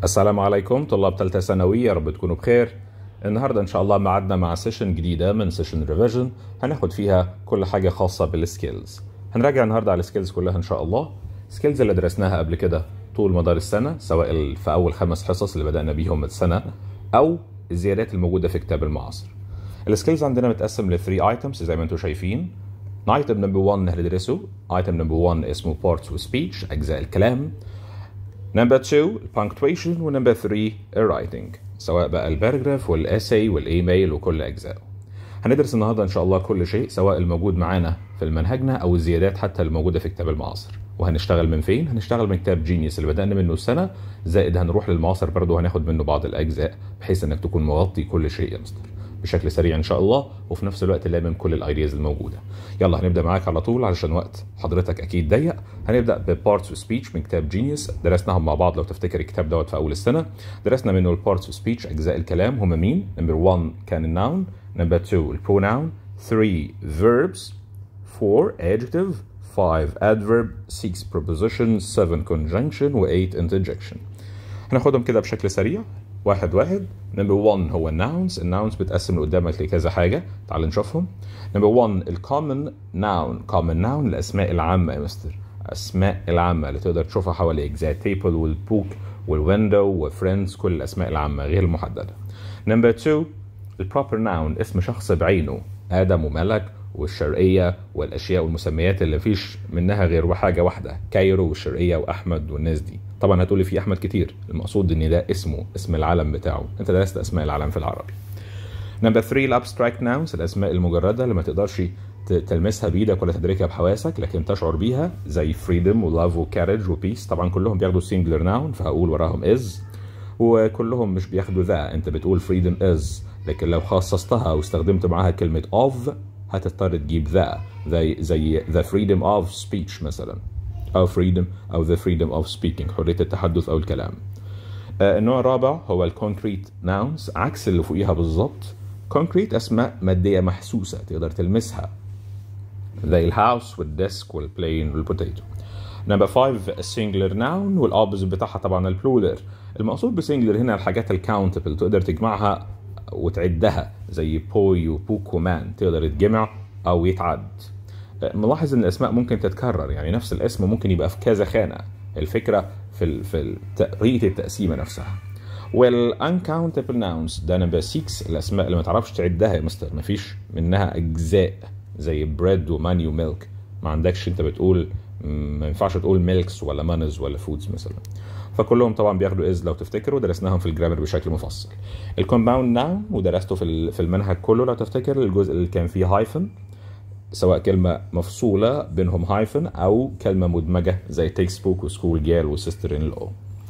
السلام عليكم طلاب ثالثة ثانوي يا رب تكونوا بخير النهارده ان شاء الله معادنا مع سيشن جديدة من سيشن ريفيجن هناخد فيها كل حاجة خاصة بالسكيلز هنراجع النهارده على السكيلز كلها ان شاء الله السكيلز اللي درسناها قبل كده طول مدار السنة سواء ال- في أول خمس حصص اللي بدأنا بيهم السنة أو الزيادات الموجودة في كتاب المعاصر السكيلز عندنا متقسم ل 3 ايتمز زي ما انتم شايفين ايتم نمبر 1 هندرسه ايتم نمبر 1 اسمه parts وسبيتش اجزاء الكلام نمبر 2 punctuation ونمبر 3 الرايتنج سواء بقى الباراجراف والاساي والايميل وكل اجزائه هندرس النهارده ان شاء الله كل شيء سواء الموجود معانا في المنهجنا او الزيادات حتى الموجوده في كتاب المعاصر وهنشتغل من فين هنشتغل من كتاب جينيوس اللي بدانا منه السنه زائد هنروح للمعاصر برضه هناخد منه بعض الاجزاء بحيث انك تكون مغطي كل شيء يا مستر بشكل سريع ان شاء الله وفي نفس الوقت لامم كل الايدياز الموجوده يلا هنبدا معاك على طول علشان وقت حضرتك اكيد ضيق هنبدا ببارتس وسبيتش من كتاب جينيوس درسناهم مع بعض لو تفتكر الكتاب دوت في اول السنه درسنا منه البارتس وسبيتش اجزاء الكلام هم مين نمبر 1 كان الناون نمبر 2 البروناون 3 verbs 4 adjective 5 adverb 6 preposition 7 conjunction و 8 interjection هناخدهم كده بشكل سريع واحد واحد نمبر 1 هو الناونز الناونز بتقسم لقدامك لكذا حاجه تعال نشوفهم نمبر 1 الكومن ناون كومن ناون الاسماء العامه يا مستر الاسماء العامه اللي تقدر تشوفها حواليك زي التيبل والبوك والويندو وفريندز كل الاسماء العامه غير المحدده نمبر 2 البروبر ناون اسم شخص بعينه ادم وملك والشرقيه والاشياء والمسميات اللي مفيش منها غير حاجه واحده كايرو والشرقيه واحمد والناس دي طبعا هتقولي في احمد كتير المقصود ان ده اسمه اسم العلم بتاعه انت درست اسماء العلم في العربي نمبر 3 الابستراكت ناونز الاسماء المجرده اللي ما تقدرش ت- تلمسها بايدك ولا تدركها بحواسك لكن تشعر بيها زي فريدم ولاف وكارج وبيس طبعا كلهم بياخدوا سنجلر ناون فهقول وراهم از وكلهم مش بياخدوا ذا انت بتقول فريدم از لكن لو خصصتها واستخدمت معاها كلمه اوف هتضطر تجيب ذا زي زي ذا فريدم اوف سبيتش مثلا او فريدم او ذا فريدم اوف سبيكينج حريه التحدث او الكلام آه، النوع الرابع هو الكونكريت ناونز عكس اللي فوقيها بالظبط كونكريت اسماء ماديه محسوسه تقدر تلمسها زي الهاوس والديسك والبلين والبوتيتو نمبر 5 السنجلر ناون والاوبوزيت بتاعها طبعا البلورال المقصود بسنجلر هنا الحاجات الكاونتبل تقدر تجمعها وتعدها زي بوي وبوك ومان تقدر يتجمع او يتعد ملاحظ ان الاسماء ممكن تتكرر يعني نفس الاسم ممكن يبقى في كذا خانه الفكره في ال- في ال- طريقه التقسيمه نفسها والuncountable nouns ده نمبر 6 الاسماء اللي ما تعرفش تعدها يا مستر ما فيش منها اجزاء زي بريد وماني وميلك ما عندكش انت بتقول م- ما ينفعش تقول ميلكس ولا مانز ولا فودز مثلا فكلهم طبعا بياخدوا از لو تفتكروا درسناهم في الجرامر بشكل مفصل الكومباوند ناون ودرسته في ال- في المنهج كله لو تفتكر الجزء اللي كان فيه هايفن سواء كلمة مفصولة بينهم هايفن أو كلمة مدمجة زي تكست بوك وسكول جيل وسيستر ان لو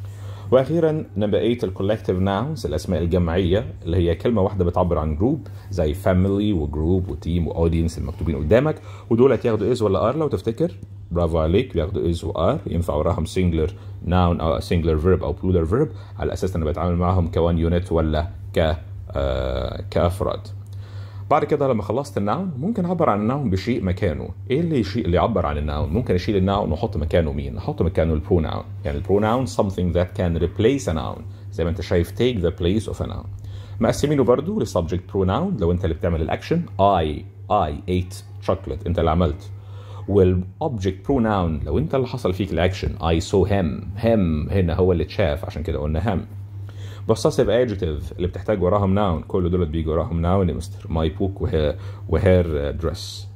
واخيرا نمبر 8 الكولكتيف ناونز الاسماء الجماعيه اللي هي كلمه واحده بتعبر عن جروب زي فاميلي وجروب وتيم واودينس المكتوبين قدامك ودول ياخدوا از ولا ار لو تفتكر برافو عليك بياخدوا از وار ينفع وراهم سنجلر ناون او سنجلر فيرب او بلورال فيرب على اساس انا بتعامل معاهم كوان يونت ولا ك آه كافراد بعد كده لما خلصت الناون ممكن اعبر عن الناون بشيء مكانه ايه اللي الشيء اللي يعبر عن الناون ممكن اشيل الناون واحط مكانه مين احط مكانه البروناون يعني البروناون something that can replace a noun زي ما انت شايف take the place of a noun مقسمينه برضو لسبجكت pronoun لو انت اللي بتعمل الاكشن I I ate chocolate انت اللي عملت والobject pronoun لو انت اللي حصل فيك الاكشن I saw him him هنا هو اللي اتشاف عشان كده قلنا him possessive adjective اللي بتحتاج وراهم ناون كل دول بيجي وراهم ناون يا مستر ماي بوك وهير دريس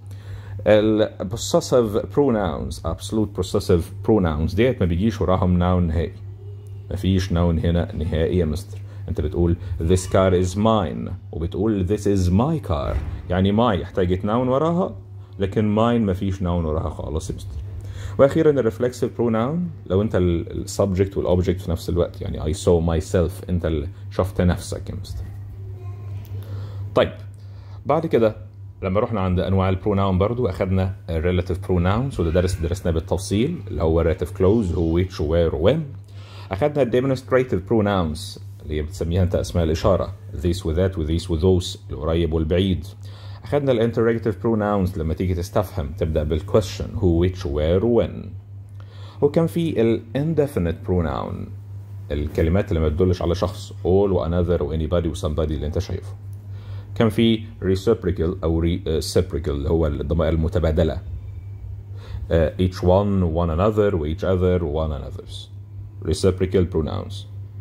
ال possessive pronouns absolute possessive pronouns ديت ما بيجيش وراهم ناون نهائي مفيش ناون هنا نهائي يا مستر انت بتقول this car is mine وبتقول this is my car يعني my احتاجت ناون وراها لكن mine مفيش ناون وراها خالص يا مستر واخيرا الريفلكسيف بروناون لو انت السبجكت والاوبجكت في نفس الوقت يعني I saw myself انت اللي شفت نفسك يا مستر طيب بعد كده لما رحنا عند انواع البروناون برضو اخذنا الريلاتيف بروناونز وده درس درسناه بالتفصيل اللي هو ريلاتيف كلوز هو ويتش وير وين اخذنا الديمونستريتيف بروناونز اللي هي بتسميها انت اسماء الاشاره this وذات وذيس وذوس القريب والبعيد اخذنا الانترجيتيف بروناونز لما تيجي تستفهم تبدا بالكويشن هو which where when وكان في ال indefinite pronoun الكلمات اللي ما تدلش على شخص all و another و anybody و somebody اللي انت شايفه كان في reciprocal او reciprocal اللي هو الضمائر المتبادله uh, each one one another و each other و one another's reciprocal pronouns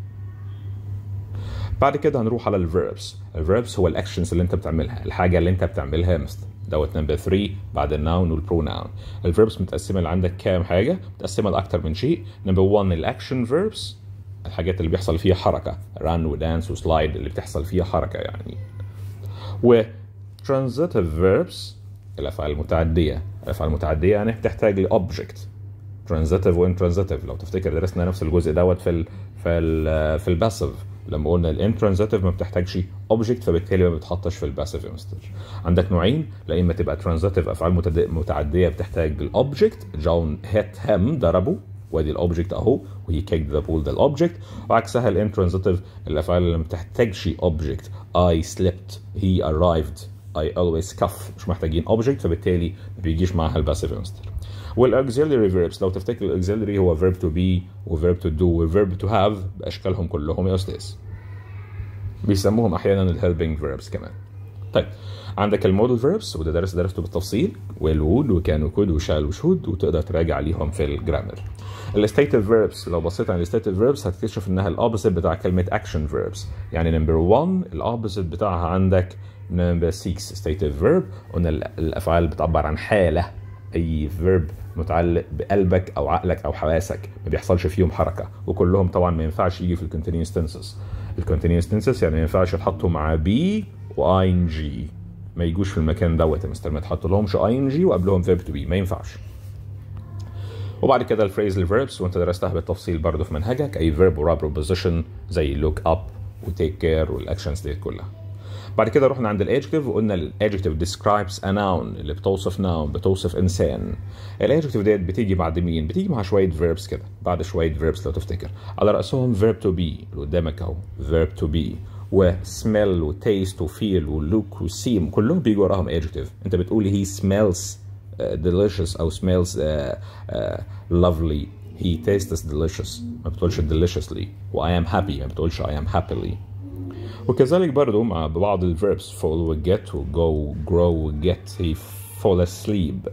بعد كده هنروح على الفيربس الفيربس هو الاكشنز اللي انت بتعملها الحاجه اللي انت بتعملها يا مستر دوت نمبر 3 بعد الناون والبروناون الفيربس متقسمه اللي عندك كام حاجه متقسمه لاكتر من شيء نمبر 1 الاكشن فيربس الحاجات اللي بيحصل فيها حركه ران ودانس وسلايد اللي بتحصل فيها حركه يعني و transitive verbs الافعال المتعديه الافعال المتعديه يعني بتحتاج لاوبجكت ترانزيتيف وانترانزيتيف لو تفتكر درسنا نفس الجزء دوت في ال في ال في الباسيف لما قلنا الانترانزيتيف ما بتحتاجش اوبجكت فبالتالي ما بتحطش في الباسيف يا مستر عندك نوعين لا اما تبقى ترانزيتيف افعال متعديه بتحتاج الاوبجكت جون هيت هم ضربه وادي الاوبجكت اهو وهي كيك ذا بول ده الاوبجكت وعكسها الانترانزيتيف الافعال اللي ما بتحتاجش اوبجكت I slept he arrived I always cuff مش محتاجين اوبجكت فبالتالي ما بيجيش معاها الباسيف يا مستر والاكسيلري فيربس لو تفتكر الاكسيلري هو verb to be وverb to do وverb to have باشكالهم كلهم يا استاذ بيسموهم احيانا الهيلبنج فيربس كمان طيب عندك المودل فيربس وده درس درسته بالتفصيل والوود وكان وكود وشال وشود وتقدر تراجع عليهم في الجرامر الستيتيف فيربس لو بصيت على الستيتيف فيربس هتكتشف انها الاوبوزيت بتاع كلمه اكشن فيربس يعني نمبر 1 الاوبوزيت بتاعها عندك نمبر 6 ستيتيف فيرب قلنا الافعال بتعبر عن حاله اي فيرب متعلق بقلبك او عقلك او حواسك ما بيحصلش فيهم حركه وكلهم طبعا ما ينفعش يجي في الكونتينيوس تنسس الكونتينيوس تنسس يعني ما ينفعش يتحطوا مع بي واي ان جي ما يجوش في المكان دوت يا مستر ما تحط لهمش اي ان جي وقبلهم فيرب تو بي ما ينفعش وبعد كده الفريز الفيربس وانت درستها بالتفصيل برضه في منهجك اي فيرب ورا بروبوزيشن زي لوك اب وتيك كير والاكشنز ديت كلها بعد كده رحنا عند الادجكتيف وقلنا الادجكتيف describes a noun اللي بتوصف noun بتوصف انسان الادجكتيف ديت بتيجي بعد مين بتيجي مع شويه verbs كده بعد شويه verbs لو تفتكر على راسهم verb to be اللي قدامك اهو verb to be وسميل وتيست وفيل ولوك وسيم كلهم بيجوا وراهم adjective انت بتقول he smells uh, delicious او smells uh, uh, lovely he tastes delicious ما بتقولش deliciously و I am happy ما بتقولش I am happily وكذلك برضو مع بعض الفيربس fall و get و go و grow و get he fall asleep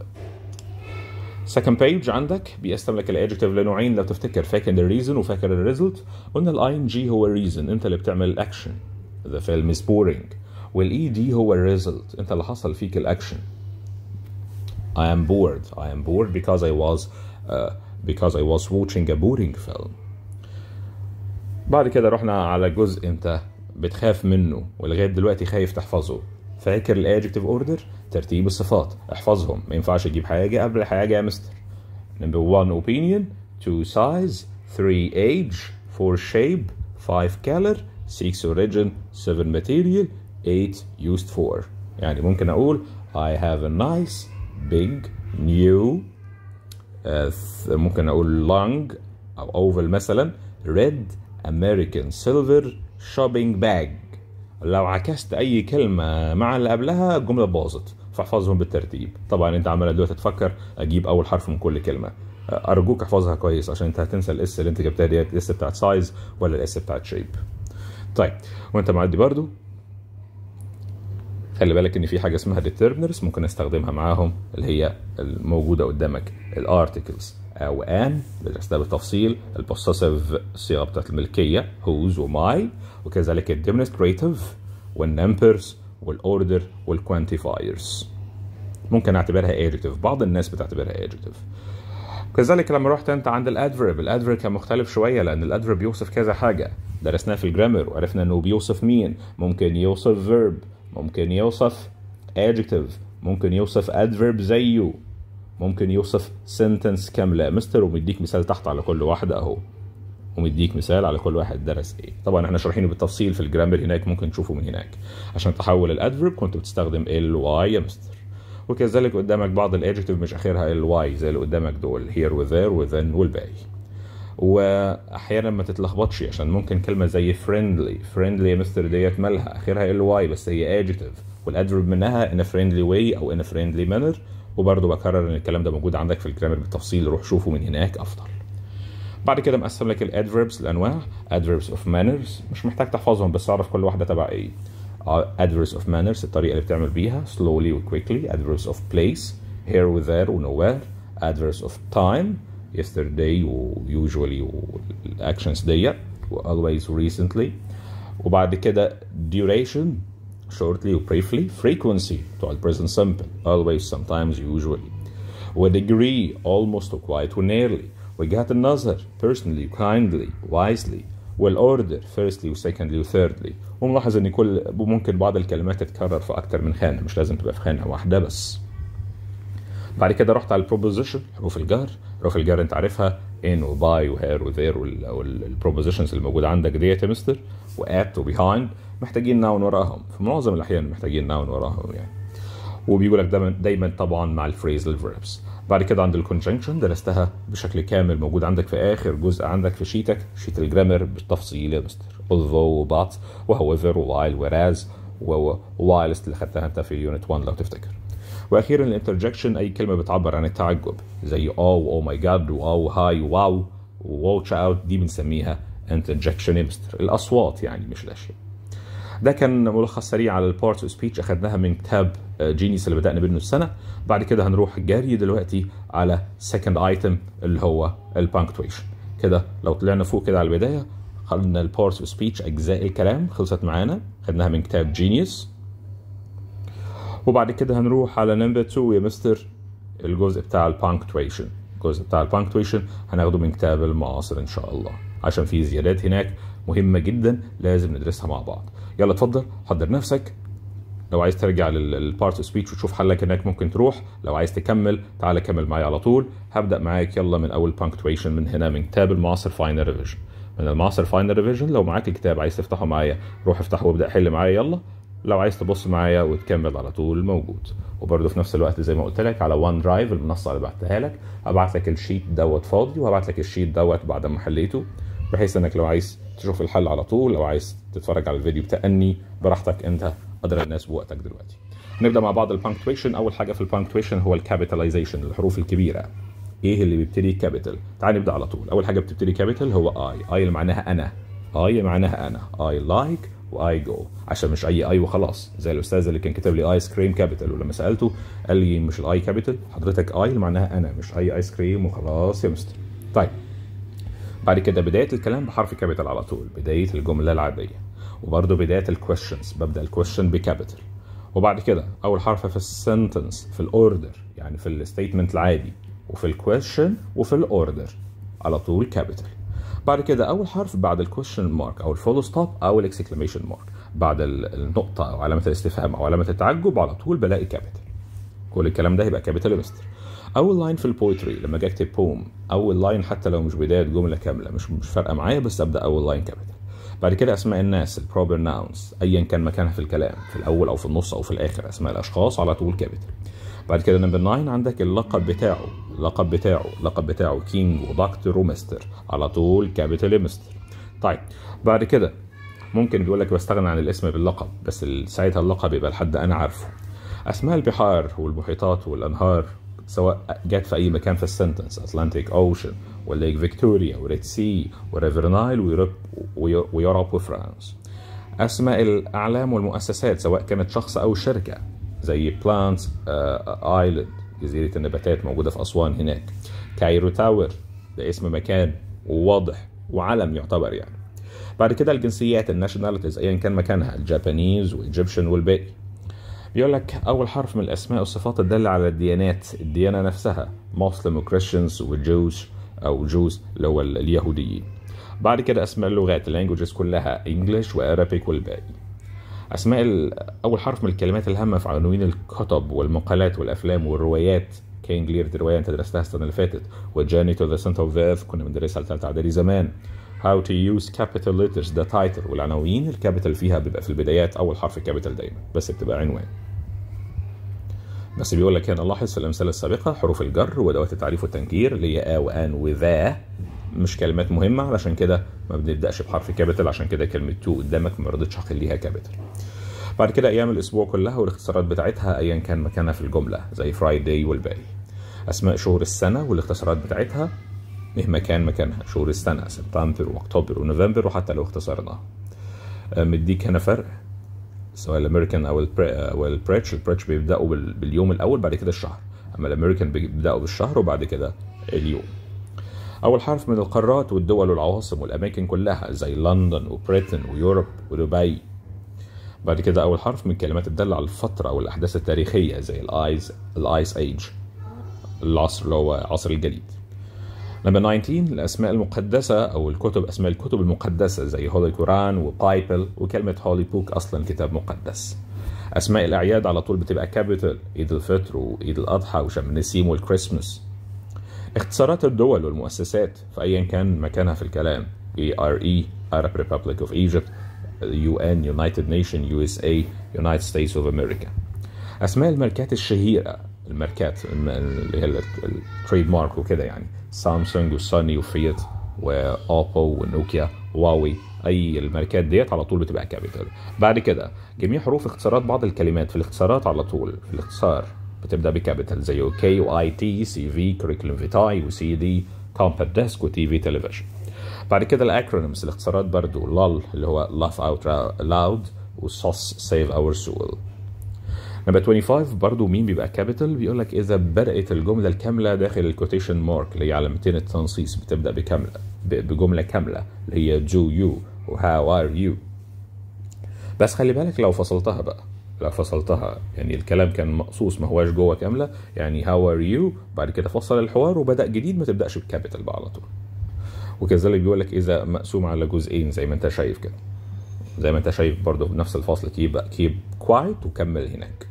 second page عندك بيقسم لك الادجكتيف لنوعين لو تفتكر فاكر الريزن وفاكر الريزلت قلنا الاي ان جي هو الريزن انت اللي بتعمل الاكشن the film is boring والاي دي هو الريزلت انت اللي حصل فيك الاكشن I am bored I am bored because I was uh, because I was watching a boring film بعد كده رحنا على جزء انت بتخاف منه ولغايه دلوقتي خايف تحفظه فاكر الادجكتيف اوردر ترتيب الصفات احفظهم ما ينفعش تجيب حاجه قبل حاجه يا مستر نمبر 1 opinion 2 size 3 age 4 shape 5 color 6 origin 7 material 8 used for يعني ممكن اقول I have a nice big new uh, ممكن اقول long او oval مثلا red American silver shopping bag لو عكست اي كلمه مع اللي قبلها الجمله باظت فاحفظهم بالترتيب طبعا انت عمال دلوقتي تفكر اجيب اول حرف من كل كلمه ارجوك احفظها كويس عشان انت هتنسى الاس اللي انت جبتها ديت الاس بتاعت سايز ولا الاس بتاعت شيب طيب وانت معدي برضو خلي بالك ان في حاجه اسمها determiners ممكن استخدمها معاهم اللي هي الموجوده قدامك الارتكلز او ان درستها بالتفصيل البوسيسيف الصيغه بتاعت الملكيه whose وماي وكذلك الديمونستريتيف والنمبرز والاوردر والكوانتيفايرز ممكن اعتبرها adjective بعض الناس بتعتبرها adjective كذلك لما رحت انت عند الادفيرب الادفيرب كان مختلف شويه لان الادفيرب بيوصف كذا حاجه درسناه في الجرامر وعرفنا انه بيوصف مين ممكن يوصف verb ممكن يوصف adjective ممكن يوصف adverb زيه ممكن يوصف sentence كاملة مستر ومديك مثال تحت على كل واحدة اهو ومديك مثال على كل واحد درس ايه طبعا احنا شارحينه بالتفصيل في الجرامر هناك ممكن تشوفه من هناك عشان تحول الادفيرب كنت بتستخدم ال واي يا مستر وكذلك قدامك بعض الادجكتيف مش اخرها ال واي زي اللي قدامك دول here وذير وذن والباقي واحيانا ما تتلخبطش عشان ممكن كلمه زي فريندلي فريندلي يا مستر ديت مالها اخرها ال واي بس هي ادجكتيف والادفيرب منها in a friendly way او in a friendly manner وبرضه بكرر ان الكلام ده موجود عندك في الجرامر بالتفصيل روح شوفه من هناك افضل بعد كده مقسم لك الادفيربس الانواع adverbs of manners مش محتاج تحفظهم بس اعرف كل واحده تبع ايه adverbs of manners الطريقه اللي بتعمل بيها slowly و quickly adverbs of place here و there و nowhere adverbs of time yesterday و usually والاكشنز ديت و always و recently وبعد كده duration shortly و briefly frequency بتوع ال present simple always sometimes usually و degree almost و quite و nearly وجهات النظر personally و kindly wisely والاوردر firstly و secondly و thirdly وملاحظ ان كل ممكن بعض الكلمات تتكرر في اكتر من خانه مش لازم تبقى في خانه واحده بس بعد كده رحت على البروبوزيشن حروف الجر حروف الجر انت عارفها ان وباي وهير وذير والبروبوزيشنز اللي موجوده عندك ديت يا مستر وات وبيهايند محتاجين ناون وراهم في معظم الاحيان محتاجين ناون وراهم يعني وبيقول لك دايما دايما طبعا مع الفريزل فيربس بعد كده عند الكونجنكشن درستها بشكل كامل موجود عندك في اخر جزء عندك في شيتك شيت الجرامر بالتفصيل يا مستر although but وhowever while whereas whilst اللي خدتها انت في يونت 1 لو تفتكر واخيرا الانترجكشن اي كلمه بتعبر عن التعجب زي او او ماي جاد واو هاي واو وواتش اوت دي بنسميها انترجكشن يا مستر الاصوات يعني مش الاشياء ده كان ملخص سريع على البارتس اوف سبيتش اخدناها من كتاب جينيس اللي بدانا منه السنه بعد كده هنروح جاري دلوقتي على سكند ايتم اللي هو البانكتويشن كده لو طلعنا فوق كده على البدايه خدنا البارتس اوف سبيتش اجزاء الكلام خلصت معانا خدناها من كتاب جينيوس وبعد كده هنروح على نمبر 2 يا مستر الجزء بتاع البانكتويشن الجزء بتاع البانكتويشن هناخده من كتاب المعاصر ان شاء الله عشان في زيادات هناك مهمه جدا لازم ندرسها مع بعض يلا اتفضل حضر نفسك لو عايز ترجع للبارت اوف سبيتش وتشوف حلك هناك ممكن تروح لو عايز تكمل تعالى كمل معايا على طول هبدا معاك يلا من اول بانكتويشن من هنا من كتاب المعاصر فاينل ريفيجن من المعاصر فاينل ريفيجن لو معاك الكتاب عايز تفتحه معايا روح افتحه وابدا حل معايا يلا لو عايز تبص معايا وتكمل على طول موجود وبرده في نفس الوقت زي ما قلت لك على وان درايف المنصه اللي بعتها لك هبعت لك الشيت دوت فاضي وهبعت لك الشيت دوت بعد ما حليته بحيث انك لو عايز تشوف الحل على طول او عايز تتفرج على الفيديو بتأني براحتك انت ادرى الناس بوقتك دلوقتي نبدا مع بعض البانكتويشن اول حاجه في البانكتويشن هو الكابيتاليزيشن الحروف الكبيره ايه اللي بيبتدي كابيتال تعال نبدا على طول اول حاجه بتبتدي كابيتال هو اي اي اللي معناها انا اي معناها انا اي لايك واي جو عشان مش اي اي وخلاص زي الاستاذ اللي كان كاتب لي ايس كريم كابيتال ولما سالته قال لي مش الاي كابيتال حضرتك اي اللي معناها انا مش اي ايس كريم وخلاص يا مستر طيب بعد كده بدايه الكلام بحرف كابيتال على طول بدايه الجمله العاديه وبرده بدايه الكويشنز ببدا الكويشن بكابيتال وبعد كده اول حرف في السنتنس في الاوردر يعني في الستيتمنت العادي وفي الكويشن وفي الاوردر على طول كابيتال بعد كده اول حرف بعد الكويشن مارك او الفول ستوب او الاكسكليميشن مارك بعد النقطه او علامه الاستفهام او علامه التعجب على طول بلاقي كابيتال كل الكلام ده هيبقى كابيتال يا مستر اول لاين في البويتري لما اجي اكتب بوم اول لاين حتى لو مش بدايه جمله كامله مش مش فارقه معايا بس ابدا اول لاين كابيتال بعد كده اسماء الناس البروبر ناونز ايا كان مكانها في الكلام في الاول او في النص او في الاخر اسماء الاشخاص على طول كابيتال بعد كده نمبر 9 عندك اللقب بتاعه اللقب بتاعه اللقب بتاعه كينج ودكتور ومستر على طول كابيتال مستر طيب بعد كده ممكن بيقول لك بستغنى عن الاسم باللقب بس ساعتها اللقب يبقى لحد انا عارفه اسماء البحار والمحيطات والانهار سواء جت في اي مكان في السنتنس اتلانتيك اوشن وليك فيكتوريا وريد سي وريفر نايل ويوروب ويوروب وفرانس اسماء الاعلام والمؤسسات سواء كانت شخص او شركه زي بلانتس ايلاند جزيره النباتات موجوده في اسوان هناك كايرو تاور ده اسم مكان وواضح وعلم يعتبر يعني بعد كده الجنسيات الناشوناليتيز ايا كان مكانها الجابانيز وايجيبشن والباقي بيقول لك اول حرف من الاسماء والصفات الداله على الديانات الديانه نفسها مسلم وكريستيانز وجوز او جوز اللي هو اليهوديين بعد كده اسماء اللغات اللانجوجز كلها انجلش وارابيك والباقي اسماء اول حرف من الكلمات الهامه في عناوين الكتب والمقالات والافلام والروايات كين جلير دي روايه انت درستها السنه اللي فاتت وجاني تو ذا سنتر اوف ذا ايرث كنا بندرسها لثالثه اعدادي زمان How to use capital letters ده تايتل والعناوين الكابيتال فيها بيبقى في البدايات اول حرف كابيتال دايما بس بتبقى عنوان بس بيقول لك هنا لاحظ في الامثله السابقه حروف الجر وادوات التعريف والتنكير اللي هي ا وان وذا مش كلمات مهمه علشان كده ما بنبداش بحرف كابيتال عشان كده كلمه تو قدامك ما رضيتش اخليها كابيتال بعد كده ايام الاسبوع كلها والاختصارات بتاعتها ايا كان مكانها في الجمله زي فرايداي والباقي اسماء شهور السنه والاختصارات بتاعتها مهما كان مكانها شهور السنة سبتمبر واكتوبر ونوفمبر وحتى لو اختصرناها آه، مديك هنا فرق سواء الامريكان او البري او البريتش البريتش بيبداوا بال- باليوم الاول بعد كده الشهر اما الامريكان بيبداوا بالشهر وبعد كده اليوم اول حرف من القارات والدول والعواصم والاماكن كلها زي لندن وبريتن ويوروب ودبي بعد كده اول حرف من كلمات تدل على الفتره او الاحداث التاريخيه زي الايز الايس ايج العصر اللي هو عصر الجليد نمبر 19 الاسماء المقدسه او الكتب اسماء الكتب المقدسه زي هولي قران وبايبل وكلمه هولي بوك اصلا كتاب مقدس اسماء الاعياد على طول بتبقى كابيتال عيد الفطر وعيد الاضحى وشم النسيم والكريسماس اختصارات الدول والمؤسسات فايا كان مكانها في الكلام ERE Arab Republic of Egypt UN United Nation USA United States of America اسماء الماركات الشهيره الماركات الم- اللي هي التريد مارك وكده يعني سامسونج وسوني وفيات واوبو ونوكيا هواوي اي الماركات ديت على طول بتبقى كابيتال بعد كده جميع حروف اختصارات بعض الكلمات في الاختصارات على طول في الاختصار بتبدا بكابيتال زي اوكي واي تي سي في كوريكولم فيتاي وسي دي كومباكت ديسك وتي في تلفزيون بعد كده الاكرونيمز الاختصارات برضو لال اللي هو laugh out loud وصوص سيف اور سول نمبر 25 برضو مين بيبقى كابيتال بيقول لك اذا بدات الجمله الكامله داخل الكوتيشن مارك اللي هي علامتين التنصيص بتبدا بكامله ب- بجمله كامله اللي هي do you وهاو ار يو بس خلي بالك لو فصلتها بقى لو فصلتها يعني الكلام كان مقصوص ما هواش جوه كامله يعني هاو ار يو بعد كده فصل الحوار وبدا جديد ما تبداش بكابيتال بقى على طول وكذلك بيقول لك اذا مقسوم على جزئين زي ما انت شايف كده زي ما انت شايف برضو بنفس الفصل كيب كيب كوايت وكمل هناك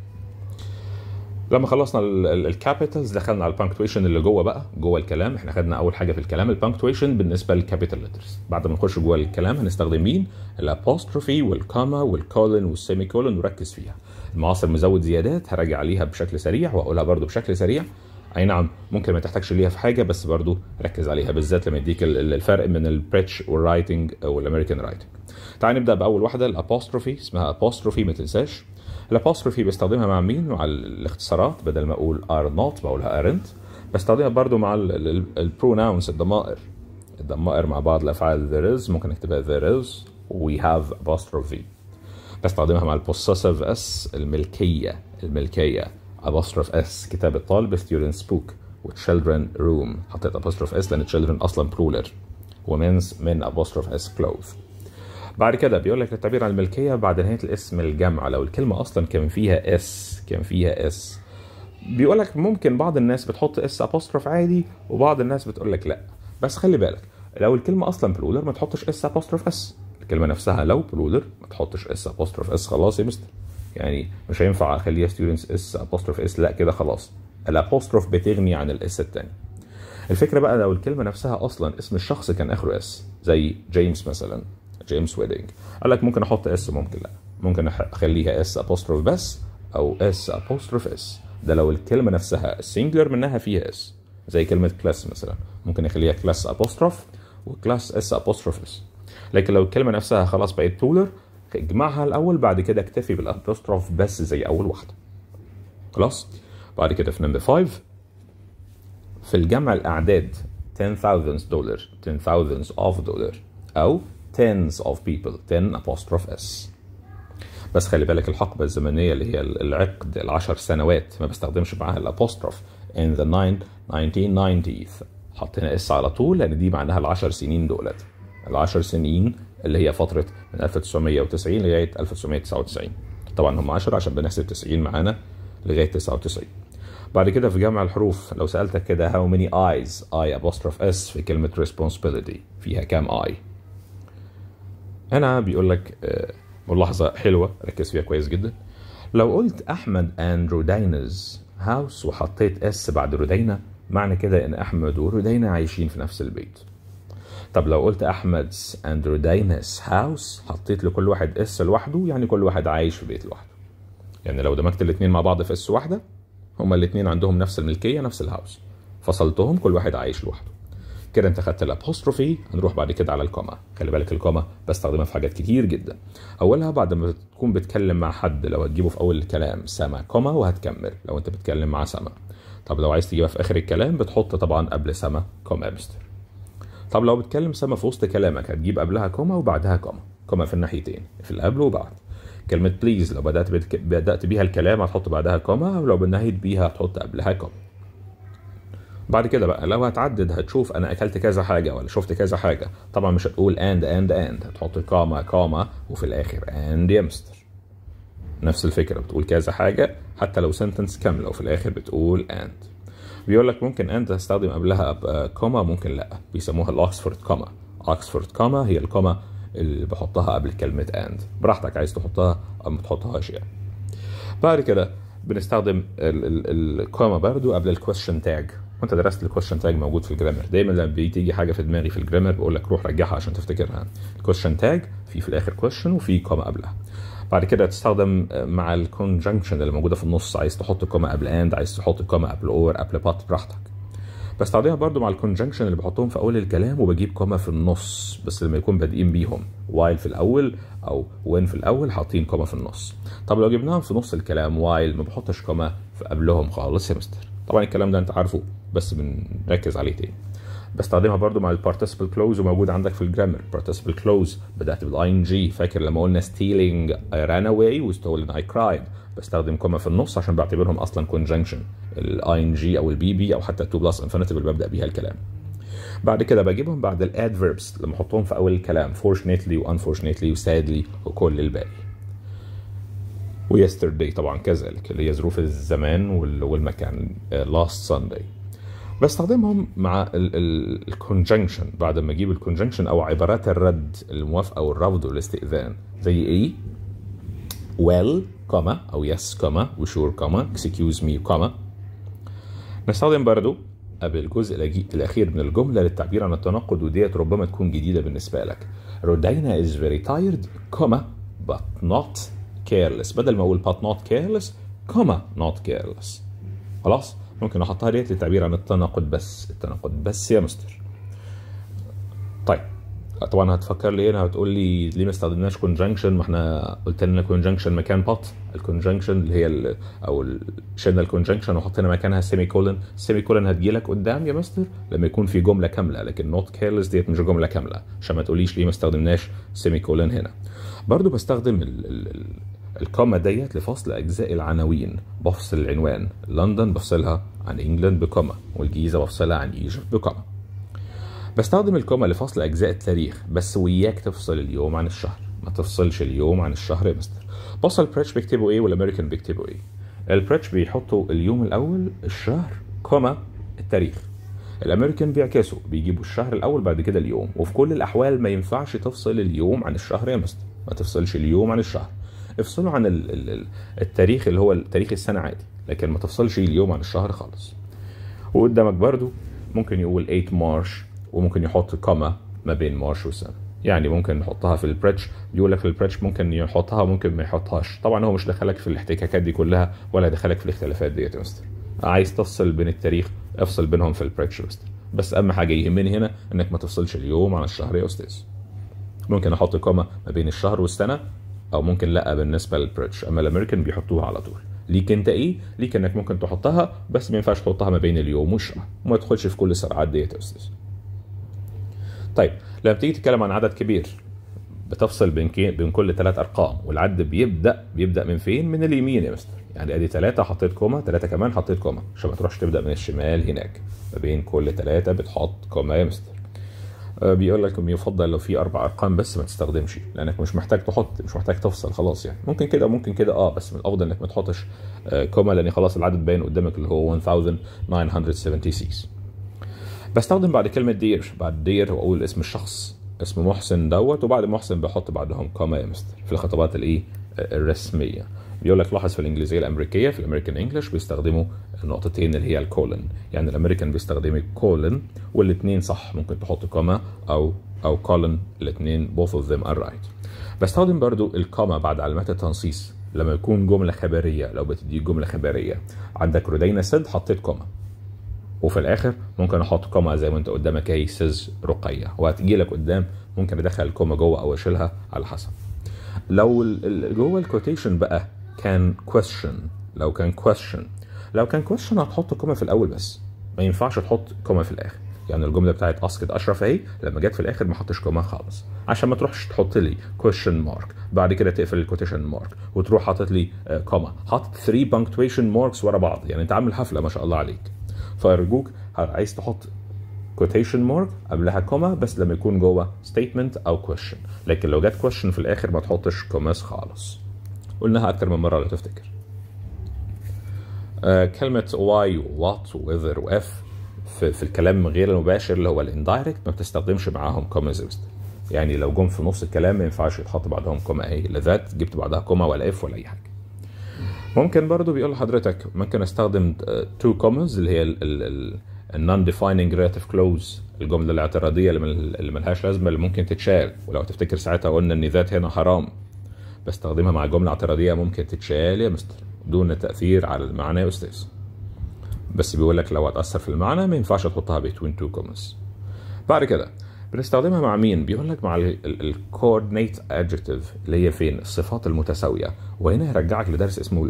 لما خلصنا الكابيتالز دخلنا على البانكتويشن اللي جوه بقى جوه الكلام احنا خدنا اول حاجه في الكلام البانكتويشن بالنسبه للكابيتال ليترز بعد ما نخش جوه الكلام هنستخدم مين الابوستروفي والكاما والكولن والسيمي كولن وركز فيها المعاصر مزود زيادات هراجع عليها بشكل سريع واقولها برضو بشكل سريع اي نعم ممكن ما تحتاجش ليها في حاجه بس برضو ركز عليها بالذات لما يديك ال- ال- الفرق من البريتش والرايتنج والامريكان رايتنج تعال نبدا باول واحده الابوستروفي اسمها ابوستروفي ما تنساش الابوستروفي بستخدمها مع مين مع الاختصارات بدل ما اقول ار نوت بقولها ارنت بستخدمها برضو مع البروناونز الضمائر الضمائر مع بعض الافعال there is ممكن نكتبها there is we have apostrophe بستخدمها مع البوسيسيف اس الملكيه الملكيه apostrophe اس كتاب الطالب students book و children room حطيت apostrophe اس لان children اصلا plural women's من apostrophe اس clothes بعد كده بيقول لك التعبير عن الملكيه بعد نهايه الاسم الجمع لو الكلمه اصلا كان فيها اس كان فيها اس بيقول لك ممكن بعض الناس بتحط اس ابوستروف عادي وبعض الناس بتقول لك لا بس خلي بالك لو الكلمه اصلا بلولر ما تحطش اس ابوستروف اس الكلمه نفسها لو بلولر ما تحطش اس ابوستروف اس خلاص يا مستر يعني مش هينفع اخليها ستودنتس اس ابوستروف اس لا كده خلاص الابوستروف بتغني عن الاس الثاني الفكره بقى لو الكلمه نفسها اصلا اسم الشخص كان اخره اس زي جيمس مثلا جيمس ويدنج قال لك ممكن احط اس ممكن لا ممكن أح- اخليها اس ابوستروف بس او اس ابوستروف اس ده لو الكلمه نفسها السنجلر منها فيها اس زي كلمه كلاس مثلا ممكن اخليها كلاس ابوستروف وكلاس اس ابوستروف اس لكن لو الكلمه نفسها خلاص بقت بولر اجمعها الاول بعد كده اكتفي بالابوستروف بس زي اول واحده خلاص بعد كده في نمبر 5 في الجمع الأعداد 10,000 دولار 10,000 of دولار أو tens of people 10 apostrophe s بس خلي بالك الحقبة الزمنية اللي هي العقد العشر سنوات ما بستخدمش معاها الابوستروف in the nine 1990s حطينا اس على طول لأن دي معناها العشر سنين دولت العشر سنين اللي هي فترة من 1990 لغاية 1999 طبعا هم 10 عشان بنحسب 90 معانا لغاية 99 بعد كده في جمع الحروف لو سألتك كده how many eyes I apostrophe s في كلمة responsibility فيها كام I هنا بيقول لك آه، ملاحظة حلوة ركز فيها كويس جدا لو قلت أحمد and رودينا's house وحطيت اس بعد رودينا معنى كده إن أحمد ورودينا عايشين في نفس البيت طب لو قلت أحمد's and رودينا's house حطيت لكل واحد اس لوحده يعني كل واحد عايش في بيت لوحده يعني لو دمجت الاثنين مع بعض في اس واحده هما الاثنين عندهم نفس الملكيه نفس الهاوس فصلتهم كل واحد عايش لوحده كده انت خدت الابوستروفي هنروح بعد كده على الكوما خلي بالك الكوما بستخدمها في حاجات كتير جدا اولها بعد ما تكون بتكلم مع حد لو هتجيبه في اول الكلام سما كوما وهتكمل لو انت بتتكلم مع سما طب لو عايز تجيبها في اخر الكلام بتحط طبعا قبل سما كوما يا مستر طب لو بتكلم سما في وسط كلامك هتجيب قبلها كوما وبعدها كوما كوما في الناحيتين في القبل وبعد كلمة بليز لو بدأت بتك... بدأت بيها الكلام هتحط بعدها كوما ولو بنهيت بيها هتحط قبلها كوما بعد كده بقى لو هتعدد هتشوف انا اكلت كذا حاجه ولا شفت كذا حاجه طبعا مش هتقول اند اند اند هتحط كاما كاما وفي الاخر اند يا مستر نفس الفكره بتقول كذا حاجه حتى لو سنتنس كامله وفي الاخر بتقول اند بيقول لك ممكن اند تستخدم قبلها كوما ممكن لا بيسموها الاكسفورد كوما اكسفورد كوما هي الكوما اللي بحطها قبل كلمه اند براحتك عايز تحطها او ما تحطهاش يعني بعد كده بنستخدم الكوما برضو قبل الكويشن تاج وانت درست الكويشن تاج موجود في الجرامر دايما لما بتيجي حاجه في دماغي في الجرامر بقول لك روح رجعها عشان تفتكرها الكويشن تاج في في الاخر كويشن وفي كوما قبلها بعد كده تستخدم مع الكونجنكشن اللي موجوده في النص عايز تحط كوما قبل اند عايز تحط كوما قبل اور قبل بات براحتك بستخدمها برضو مع الكونجنكشن اللي بحطهم في اول الكلام وبجيب كوما في النص بس لما يكون بادئين بيهم وايل في الاول او وين في الاول حاطين كوما في النص طب لو جبناهم في نص الكلام وايل ما بحطش كوما في قبلهم خالص يا مستر طبعا الكلام ده انت عارفه بس بنركز عليه تاني بستخدمها برضو مع البارتيسيبل كلوز وموجود عندك في الجرامر بارتيسيبل كلوز بدات بالاي ان جي فاكر لما قلنا stealing I ran away وstolen I cried بستخدم كوما في النص عشان بعتبرهم اصلا conjunction الاي ان جي او البي بي او حتى التو بلس انفينيتيف اللي ببدا بيها الكلام بعد كده بجيبهم بعد الادفيربس لما احطهم في اول الكلام fortunately و unfortunately و sadly وكل الباقي ويسترداي طبعا كذلك اللي هي ظروف الزمان والمكان last Sunday بستخدمهم مع الكونجنكشن بعد ما اجيب الكونجنكشن او عبارات الرد الموافقه والرفض والاستئذان زي ايه well كوما او yes كوما وشور كوما excuse me كوما نستخدم برضو قبل الجزء الاخير من الجمله للتعبير عن التناقض وديت ربما تكون جديده بالنسبه لك رودينا is very tired كوما but not careless بدل ما اقول but not careless كوما not careless خلاص ممكن احطها ديت للتعبير عن التناقض بس التناقض بس يا مستر طيب طبعا هتفكر لي هنا هتقول لي ليه ما استخدمناش كونجنكشن ما احنا قلت لنا كونجنكشن مكان بات الكونجنكشن اللي هي ال او شلنا الكونجنكشن وحطينا مكانها سيمي كولن السيمي كولن هتجي لك قدام يا مستر لما يكون في جمله كامله لكن نوت كيرلس ديت مش جمله كامله عشان ما تقوليش ليه ما استخدمناش سيمي كولن هنا برضو بستخدم ال ال الكوما ديت لفصل اجزاء العناوين بفصل العنوان لندن بفصلها عن انجلاند بكوما والجيزه بفصلها عن ايجيبت بكوما بستخدم الكوما لفصل اجزاء التاريخ بس وياك تفصل اليوم عن الشهر ما تفصلش اليوم عن الشهر يا مستر بص البريتش بيكتبوا ايه والامريكان بيكتبوا ايه البريتش بيحطوا اليوم الاول الشهر كوما التاريخ الامريكان بيعكسوا بيجيبوا الشهر الاول بعد كده اليوم وفي كل الاحوال ما ينفعش تفصل اليوم عن الشهر يا مستر ما تفصلش اليوم عن الشهر افصلوا عن ال ال التاريخ اللي هو تاريخ السنه عادي لكن ما تفصلش اليوم عن الشهر خالص وقدامك برضو ممكن يقول 8 مارش وممكن يحط كوما ما بين مارش والسنه يعني ممكن نحطها في البريتش بيقول لك في البريتش ممكن يحطها وممكن ما يحطهاش طبعا هو مش دخلك في الاحتكاكات دي كلها ولا دخلك في الاختلافات ديت يا مستر عايز تفصل بين التاريخ افصل بينهم في البريتش يا مستر بس اهم حاجه يهمني هنا انك ما تفصلش اليوم عن الشهر يا استاذ ممكن احط كوما ما بين الشهر والسنه او ممكن لا بالنسبه للبريتش اما الامريكان بيحطوها على طول ليك انت ايه ليك انك ممكن تحطها بس ما ينفعش تحطها ما بين اليوم والشهر وما تدخلش في كل السرعات ديت يا استاذ طيب لما بتيجي تتكلم عن عدد كبير بتفصل بين كي... بين كل ثلاث ارقام والعد بيبدا بيبدا من فين من اليمين يا مستر يعني ادي ثلاثة حطيت كوما ثلاثة كمان حطيت كوما عشان ما تروحش تبدا من الشمال هناك ما بين كل ثلاثة بتحط كوما يا مستر بيقول لك يفضل لو في اربع ارقام بس ما تستخدمش لانك مش محتاج تحط مش محتاج تفصل خلاص يعني ممكن كده ممكن كده اه بس من الافضل انك ما تحطش كوما لان خلاص العدد باين قدامك اللي هو 1976 بستخدم بعد كلمة دير بعد دير واقول اسم الشخص اسم محسن دوت وبعد محسن بحط بعدهم كوما يا مستر في الخطابات الايه الرسميه بيقول لك لاحظ في الانجليزيه الامريكيه في الامريكان انجلش بيستخدموا النقطتين اللي هي الكولن يعني الامريكان بيستخدموا كولن والاثنين صح ممكن تحط كوما او او كولن الاثنين both of them are right بستخدم برضو الكوما بعد علامات التنصيص لما يكون جمله خبريه لو بتدي جمله خبريه عندك ردينا سد حطيت كوما وفي الاخر ممكن احط كوما زي ما انت قدامك اهي سيز رقيه وهتجي لك قدام ممكن ادخل الكوما جوه او اشيلها على حسب لو جوه الكوتيشن بقى كان question لو كان question لو كان question هتحط كوما في الاول بس ما ينفعش تحط كوما في الاخر يعني الجمله بتاعت اسكت اشرف اهي لما جت في الاخر ما حطش كوما خالص عشان ما تروحش تحط لي كويشن مارك بعد كده تقفل الكوتيشن مارك وتروح حاطط لي كوما حاطط 3 بانكتويشن ماركس ورا بعض يعني انت عامل حفله ما شاء الله عليك فارجوك عايز تحط كوتيشن مارك قبلها كوما بس لما يكون جوه ستيتمنت او كويشن لكن لو جت كويشن في الاخر ما تحطش كوماس خالص قلناها اكتر من مره لو تفتكر آه كلمه واي وات وذر واف في, في الكلام غير المباشر اللي هو الاندايركت ما بتستخدمش معاهم كوماز يعني لو جم في نص الكلام ما ينفعش يتحط بعدهم كوما اهي لا ذات جبت بعدها كوما ولا اف ولا اي حاجه ممكن برضو بيقول لحضرتك ممكن استخدم تو كوماز اللي هي النون ديفايننج ريلاتيف كلوز الجمله الاعتراضيه اللي ملهاش لازمه اللي ممكن تتشال ولو تفتكر ساعتها قلنا ان ذات هنا حرام بستخدمها مع جمله اعتراضيه ممكن تتشال يا مستر دون تاثير على المعنى يا استاذ بس بيقول لك لو هتاثر في المعنى ما ينفعش تحطها بين تو كوماز بعد كده بنستخدمها مع مين؟ بيقول لك مع الكوردينيت ادجكتيف اللي هي فين؟ الصفات المتساويه وهنا هيرجعك لدرس اسمه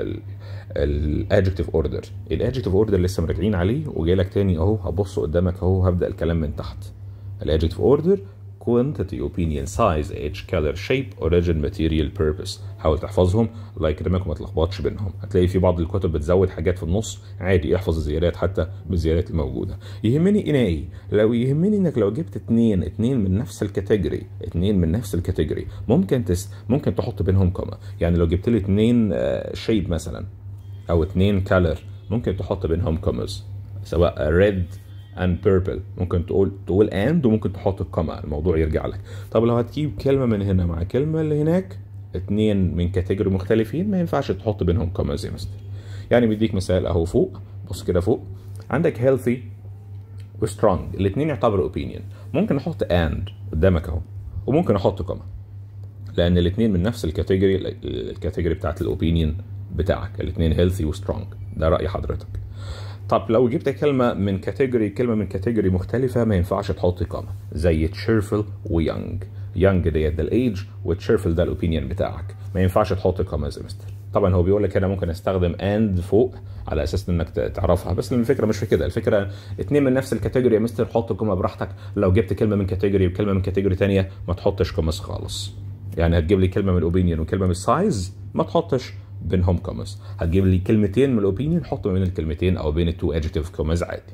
الادجكتيف اوردر الادجكتيف اوردر لسه مراجعين عليه وجاي لك تاني اهو هبص قدامك اهو هبدا الكلام من تحت الادجكتيف اوردر quantity opinion size age color shape origin material purpose حاول تحفظهم الله يكرمك وما تلخبطش بينهم هتلاقي في بعض الكتب بتزود حاجات في النص عادي احفظ الزيادات حتى بالزيادات الموجوده يهمني هنا ايه لو يهمني انك لو جبت اتنين اتنين من نفس الكاتيجوري اتنين من نفس الكاتيجوري ممكن تس ممكن تحط بينهم كوما يعني لو جبت لي اتنين شيب مثلا او اتنين كالر ممكن تحط بينهم كوماز سواء ريد and purple ممكن تقول تقول and وممكن تحط الكوما الموضوع يرجع لك طب لو هتجيب كلمه من هنا مع كلمه اللي هناك اتنين من كاتيجوري مختلفين ما ينفعش تحط بينهم كوما زي مثلا يعني بيديك مثال اهو فوق بص كده فوق عندك healthy وسترونج الاثنين يعتبروا opinion ممكن احط and قدامك اهو وممكن احط كوما لان الاثنين من نفس الكاتيجوري الكاتيجوري بتاعت الاوبينيون بتاعك الاثنين هيلثي وسترونج ده راي حضرتك طب لو جبت كلمة من كاتيجوري كلمة من كاتيجوري مختلفة ما ينفعش تحط كوما زي تشيرفل ويونج يونج ديت ده الايج وتشيرفل ده الاوبينيون بتاعك ما ينفعش تحط كوما زي مستر طبعا هو بيقول لك انا ممكن استخدم اند فوق على اساس انك تعرفها بس الفكره مش في كده الفكره اتنين من نفس الكاتيجوري يا مستر حط كوما براحتك لو جبت كلمه من كاتيجوري وكلمه من كاتيجوري ثانيه ما تحطش كوماس خالص يعني هتجيب لي كلمه من الاوبينيون وكلمه من السايز ما تحطش بينهم كوماز هتجيب لي كلمتين من الاوبينيون حط ما بين الكلمتين او بين التو ادجكتيف كوماز عادي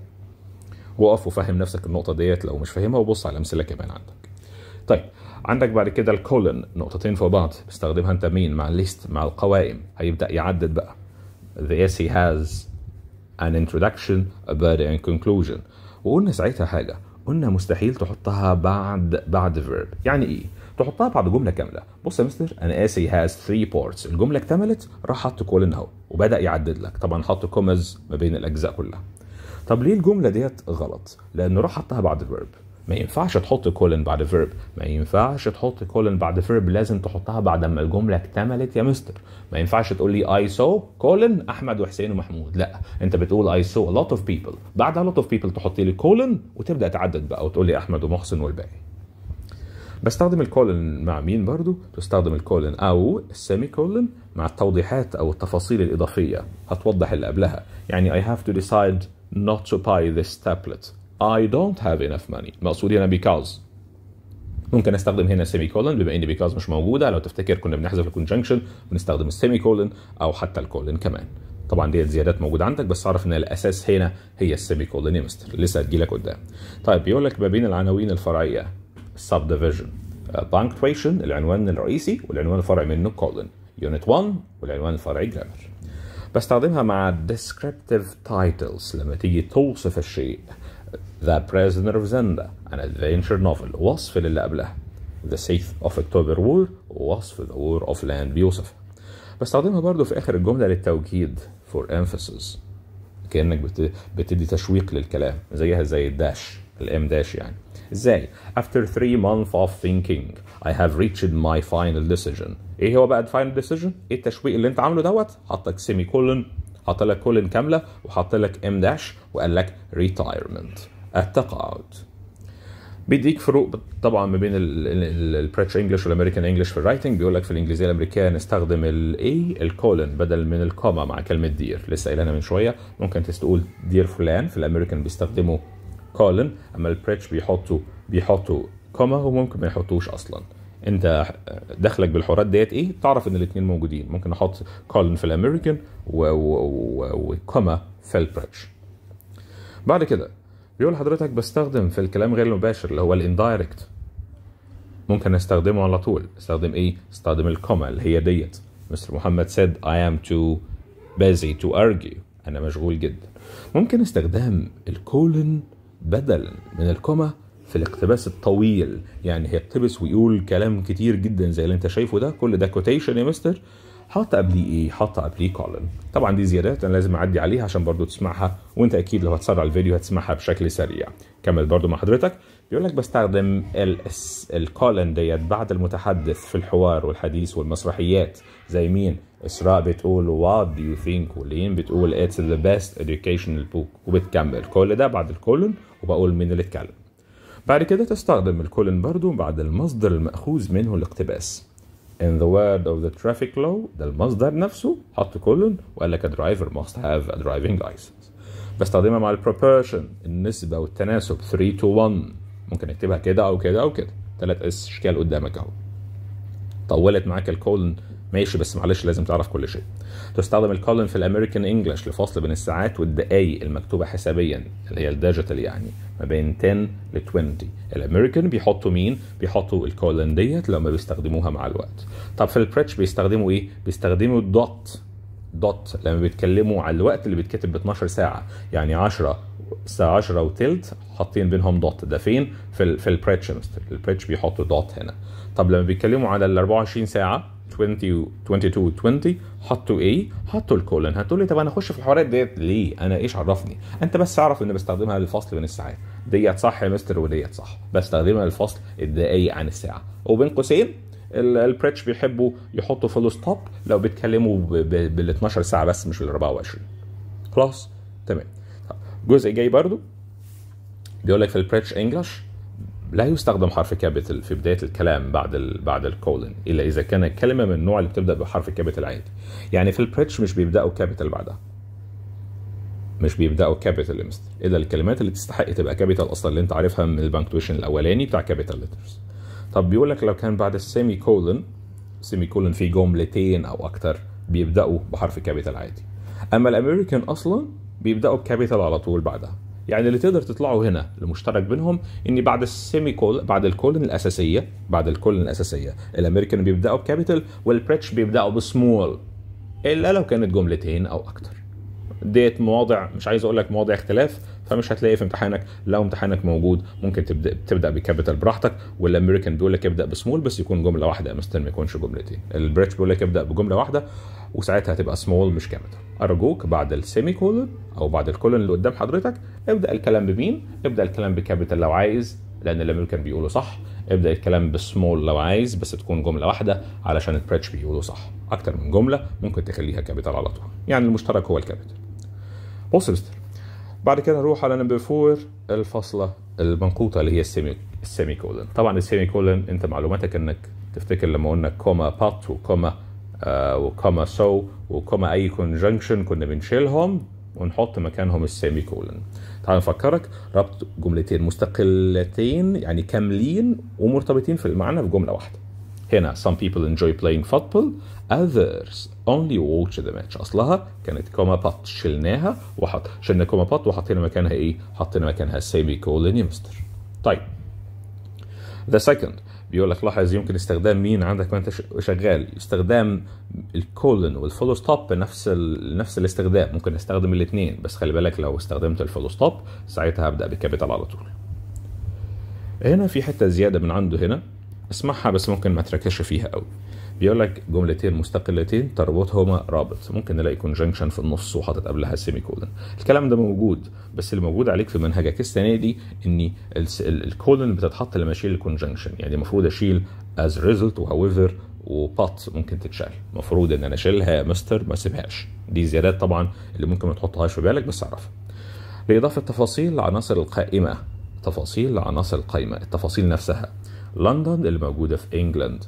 وقف وفهم نفسك النقطه ديت لو مش فاهمها وبص على امثله كمان عندك طيب عندك بعد كده الكولن نقطتين فوق بعض بستخدمها انت مين مع الليست مع القوائم هيبدا يعدد بقى the essay has an introduction a body and conclusion وقلنا ساعتها حاجه قلنا مستحيل تحطها بعد بعد verb يعني ايه تحطها بعد جمله كامله بص يا مستر انا اسي هاز 3 بارتس الجمله اكتملت راح حط كولن اهو وبدا يعدد لك طبعا حط كومز ما بين الاجزاء كلها طب ليه الجمله ديت غلط لانه راح حطها بعد الفيرب ما ينفعش تحط كولن بعد فيرب ما ينفعش تحط كولن بعد فيرب لازم تحطها بعد ما الجمله اكتملت يا مستر ما ينفعش تقول لي اي سو كولن احمد وحسين ومحمود لا انت بتقول اي سو a lot of people بعد a lot of people تحط لي كولن وتبدا تعدد بقى وتقول لي احمد ومحسن والباقي بستخدم الكولن مع مين برضو تستخدم الكولن او السيمي كولن مع التوضيحات او التفاصيل الاضافيه هتوضح اللي قبلها يعني I have to decide not to buy this tablet I don't have enough money مقصودي هنا because ممكن استخدم هنا سيمي كولن بما ان because مش موجوده لو تفتكر كنا بنحذف الكونجنكشن بنستخدم السيمي كولن او حتى الكولن كمان طبعا ديت زيادات موجوده عندك بس اعرف ان الاساس هنا هي السيمي كولن يا مستر لسه هتجيلك قدام طيب بيقول لك ما بين العناوين الفرعيه subdivision punctuation العنوان الرئيسي والعنوان الفرعي منه colon unit 1 والعنوان الفرعي grammar بستخدمها مع descriptive titles لما تيجي توصف الشيء The Prisoner of Zenda an adventure novel وصف للي قبلها The 6th of October War وصف The War of Land بيوصف بستخدمها برضو في آخر الجملة للتوكيد for emphasis كأنك بت... بتدي تشويق للكلام زيها زي الداش الام داش يعني ازاي after three months of thinking I have reached my final decision ايه هو بقى الفاينل ديسيجن ايه التشويق اللي انت عامله دوت حط لك سيمي كولن حط لك كولن كامله وحط لك ام داش وقال لك retirement التقاعد بيديك فروق طبعا ما بين البريتش انجلش والامريكان انجلش في الرايتنج بيقول لك في الانجليزيه الامريكيه نستخدم الاي الكولن بدل من الكوما مع كلمه دير لسه قايلها من شويه ممكن تقول دير فلان في الامريكان بيستخدموا كولن اما البريتش بيحطوا بيحطوا كوما وممكن ما يحطوش اصلا انت دخلك بالحوارات ديت ايه تعرف ان الاثنين موجودين ممكن احط كولن في الامريكان وكوما في البريتش بعد كده بيقول حضرتك بستخدم في الكلام غير المباشر اللي هو الاندايركت ممكن استخدمه على طول استخدم ايه استخدم الكوما اللي هي ديت مستر محمد said I am too busy to argue انا مشغول جدا ممكن استخدام الكولن بدلا من الكوما في الاقتباس الطويل يعني هيقتبس ويقول كلام كتير جدا زي اللي انت شايفه ده كل ده كوتيشن يا مستر حط قبليه ايه حط قبليه كولن طبعا دي زيادات انا لازم اعدي عليها عشان برضو تسمعها وانت اكيد لو هتسرع الفيديو هتسمعها بشكل سريع كمل برضو مع حضرتك بيقول لك بستخدم الكولن ديت بعد المتحدث في الحوار والحديث والمسرحيات زي مين اسراء بتقول what do you think ولين بتقول it's the best educational book وبتكمل كل ده بعد الكولن وبقول مين اللي اتكلم بعد كده تستخدم الكولن برضو بعد المصدر المأخوذ منه الاقتباس in the word of the traffic law ده المصدر نفسه حط كولن وقال لك a driver must have a driving license بستخدمها مع البروبورشن النسبة والتناسب 3 to 1 ممكن اكتبها كده او كده او كده ثلاث اشكال قدامك اهو طولت معاك الكولن ماشي بس معلش لازم تعرف كل شيء تستخدم الكولن في الامريكان انجلش لفصل بين الساعات والدقائق المكتوبه حسابيا اللي هي الديجيتال يعني ما بين 10 ل 20 الامريكان بيحطوا مين بيحطوا الكولن ديت لما بيستخدموها مع الوقت طب في البريتش بيستخدموا ايه بيستخدموا الدوت دوت لما بيتكلموا على الوقت اللي بيتكتب ب 12 ساعه يعني 10 الساعه 10 وتلت حاطين بينهم دوت ده فين في ال في البريتش مستر البريتش بيحطوا دوت هنا طب لما بيتكلموا على ال 24 ساعه 20 22 20 حطوا ايه؟ حطوا الكولن هتقول لي طب انا اخش في الحوارات ديت ليه؟ انا ايش عرفني؟ انت بس اعرف ان بستخدمها للفصل بين الساعات ديت صح يا مستر وديت صح بستخدمها للفصل الدقايق عن الساعه وبين قوسين البريتش بيحبوا يحطوا فول ستوب لو بيتكلموا بال 12 ساعه بس مش بال 24 خلاص تمام الجزء الجاي برضو بيقول لك في البريتش انجلش لا يستخدم حرف كابيتال في بدايه الكلام بعد ال بعد الكولن الا اذا كان الكلمه من النوع اللي بتبدا بحرف كابيتال عادي يعني في البريتش مش بيبداوا كابيتال بعدها مش بيبداوا كابيتال يا مستر الا الكلمات اللي تستحق تبقى كابيتال اصلا اللي انت عارفها من البنكتويشن الاولاني بتاع كابيتال ليترز طب بيقول لك لو كان بعد السيمي كولن سيمي كولن في جملتين او اكتر بيبداوا بحرف كابيتال عادي اما الامريكان اصلا بيبداوا بكابيتال على طول بعدها يعني اللي تقدر تطلعوا هنا المشترك بينهم ان بعد السيمي كول بعد الكولن الاساسيه بعد الكولن الاساسيه الامريكان بيبداوا بكابيتال والبريتش بيبداوا بسمول الا لو كانت جملتين او اكتر ديت مواضع مش عايز اقول لك مواضع اختلاف فمش هتلاقي في امتحانك لو امتحانك موجود ممكن تبدا تبدا بكابيتال براحتك والامريكان بيقول لك ابدا بسمول بس يكون جمله واحده يا مستر ما يكونش جملتين البريتش بيقول لك ابدا بجمله واحده وساعتها هتبقى سمول مش كابيتال ارجوك بعد السيمي كولن او بعد الكولن اللي قدام حضرتك ابدا الكلام بمين ابدا الكلام بكابيتال لو عايز لان الامريكان بيقولوا صح ابدا الكلام بسمول لو عايز بس تكون جمله واحده علشان البريتش بيقولوا صح اكتر من جمله ممكن تخليها كابيتال على طول يعني المشترك هو الكابيتال بص يا مستر بعد كده نروح على نمبر 4 الفاصله المنقوطه اللي هي السيمي السيمي كولن طبعا السيمي كولن انت معلوماتك انك تفتكر لما قلنا كوما بات وكوما آه وكوما سو وكوما اي كونجنكشن كنا بنشيلهم ونحط مكانهم السيمي كولن تعال نفكرك ربط جملتين مستقلتين يعني كاملين ومرتبطين في المعنى في جمله واحده هنا some people enjoy playing football others only watch the match اصلها كانت كوما بات شلناها وحط شلنا كوما بات وحطينا مكانها ايه حطينا مكانها سيمي كولن يا مستر طيب the second بيقول لك لاحظ يمكن استخدام مين عندك وانت شغال استخدام الكولن والفول ستوب بنفس ال... نفس الاستخدام ممكن استخدم الاثنين بس خلي بالك لو استخدمت الفول ستوب ساعتها هبدا بكابيتال على طول هنا في حته زياده من عنده هنا اسمعها بس ممكن ما تركزش فيها قوي بيقول لك جملتين مستقلتين تربطهما رابط ممكن نلاقي كونجنكشن في النص وحاطط قبلها سيمي كولن الكلام ده موجود بس اللي موجود عليك في منهجك السنه دي ان الكولن بتتحط لما اشيل الكونجنكشن يعني المفروض اشيل از ريزلت وهاويفر وبات ممكن تتشال المفروض ان انا اشيلها يا مستر ما اسيبهاش دي زيادات طبعا اللي ممكن ما تحطهاش في بالك بس اعرفها باضافه تفاصيل لعناصر القائمه تفاصيل لعناصر القائمه التفاصيل نفسها لندن اللي موجوده في انجلاند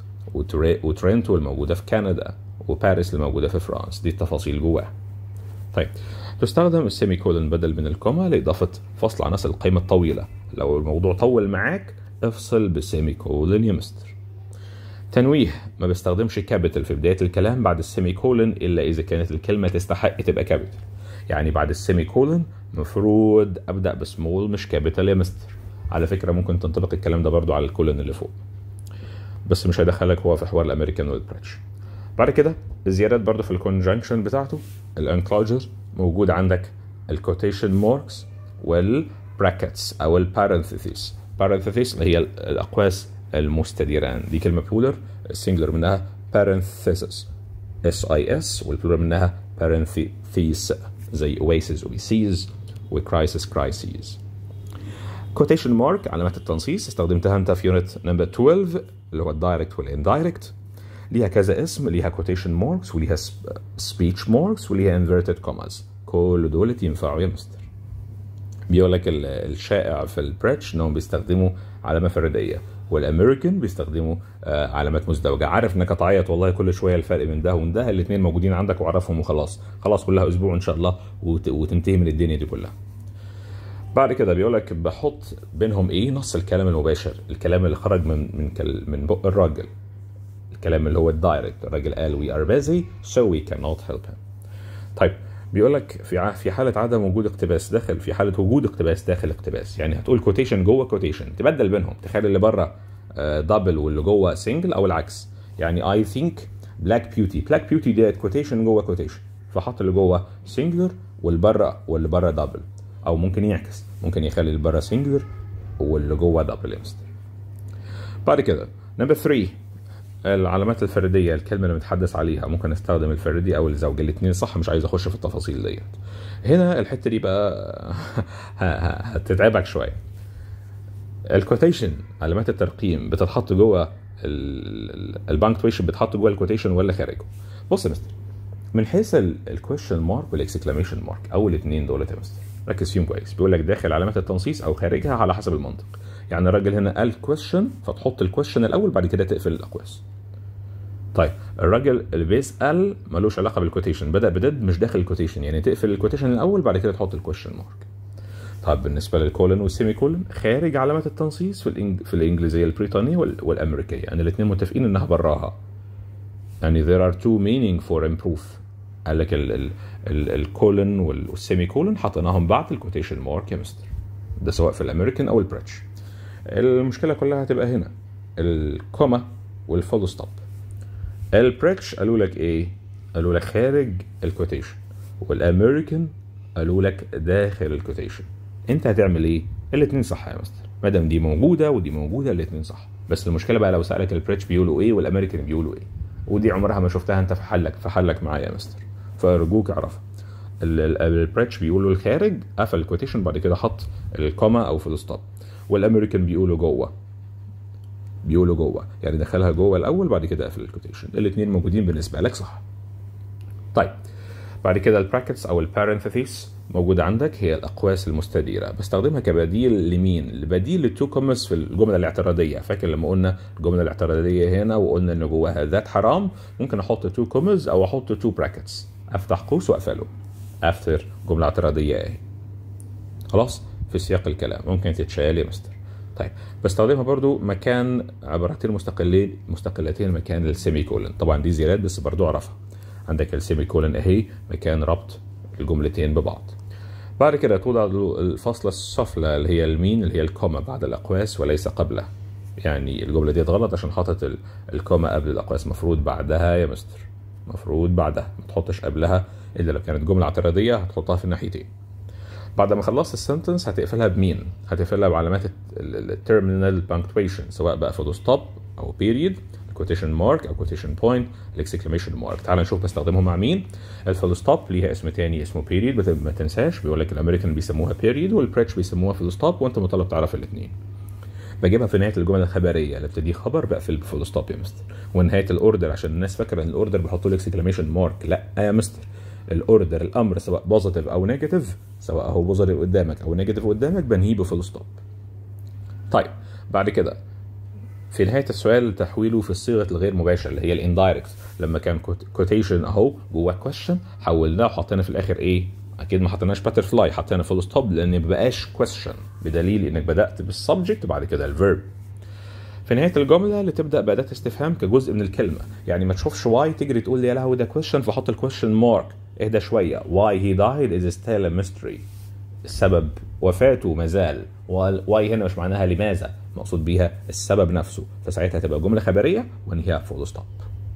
وترينتو الموجودة في كندا وباريس اللي موجودة في فرنسا دي التفاصيل جواها طيب تستخدم السيمي كولن بدل من الكوما لإضافة فصل عناصر القيمة الطويلة لو الموضوع طول معاك افصل بالسيمي كولن يا مستر تنويه ما بستخدمش كابيتال في بداية الكلام بعد السيمي كولن إلا إذا كانت الكلمة تستحق تبقى كابيتال يعني بعد السيمي كولن مفروض أبدأ بسمول مش كابيتال يا مستر على فكرة ممكن تنطبق الكلام ده برضو على الكولن اللي فوق بس مش هيدخلك هو في حوار الامريكان والبريتش بعد كده الزيادات برضو في الكونجنكشن بتاعته الانكلوجر موجود عندك الكوتيشن ماركس والبراكتس او البارنثيسيس بارنثيسيس اللي هي الاقواس المستديران دي كلمه بلولر السنجلر منها parenthesis اس اي اس والبلولر منها parenthesis زي oasis oases وكرايسيس كرايسيس كوتيشن مارك علامات التنصيص استخدمتها انت في يونت نمبر 12 اللي هو الدايركت والاندايركت ليها كذا اسم ليها كوتيشن ماركس وليها سبيتش ماركس وليها انفيرتد كوماز كل دول ينفعوا يا مستر بيقول لك الشائع في البريتش انهم بيستخدموا علامه فرديه والامريكان بيستخدموا آه علامات مزدوجه عارف انك هتعيط والله كل شويه الفرق بين ده ومن ده الاثنين موجودين عندك وعرفهم وخلاص خلاص كلها اسبوع ان شاء الله وت... وتنتهي من الدنيا دي كلها بعد كده بيقول لك بحط بينهم ايه نص الكلام المباشر الكلام اللي خرج من من كل من بق الراجل الكلام اللي هو الدايركت الراجل قال we are busy so we cannot help him طيب بيقول لك في في حاله عدم وجود اقتباس داخل في حاله وجود اقتباس داخل اقتباس يعني هتقول كوتيشن جوه كوتيشن تبدل بينهم تخلي اللي بره دبل واللي جوه سنجل او العكس يعني اي ثينك بلاك بيوتي بلاك بيوتي ديت كوتيشن جوه كوتيشن فحط اللي جوه سنجلر واللي بره واللي بره دبل او ممكن يعكس ممكن يخلي اللي بره سنجلر واللي جوه دبل يا مستر بعد كده نمبر 3 العلامات الفرديه الكلمه اللي متحدث عليها ممكن استخدم الفردي او الزوج الاثنين صح مش عايز اخش في التفاصيل ديت هنا الحته دي بقى هتتعبك شويه الكوتيشن علامات الترقيم بتتحط جوه البانكتويشن بتحط جوه الكوتيشن ولا خارجه بص يا مستر من حيث الكويشن مارك والاكسكلاميشن مارك او الاثنين دول يا مستر ركز فيهم كويس بيقول لك داخل علامات التنصيص او خارجها على حسب المنطق يعني الراجل هنا قال كويشن فتحط الكويشن الاول بعد كده تقفل الاقواس طيب الراجل اللي بيسال ملوش علاقه بالكوتيشن بدا بدد مش داخل الكوتيشن يعني تقفل الكوتيشن الاول بعد كده تحط الكويشن مارك طيب بالنسبه للكولن والسيمي كولن خارج علامات التنصيص في الإنج... في الانجليزيه البريطانيه وال... والامريكيه يعني الاثنين متفقين انها براها يعني there are two meaning for improve قال لك الكولن والسيمي كولن حطيناهم بعد الكوتيشن مارك يا مستر ده سواء في الامريكان او البريتش المشكله كلها هتبقى هنا الكوما والفول ستوب البريتش قالوا لك ايه قالوا لك خارج الكوتيشن والامريكان قالوا لك داخل الكوتيشن انت هتعمل ايه الاثنين صح يا مستر ما دام دي موجوده ودي موجوده الاثنين صح بس المشكله بقى لو سالك البريتش بيقولوا ايه والامريكان بيقولوا ايه ودي عمرها ما شفتها انت في حلك في حلك معايا يا مستر فارجوك اعرفها البريتش بيقولوا الخارج قفل الكوتيشن بعد كده حط الكوما او فول ستوب والامريكان بيقولوا جوه بيقولوا جوه يعني دخلها جوه الاول بعد كده قفل الكوتيشن الاثنين موجودين بالنسبه لك صح طيب بعد كده البراكتس او البارنثيسيس موجودة عندك هي الأقواس المستديرة بستخدمها كبديل لمين؟ لبديل للتو كومس في الجملة الاعتراضية فاكر لما قلنا الجملة الاعتراضية هنا وقلنا إن جواها ذات حرام ممكن أحط تو كومز أو أحط تو براكتس أفتح قوس وأقفله أفتر جملة اعتراضية أهي خلاص في سياق الكلام ممكن تتشال يا مستر طيب بستخدمها برضو مكان عبارتين مستقلين مستقلتين مكان السيمي كولن طبعا دي زيادات بس برضو اعرفها عندك السيمي كولن اهي مكان ربط الجملتين ببعض بعد كده توضع الفاصلة السفلى اللي هي المين اللي هي الكوما بعد الأقواس وليس قبلها يعني الجملة دي غلط عشان حاطط الكوما قبل الأقواس مفروض بعدها يا مستر مفروض بعدها ما تحطش قبلها إلا لو كانت جملة اعتراضية هتحطها في الناحيتين بعد ما خلصت السنتنس هتقفلها بمين؟ هتقفلها بعلامات التيرمينال بانكتويشن سواء بقى فول ستوب او بيريد كوتيشن مارك او كوتيشن بوينت الاكسكليميشن مارك تعال نشوف بستخدمهم مع مين الفول ستوب ليها اسم تاني اسمه بيريد ما تنساش بيقول لك الامريكان بيسموها بيريد والبريتش بيسموها فول ستوب وانت مطالب تعرف الاثنين بجيبها في نهايه الجمله الخبريه اللي بتدي خبر بقفل بفول ستوب يا مستر ونهايه الاوردر عشان الناس فاكره ان الاوردر بيحطوا له اكسكليميشن مارك لا يا مستر الاوردر الامر سواء بوزيتيف او نيجاتيف سواء هو بوزيتيف قدامك او نيجاتيف قدامك بنهيه بفول ستوب طيب بعد كده في نهايه السؤال تحويله في الصيغه الغير مباشره اللي هي الاندايركت لما كان كوتيشن اهو جواه كويشن حولناه وحطينا في الاخر ايه اكيد ما حطيناش باتر فلاي حطينا فول ستوب لان ما بقاش كويستشن بدليل انك بدات بالسبجكت وبعد كده الفيرب في نهايه الجمله اللي تبدا باداه استفهام كجزء من الكلمه يعني ما تشوفش واي تجري تقول لي يا لهوي ده كويشن فحط الكويشن مارك اهدى شويه واي هي دايد از ستيل ميستري السبب وفاته ما زال واي هنا مش معناها لماذا مقصود بيها السبب نفسه فساعتها تبقى جمله خبريه وانهيها فول ستوب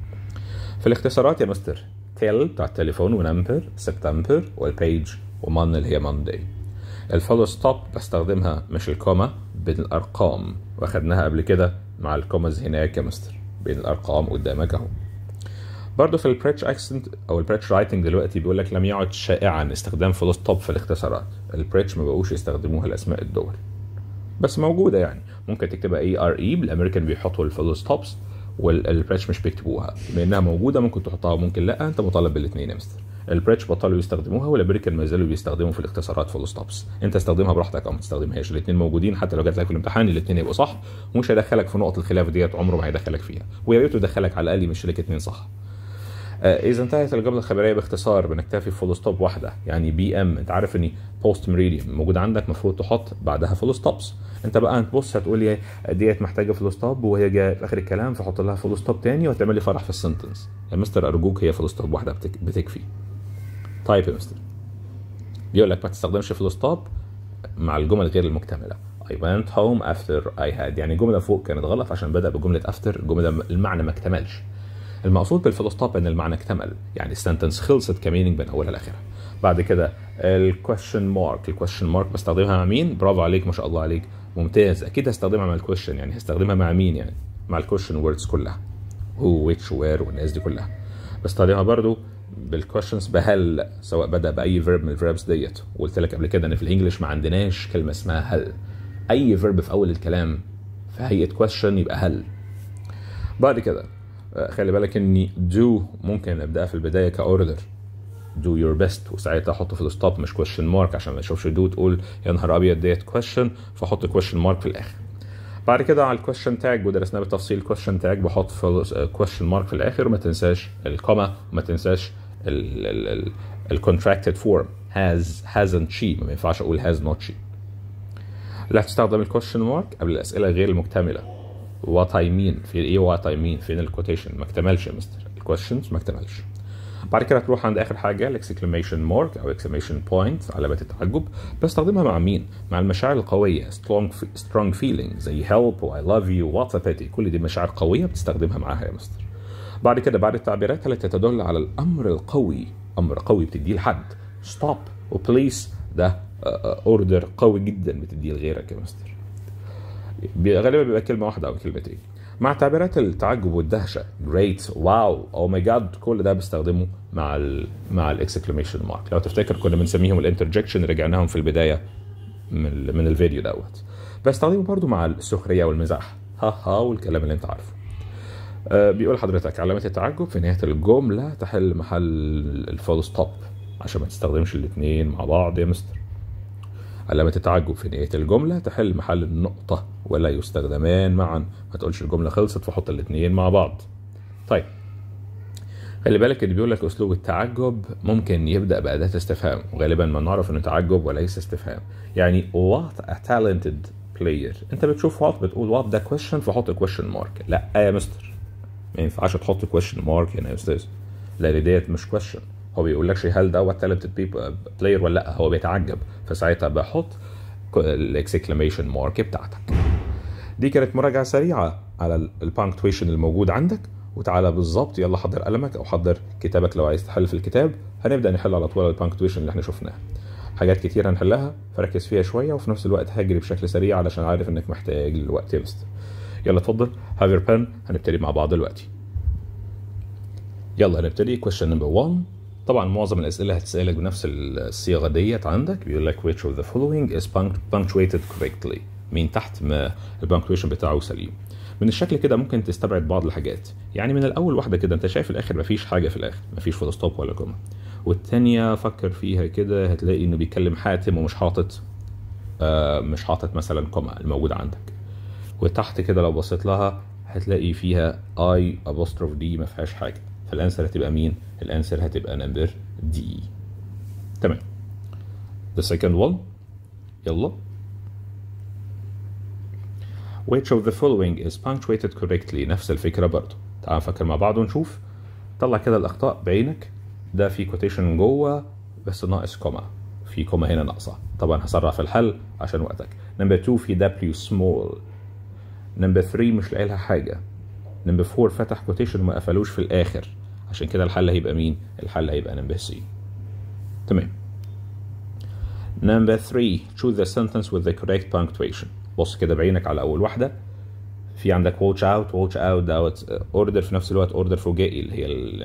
في الاختصارات يا مستر تيل بتاع التليفون ونمبر سبتمبر والبيج ومن اللي هي ماندي الفول ستوب بستخدمها مش الكوما بين الارقام واخدناها قبل كده مع الكوماز هناك يا مستر بين الارقام قدامك اهو برضه في البريتش اكسنت او البريتش رايتنج دلوقتي بيقول لك لم يعد شائعا استخدام فول ستوب في الاختصارات البريتش ما بقوش يستخدموها لاسماء الدول بس موجوده يعني ممكن تكتبها اي ار اي بالامريكان بيحطوا الفول ستوبس والبريتش مش بيكتبوها بما انها موجوده ممكن تحطها وممكن لا انت مطالب بالاثنين يا مستر البريتش بطلوا يستخدموها والامريكان ما زالوا بيستخدموا في الاختصارات فول ستوبس انت استخدمها براحتك او ما تستخدمهاش الاثنين موجودين حتى لو جات لك في الامتحان الاثنين يبقوا صح ومش هيدخلك في نقط الخلاف ديت عمره ما هيدخلك فيها ويا ريت يدخلك على الاقل يمشي لك اثنين صح آه، اذا انتهت الجمله الخبريه باختصار بنكتفي فول ستوب واحده يعني بي ام انت عارف ان بوست ميريديوم موجود عندك المفروض تحط بعدها فول ستوبس انت بقى هتبص هتقول لي ديت محتاجه فول ستوب وهي جايه في اخر الكلام فحط لها فول ستوب تاني وهتعمل لي فرح في السنتنس يا مستر ارجوك هي فول ستوب واحده بتك... بتكفي طيب يا مستر بيقول لك ما تستخدمش فول ستوب مع الجمل غير المكتمله I went home after I had يعني جملة فوق كانت غلط عشان بدأ بجملة after الجملة المعنى ما اكتملش المقصود بالفول ستوب ان المعنى اكتمل يعني السنتنس خلصت كمينينج بين اولها لاخرها بعد كده الكويشن مارك الكويشن مارك بستخدمها مع مين برافو عليك ما شاء الله عليك ممتاز اكيد هستخدمها مع الكويشن يعني هستخدمها مع مين يعني مع الكويشن ووردز كلها هو ويتش وير والناس دي كلها بستخدمها برضو بالكويشنز بهل سواء بدا باي فيرب من الفيربس ديت وقلت لك قبل كده ان في الانجليش ما عندناش كلمه اسمها هل اي فيرب في اول الكلام في هيئه كويشن يبقى هل بعد كده آه، خلي بالك اني دو ممكن ابداها في البدايه كاوردر do your best وساعتها احط في الستوب مش question mark عشان ما تشوفش do تقول يا نهار ابيض ديت question فاحط question mark في الاخر بعد كده على الكويشن تاج ودرسناه بالتفصيل الكويشن تاج بحط في كويشن مارك في الاخر وما تنساش الكوما وما تنساش الكونتراكتد فورم has hasn't she ما ينفعش اقول has not she لا تستخدم الكويشن مارك قبل الاسئله غير المكتمله what I mean في ايه what I mean فين الكوتيشن ما اكتملش يا مستر الكويشنز ما اكتملش بعد كده تروح عند اخر حاجه الاكسكليميشن مارك او اكسكليميشن بوينت علامه التعجب بستخدمها مع مين مع المشاعر القويه strong strong feeling زي help و I love you what a pity كل دي مشاعر قويه بتستخدمها معاها يا مستر بعد كده بعد التعبيرات التي تدل على الامر القوي امر قوي بتديه لحد stop وبليس ده اوردر قوي جدا بتديه لغيرك يا مستر غالبا بيبقى كلمه واحده او كلمتين مع تعبيرات التعجب والدهشه great واو او ماي جاد كل ده بستخدمه مع ال مع الاكسكليميشن مارك لو تفتكر كنا بنسميهم الانترجكشن رجعناهم في البدايه من, ال- من الفيديو دوت بستخدمه برضو مع السخريه والمزاح ها ها والكلام اللي انت عارفه آه، بيقول حضرتك علامة التعجب في نهاية الجملة تحل محل الفول ستوب عشان ما تستخدمش الاتنين مع بعض يا مستر علامة التعجب في نهاية الجملة تحل محل النقطة ولا يستخدمان معا ما تقولش الجملة خلصت فحط الاتنين مع بعض طيب خلي بالك اللي بيقول لك اسلوب التعجب ممكن يبدا باداه استفهام وغالبا ما نعرف انه تعجب وليس استفهام يعني what a talented player انت بتشوف what بتقول what ده question فحط question mark لا يا مستر ما ينفعش تحط question mark هنا يا استاذ لان ديت مش question هو بيقول لكش هل ده talented بلاير ولا لا هو بيتعجب فساعتها بحط الاكسكليميشن مارك بتاعتك دي كانت مراجعه سريعه على البانكتويشن الموجود عندك وتعالى بالظبط يلا حضر قلمك او حضر كتابك لو عايز تحل في الكتاب هنبدا نحل على طول البانكتويشن اللي احنا شفناها حاجات كتير هنحلها فركز فيها شويه وفي نفس الوقت هجري بشكل سريع علشان عارف انك محتاج للوقت يا مستر يلا اتفضل هاف يور بن هنبتدي مع بعض دلوقتي يلا هنبتدي question number 1 طبعا معظم الاسئله هتسالك بنفس الصيغه ديت عندك بيقول لك which of the following is punct- punctuated correctly مين تحت ما البانكتويشن بتاعه سليم من الشكل كده ممكن تستبعد بعض الحاجات يعني من الاول واحده كده انت شايف الاخر مفيش حاجه في الاخر مفيش فول ستوب ولا كوما والتانية فكر فيها كده هتلاقي انه بيكلم حاتم ومش حاطط آه مش حاطط مثلا كوما الموجود عندك وتحت كده لو بصيت لها هتلاقي فيها اي ابوستروف دي ما فيهاش حاجه فالانسر هتبقى مين الانسر هتبقى نمبر دي تمام The second one يلا Which of the following is punctuated correctly نفس الفكرة برضه تعال نفكر مع بعض ونشوف طلع كده الأخطاء بعينك ده في كوتيشن جوه بس ناقص كوما في كوما هنا ناقصة طبعا هسرع في الحل عشان وقتك نمبر 2 في W small نمبر 3 مش لاقي لها حاجة نمبر 4 فتح كوتيشن وما قفلوش في الآخر عشان كده الحل هيبقى مين؟ الحل هيبقى نمبر سي تمام نمبر 3 choose the sentence with the correct punctuation بص كده بعينك على أول واحدة في عندك watch out watch out دوت اوردر في نفس الوقت اوردر فوجئي اللي هي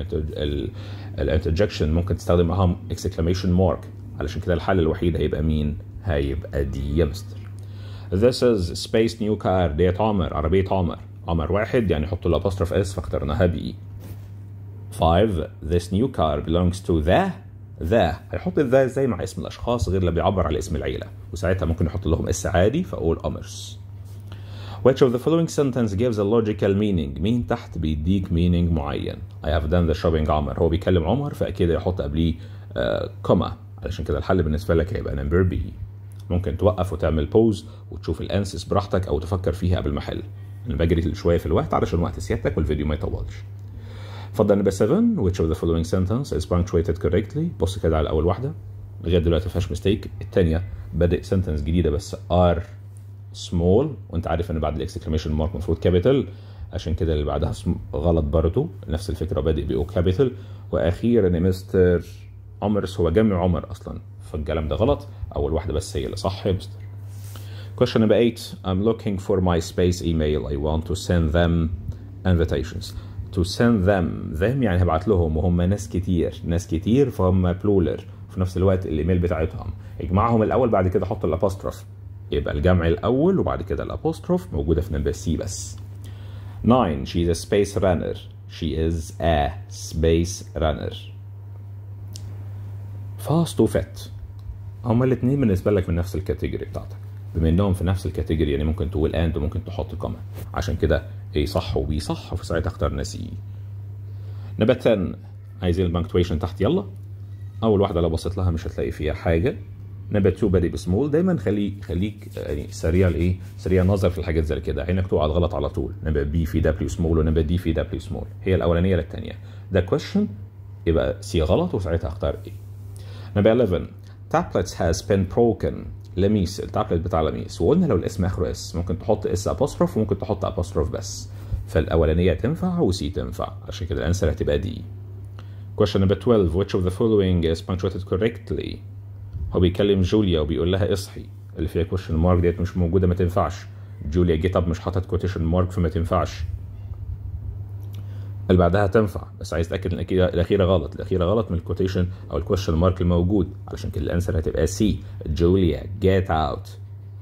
الانترجكشن ممكن تستخدم معاهم exclamation mark علشان كده الحل الوحيد هيبقى مين؟ هيبقى دي يا مستر This is space new car ديت عمر عربية عمر عمر واحد يعني حط له apostrophe اس فاخترناها بي 5 This new car belongs to the ذا هيحط الذا ازاي مع اسم الاشخاص غير اللي بيعبر على اسم العيله وساعتها ممكن يحط لهم اس عادي فاقول امرز Which of the following sentence gives a logical meaning مين تحت بيديك meaning معين I have done the shopping عمر هو بيكلم عمر فاكيد يحط قبليه كوما علشان كده الحل بالنسبه لك هيبقى نمبر بي ممكن توقف وتعمل بوز وتشوف الانسس براحتك او تفكر فيها قبل ما احل انا بجري شويه في الوقت علشان وقت سيادتك والفيديو ما يطولش اتفضل نمبر 7 which of the following sentence is punctuated correctly بص كده على اول واحده لغايه دلوقتي ما فيهاش ميستيك الثانيه بادئ سنتنس جديده بس ار سمول وانت عارف ان بعد الاكسكليميشن مارك المفروض كابيتال عشان كده اللي بعدها غلط برضه نفس الفكره بادئ باو كابيتال واخيرا مستر عمرس هو جمع عمر اصلا فالكلام ده غلط اول واحده بس هي اللي صح يا مستر Question number 8 I'm looking for my space email I want to send them invitations to send them them يعني هبعت لهم وهم ناس كتير ناس كتير فهم بلولر في نفس الوقت الايميل بتاعتهم اجمعهم الاول بعد كده حط الابوستروف يبقى الجمع الاول وبعد كده الابوستروف موجوده في نمبر سي بس 9 she is a space runner she is a space runner fast وفت هما الاثنين بالنسبه لك من نفس الكاتيجوري بتاعتك بما انهم في نفس الكاتيجوري يعني ممكن تقول اند وممكن تحط كوما عشان كده ايه صح وبي صح وفي ساعتها اخترنا سي نمبر 10 عايزين البنكتويشن تحت يلا اول واحده لو بصيت لها مش هتلاقي فيها حاجه نمبر 2 بادئ بسمول دايما خلي خليك يعني سريع الايه سريع النظر في الحاجات زي كده عينك تقع غلط على طول نمبر بي في دبليو سمول ونمبر دي في دبليو سمول هي الاولانيه للثانيه ده كويشن يبقى سي غلط وساعتها اختار ايه نمبر 11 tablets has been broken لميس التابلت بتاع لميس وقلنا لو الاسم اخره اس ممكن تحط اس ابوستروف وممكن تحط ابوستروف بس فالاولانيه تنفع وسي تنفع عشان كده الانسر هتبقى دي question number 12 which of the following is punctuated correctly هو بيكلم جوليا وبيقول لها اصحي اللي فيها question mark ديت مش موجوده ما تنفعش جوليا جيت اب مش حاطط quotation mark فما تنفعش اللي بعدها تنفع بس عايز اتاكد ان الاخيره غلط الاخيره غلط من الكوتيشن او الكويشن مارك الموجود علشان كده الانسر هتبقى سي جوليا جيت اوت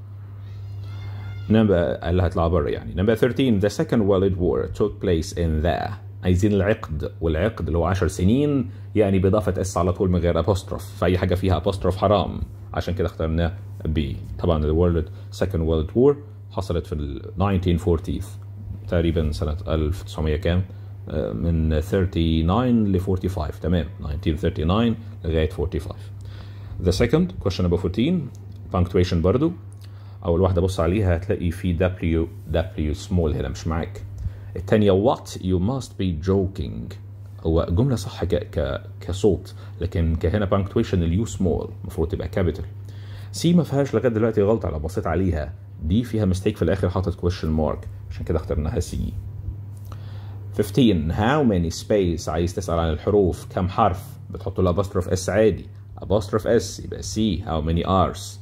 نمبر اللي هيطلع بره يعني نمبر 13 the second world war took place in the عايزين العقد والعقد اللي هو 10 سنين يعني باضافه اس على طول من غير ابوستروف فاي حاجه فيها ابوستروف حرام عشان كده اخترنا بي طبعا الورلد سكند وورلد وور حصلت في ال 1940 تقريبا سنه 1900 كام من 39 ل 45 تمام 1939 لغايه 45 The second question number 14 punctuation برضو اول واحده بص عليها هتلاقي في W W small هنا مش معاك الثانيه what you must be joking هو جمله صح ك ك كصوت لكن كهنا punctuation اليو small المفروض تبقى capital سي ما فيهاش لغايه دلوقتي غلطه لو بصيت عليها دي فيها ميستيك في الاخر حاطط question mark عشان كده اخترناها سي 15 how many space عايز تسأل عن الحروف كم حرف بتحط له apostrophe اس عادي apostrophe اس يبقى C how many R's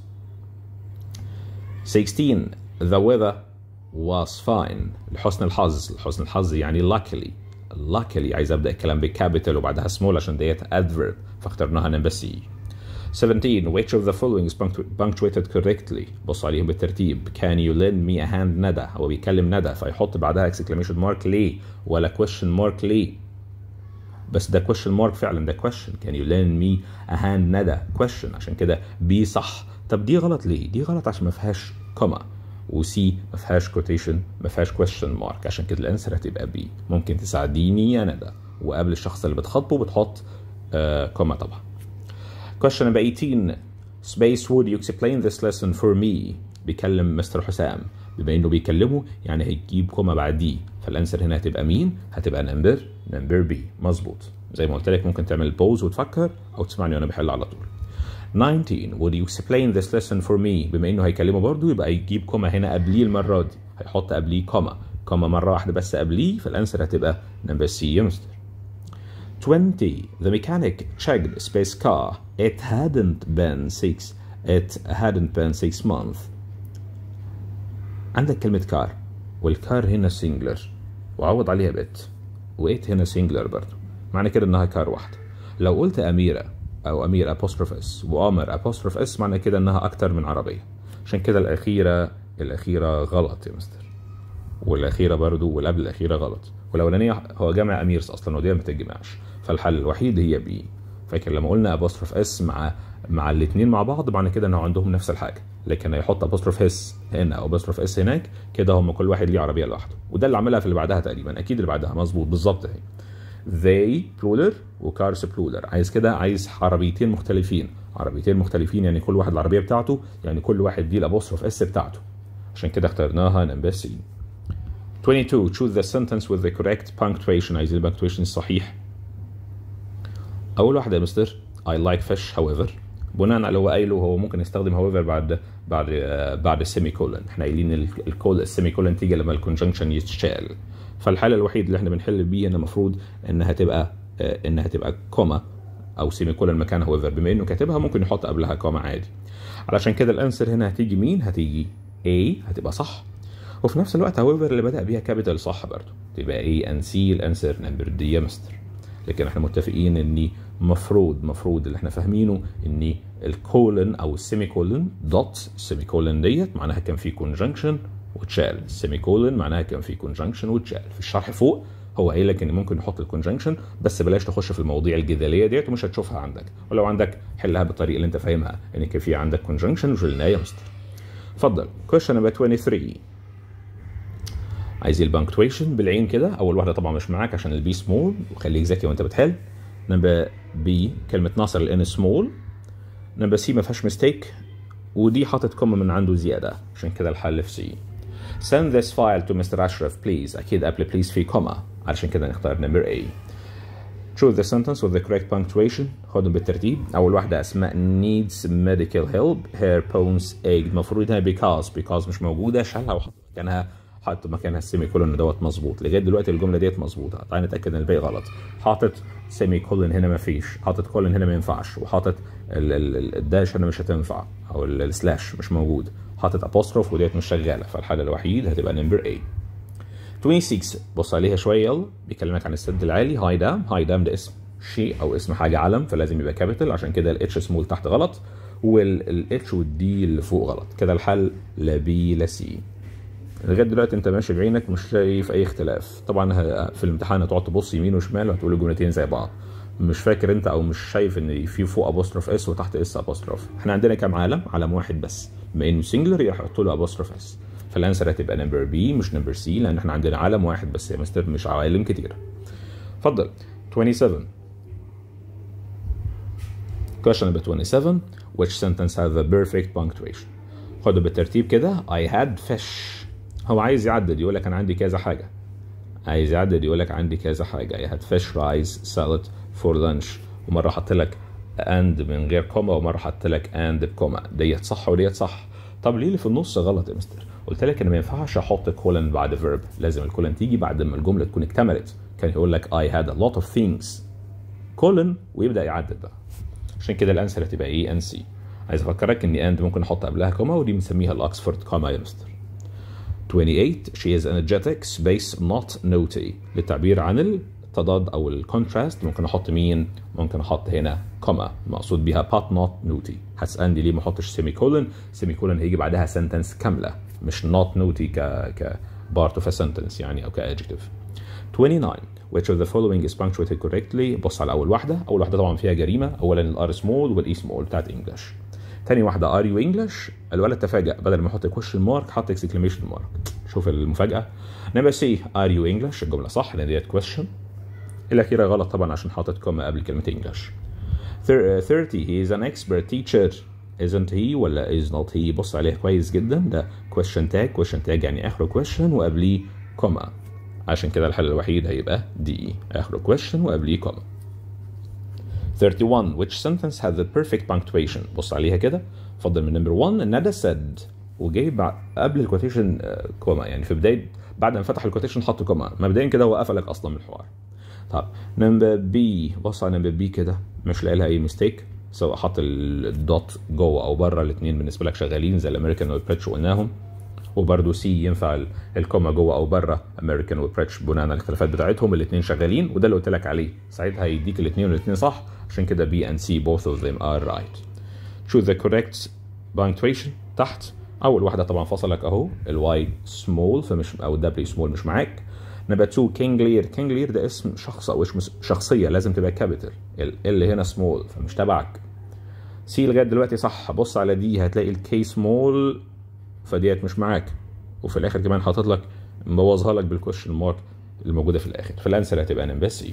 16 the weather was fine لحسن الحظ لحسن الحظ يعني luckily luckily عايز ابدا الكلام بكابيتال وبعدها small عشان ديت adverb فاخترناها نمبر سي 17 which of the following is punctuated correctly بص عليهم بالترتيب can you lend me a hand ندى هو بيكلم ندى فيحط بعدها exclamation mark ليه ولا question mark ليه بس ده question mark فعلا ده question can you lend me a hand ندى question عشان كده بي صح طب دي غلط ليه دي غلط عشان ما فيهاش كوما وسي ما فيهاش كوتيشن ما فيهاش question mark عشان كده الانسر هتبقى بي ممكن تساعديني يا ندى وقبل الشخص اللي بتخاطبه بتحط آه كوما طبعا Question number 18 space would you explain this lesson for me بيكلم مستر حسام بما انه بيكلمه يعني هيجيب كوما بعديه فالانسر هنا هتبقى مين هتبقى نمبر نمبر بي مظبوط زي ما قلت لك ممكن تعمل بوز وتفكر او تسمعني وانا بحل على طول 19 would you explain this lesson for me بما انه هيكلمه برضه يبقى يجيب كوما هنا قبليه المره دي هيحط قبليه كوما كوما مره واحده بس قبليه فالانسر هتبقى نمبر سي يا مستر 20 the mechanic checked space car it hadn't been six it hadn't been six months عندك كلمة كار والكار هنا سنجلر وعوض عليها بت وإت هنا سنجلر برضو معنى كده إنها كار واحدة لو قلت أميرة أو أمير أبوستروف اس وأمر أبوستروف اس معنى كده إنها أكتر من عربية عشان كده الأخيرة الأخيرة غلط يا مستر والأخيرة برضو واللي قبل الأخيرة غلط والأولانية هو جمع أميرز أصلا ودي ما بتتجمعش فالحل الوحيد هي بي فاكر لما قلنا أبوستروف اس مع مع الاثنين مع بعض معنى كده انه عندهم نفس الحاجه لكن هيحط ابوستروف اس هنا او ابوستروف اس هناك كده هم كل واحد ليه عربيه لوحده وده اللي عملها في اللي بعدها تقريبا اكيد اللي بعدها مظبوط بالظبط اهي they بلولر وكارس بلولر عايز كده عايز عربيتين مختلفين عربيتين مختلفين يعني كل واحد العربيه بتاعته يعني كل واحد دي الابوستروف اس بتاعته عشان كده اخترناها نمبر سي 22 choose the sentence with the correct punctuation عايزين البنكتويشن الصحيح اول واحده يا مستر I like fish however بناء على اللي هو قايله هو ممكن يستخدم however بعد بعد بعد السيمي كولن احنا قايلين الكول السيمي كولن تيجي لما الكونجنكشن يتشال فالحاله الوحيد اللي احنا بنحل بيه ان المفروض انها تبقى انها تبقى كوما او سيمي كولن مكان however بما انه كاتبها ممكن يحط قبلها كوما عادي علشان كده الانسر هنا هتيجي مين هتيجي A هتبقى صح وفي نفس الوقت however اللي بدأ بيها كابيتال صح برضه تبقى A and C الانسر نمبر دي يا مستر لكن احنا متفقين ان مفروض مفروض اللي احنا فاهمينه ان الكولن او السيمي كولن دوت السيمي كولن ديت معناها كان في كونجنكشن وتشال السيمي كولن معناها كان في كونجنكشن وتشال في الشرح فوق هو قايل لك ان ممكن نحط الكونجنكشن بس بلاش تخش في المواضيع الجدليه ديت ومش هتشوفها عندك ولو عندك حلها بالطريقه اللي انت فاهمها ان كان في عندك كونجنكشن وشلناه يا مستر اتفضل question number 23 عايزين البنكتويشن بالعين كده اول واحده طبعا مش معاك عشان البي سمول وخليك ذكي وانت بتحل نمبر بي كلمه ناصر الان سمول نمبر سي ما فيهاش ميستيك ودي حاطط كومه من عنده زياده عشان كده الحل في سي send this file to Mr. أشرف please أكيد قبل please في كوما علشان كده نختار نمبر A choose the sentence with the correct punctuation خدهم بالترتيب أول واحدة أسماء needs medical help her bones ache المفروض هنا because because مش موجودة شالها وحط مكانها حط مكانها السيمي كولون دوت مظبوط لغايه دلوقتي الجمله ديت مظبوطه تعالى نتاكد ان الباقي غلط حاطط سيمي كولون هنا ما فيش حاطط كولون هنا ما ينفعش وحاطط الداش هنا مش هتنفع او السلاش مش موجود حاطط ابوستروف وديت مش شغاله فالحل الوحيد هتبقى نمبر A 26 بص عليها شويه يلا بيكلمك عن السد العالي هاي دام هاي دام ده اسم شيء او اسم حاجه علم فلازم يبقى كابيتال عشان كده الاتش سمول تحت غلط والاتش والدي اللي فوق غلط كده الحل لا بي لا سي لغايه دلوقتي انت ماشي بعينك مش شايف اي اختلاف طبعا في الامتحان هتقعد تبص يمين وشمال وهتقول الجملتين زي بعض مش فاكر انت او مش شايف ان في فوق ابوستروف اس وتحت اس ابوستروف احنا عندنا كام علم علم واحد بس بما انه سنجلر يحط له ابوستروف اس فالانسر هتبقى نمبر بي مش نمبر سي لان احنا عندنا علم واحد بس يا مستر مش عوالم كتيره اتفضل 27 question number 27 which sentence has the perfect punctuation خدوا بالترتيب كده I had fish هو عايز يعدد يقول لك انا عندي كذا حاجه عايز يعدد يقول لك عندي كذا حاجه I had fish rice salad for lunch ومره حط لك and من غير كوما ومره حط لك and بكوما ديت صح وديت صح طب ليه اللي في النص غلط يا مستر قلت لك ان ما ينفعش احط كولن بعد فيرب لازم الكولن تيجي بعد ما الجمله تكون اكتملت كان يقول لك I had a lot of things كولن ويبدا يعدد بقى عشان كده الانسر هتبقى ايه ان سي عايز افكرك ان and ممكن احط قبلها كوما ودي بنسميها الاكسفورد كوما يا مستر 28 she is energetic space not naughty للتعبير عن التضاد او الكونتراست ممكن احط مين ممكن احط هنا كوما مقصود بيها but not naughty هتسالني ليه ما احطش سيمي كولن سيمي كولن هيجي بعدها سنتنس كامله مش not naughty ك ك part of a sentence يعني او ك adjective 29 which of the following is punctuated correctly بص على اول واحده اول واحده طبعا فيها جريمه اولا الار سمول والاي سمول بتاعت انجلش تاني واحده ار يو انجلش الولد تفاجأ بدل ما يحط كويشن مارك حط اكسكليميشن مارك شوف المفاجاه نمبر سي ار يو انجلش الجمله صح لان ديت كويشن الاخيره غلط طبعا عشان حاطط كوما قبل كلمه انجلش 30 he is an expert teacher isn't he ولا is not he بص عليها كويس جدا ده question tag question tag يعني اخره question وقبليه كوما عشان كده الحل الوحيد هيبقى دي اخره question وقبليه كوما 31 which sentence has the perfect punctuation بص عليها كده فضل من نمبر 1 ندى said وجاي بعد قبل الكوتيشن كوما يعني في بدايه بعد ما فتح الكوتيشن حط كوما مبدئيا كده هو قفلك اصلا من الحوار طب نمبر بي بص على نمبر بي كده مش لاقي لها اي ميستيك سواء حط الدوت جوه او بره الاثنين بالنسبه لك شغالين زي الامريكان والبريتش قلناهم وبرده سي ينفع الكوما جوه او بره امريكان والبريتش بناء على الاختلافات بتاعتهم الاثنين شغالين وده اللي قلت لك عليه ساعتها هيديك الاثنين والاثنين صح عشان كده بي اند سي both of them are right choose the correct punctuation تحت اول واحده طبعا فصلك اهو الواي سمول فمش او الدبليو سمول مش معاك نمبر 2 كينجلير كينجلير ده اسم شخص او اسم شخصيه لازم تبقى كابيتال ال هنا سمول فمش تبعك سي لغايه دلوقتي صح بص على دي هتلاقي الكي سمول فديت مش معاك وفي الاخر كمان حاطط لك مبوظها لك بالكويشن مارك الموجوده في الاخر فالانسر هتبقى نمبر سي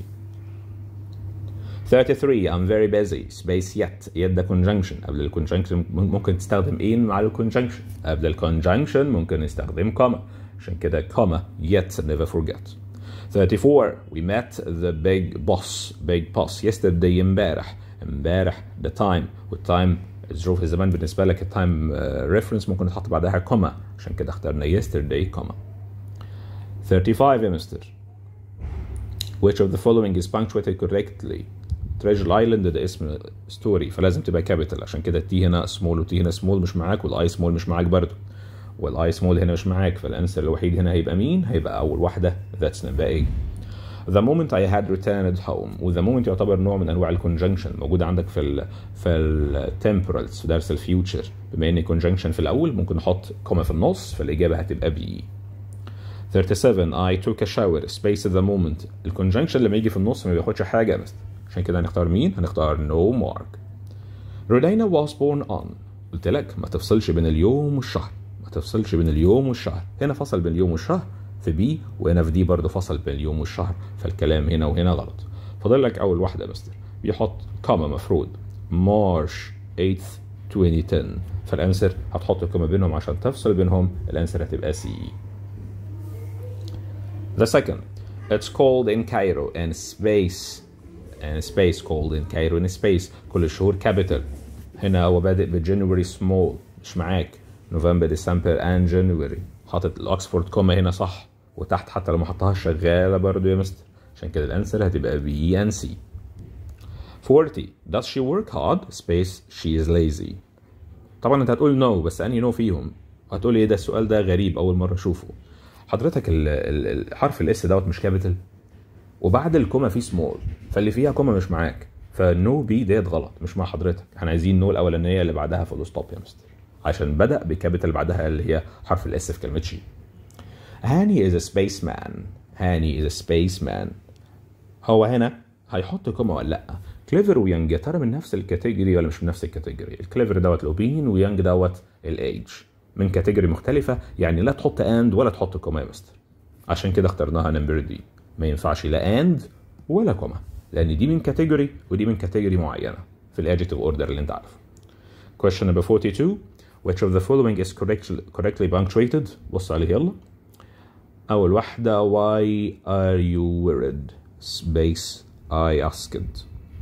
33 I'm very busy space yet yet ده conjunction قبل الكونجنكشن ممكن تستخدم in مع الكونجنكشن قبل الكونجنكشن ممكن نستخدم comma عشان كده comma yet never forget 34 we met the big boss big boss yesterday امبارح امبارح the time والتايم ظروف الزمان بالنسبه لك التايم ريفرنس ممكن تحط بعدها كوما عشان كده اخترنا yesterday كوما 35 يا مستر which of the following is punctuated correctly تريجر ايلاند ده اسم ستوري فلازم تبقى كابيتال عشان كده التي هنا سمول والتي هنا سمول مش معاك والاي سمول مش معاك برضه والاي سمول هنا مش معاك فالانسر الوحيد هنا هيبقى مين؟ هيبقى اول واحده ذاتس نبقى A The moment I had returned home وذا moment يعتبر نوع من انواع الكونجنكشن موجود عندك في ال في التمبرالز في درس الفيوتشر بما ان كونجنكشن في الاول ممكن نحط كوما في النص فالاجابه هتبقى بي 37 I took a shower space at the moment الكونجنكشن لما يجي في النص ما بياخدش حاجه يا مستر عشان كده هنختار مين؟ هنختار no mark. رودينا was born on قلت لك ما تفصلش بين اليوم والشهر ما تفصلش بين اليوم والشهر هنا فصل بين اليوم والشهر في بي وهنا في دي برضه فصل بين اليوم والشهر فالكلام هنا وهنا غلط فاضل لك اول واحده يا مستر بيحط كوما مفروض مارش 8 2010 فالانسر هتحط كوما بينهم عشان تفصل بينهم الانسر هتبقى سي The second it's called in Cairo and space and space called in Cairo in space كل الشهور capital هنا هو بادئ بجانوري small مش معاك نوفمبر ديسمبر and جانوري حاطط الاكسفورد كوما هنا صح وتحت حتى لو ما حطهاش شغاله برضو يا مستر عشان كده الانسر هتبقى بي ان سي 40 does she work hard space she is lazy طبعا انت هتقول نو no بس انهي نو no فيهم هتقول ايه ده السؤال ده غريب اول مره اشوفه حضرتك ال ال الحرف الاس دوت مش كابيتال وبعد الكوما في سمول فاللي فيها كوما مش معاك فنو بي ديت غلط مش مع حضرتك احنا عايزين نو الاولانيه اللي بعدها فول ستوب يا مستر عشان بدا بكابيتال بعدها اللي هي حرف الاس في كلمه شي هاني از ا سبيس مان هاني از ا سبيس مان هو هنا هيحط كوما ولا لا كليفر ويانج يا ترى من نفس الكاتيجوري ولا مش من نفس الكاتيجوري الكليفر دوت الاوبينيون ويانج دوت الايج من كاتيجوري مختلفه يعني لا تحط اند ولا تحط كوما يا مستر عشان كده اخترناها نمبر دي ما ينفعش لا اند ولا كوما لان دي من كاتيجوري ودي من كاتيجوري معينه في الادجكتيف اوردر اللي انت عارفه question number 42 which of the following is correctly, correctly punctuated بص عليه يلا أول واحدة why are you worried space I asked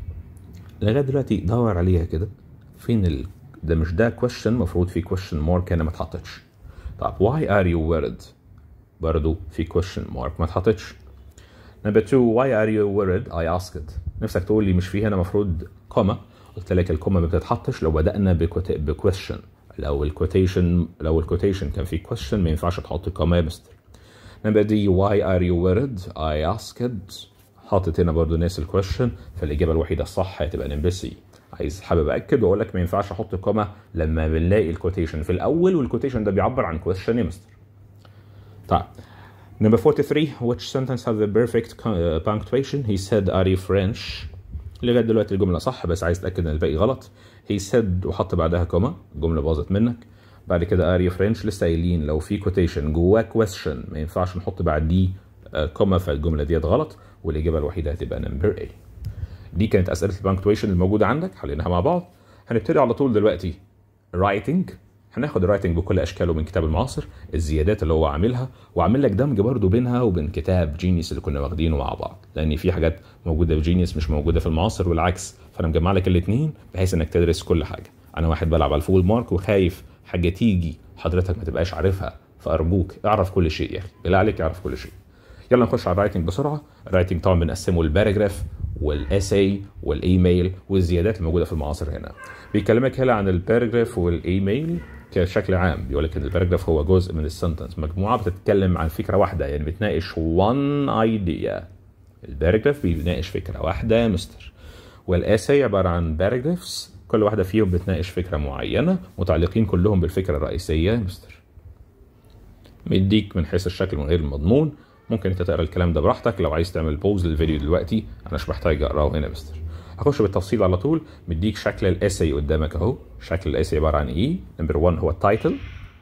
لغاية دلوقتي دور عليها كده فين ال... ده مش ده question مفروض في question mark هنا ما اتحطتش طب why are you worried برضو في question mark ما اتحطتش number two why are you worried I asked نفسك تقول لي مش في هنا مفروض كوما قلت لك الكوما ما بتتحطش لو بدأنا بكويشن لو الكوتيشن لو الكوتيشن كان فيه question ما ينفعش تحط كوما يا مستر نمبر دي why are you worried I asked حاطط هنا برضو ناس الكويشن فالإجابة الوحيدة الصح هتبقى نمبر سي عايز حابب أكد وأقول لك ما ينفعش أحط كوما لما بنلاقي الكوتيشن في الأول والكوتيشن ده بيعبر عن question يا مستر طيب Number 43 which sentence has the perfect punctuation he said are you French لغايه دلوقتي الجمله صح بس عايز تاكد ان الباقي غلط he said وحط بعدها كوما الجمله باظت منك بعد كده ار يو فرنش لسه قايلين لو في كوتيشن جواه كويستشن ما ينفعش نحط بعديه كوما فالجمله ديت غلط والاجابه الوحيده هتبقى نمبر A دي كانت اسئله البانكتويشن الموجوده عندك حليناها مع بعض هنبتدي على طول دلوقتي رايتنج هناخد الرايتنج بكل اشكاله من كتاب المعاصر الزيادات اللي هو عاملها وعامل لك دمج برضه بينها وبين كتاب جينيس اللي كنا واخدينه مع بعض لان في حاجات موجوده في جينيس مش موجوده في المعاصر والعكس فانا مجمع لك الاثنين بحيث انك تدرس كل حاجه انا واحد بلعب على الفول مارك وخايف حاجه تيجي حضرتك ما تبقاش عارفها فارجوك اعرف كل شيء يا اخي بالله عليك اعرف كل شيء يلا نخش على الرايتنج بسرعه الرايتنج طبعا بنقسمه الباراجراف والاساي والايميل والزيادات الموجوده في المعاصر هنا بيكلمك هنا عن الباراجراف والايميل كشكل عام بيقول لك ان الباراجراف هو جزء من السنتنس مجموعه بتتكلم عن فكره واحده يعني بتناقش one idea الباراجراف بيناقش فكره واحده يا مستر والاساي عباره عن باراجرافز كل واحده فيهم بتناقش فكره معينه متعلقين كلهم بالفكره الرئيسيه يا مستر مديك من حيث الشكل من غير المضمون ممكن انت تقرا الكلام ده براحتك لو عايز تعمل بوز للفيديو دلوقتي انا مش محتاج اقراه هنا مستر هخش بالتفصيل على طول مديك شكل الاساي قدامك اهو شكل الاساي عباره عن ايه نمبر 1 هو التايتل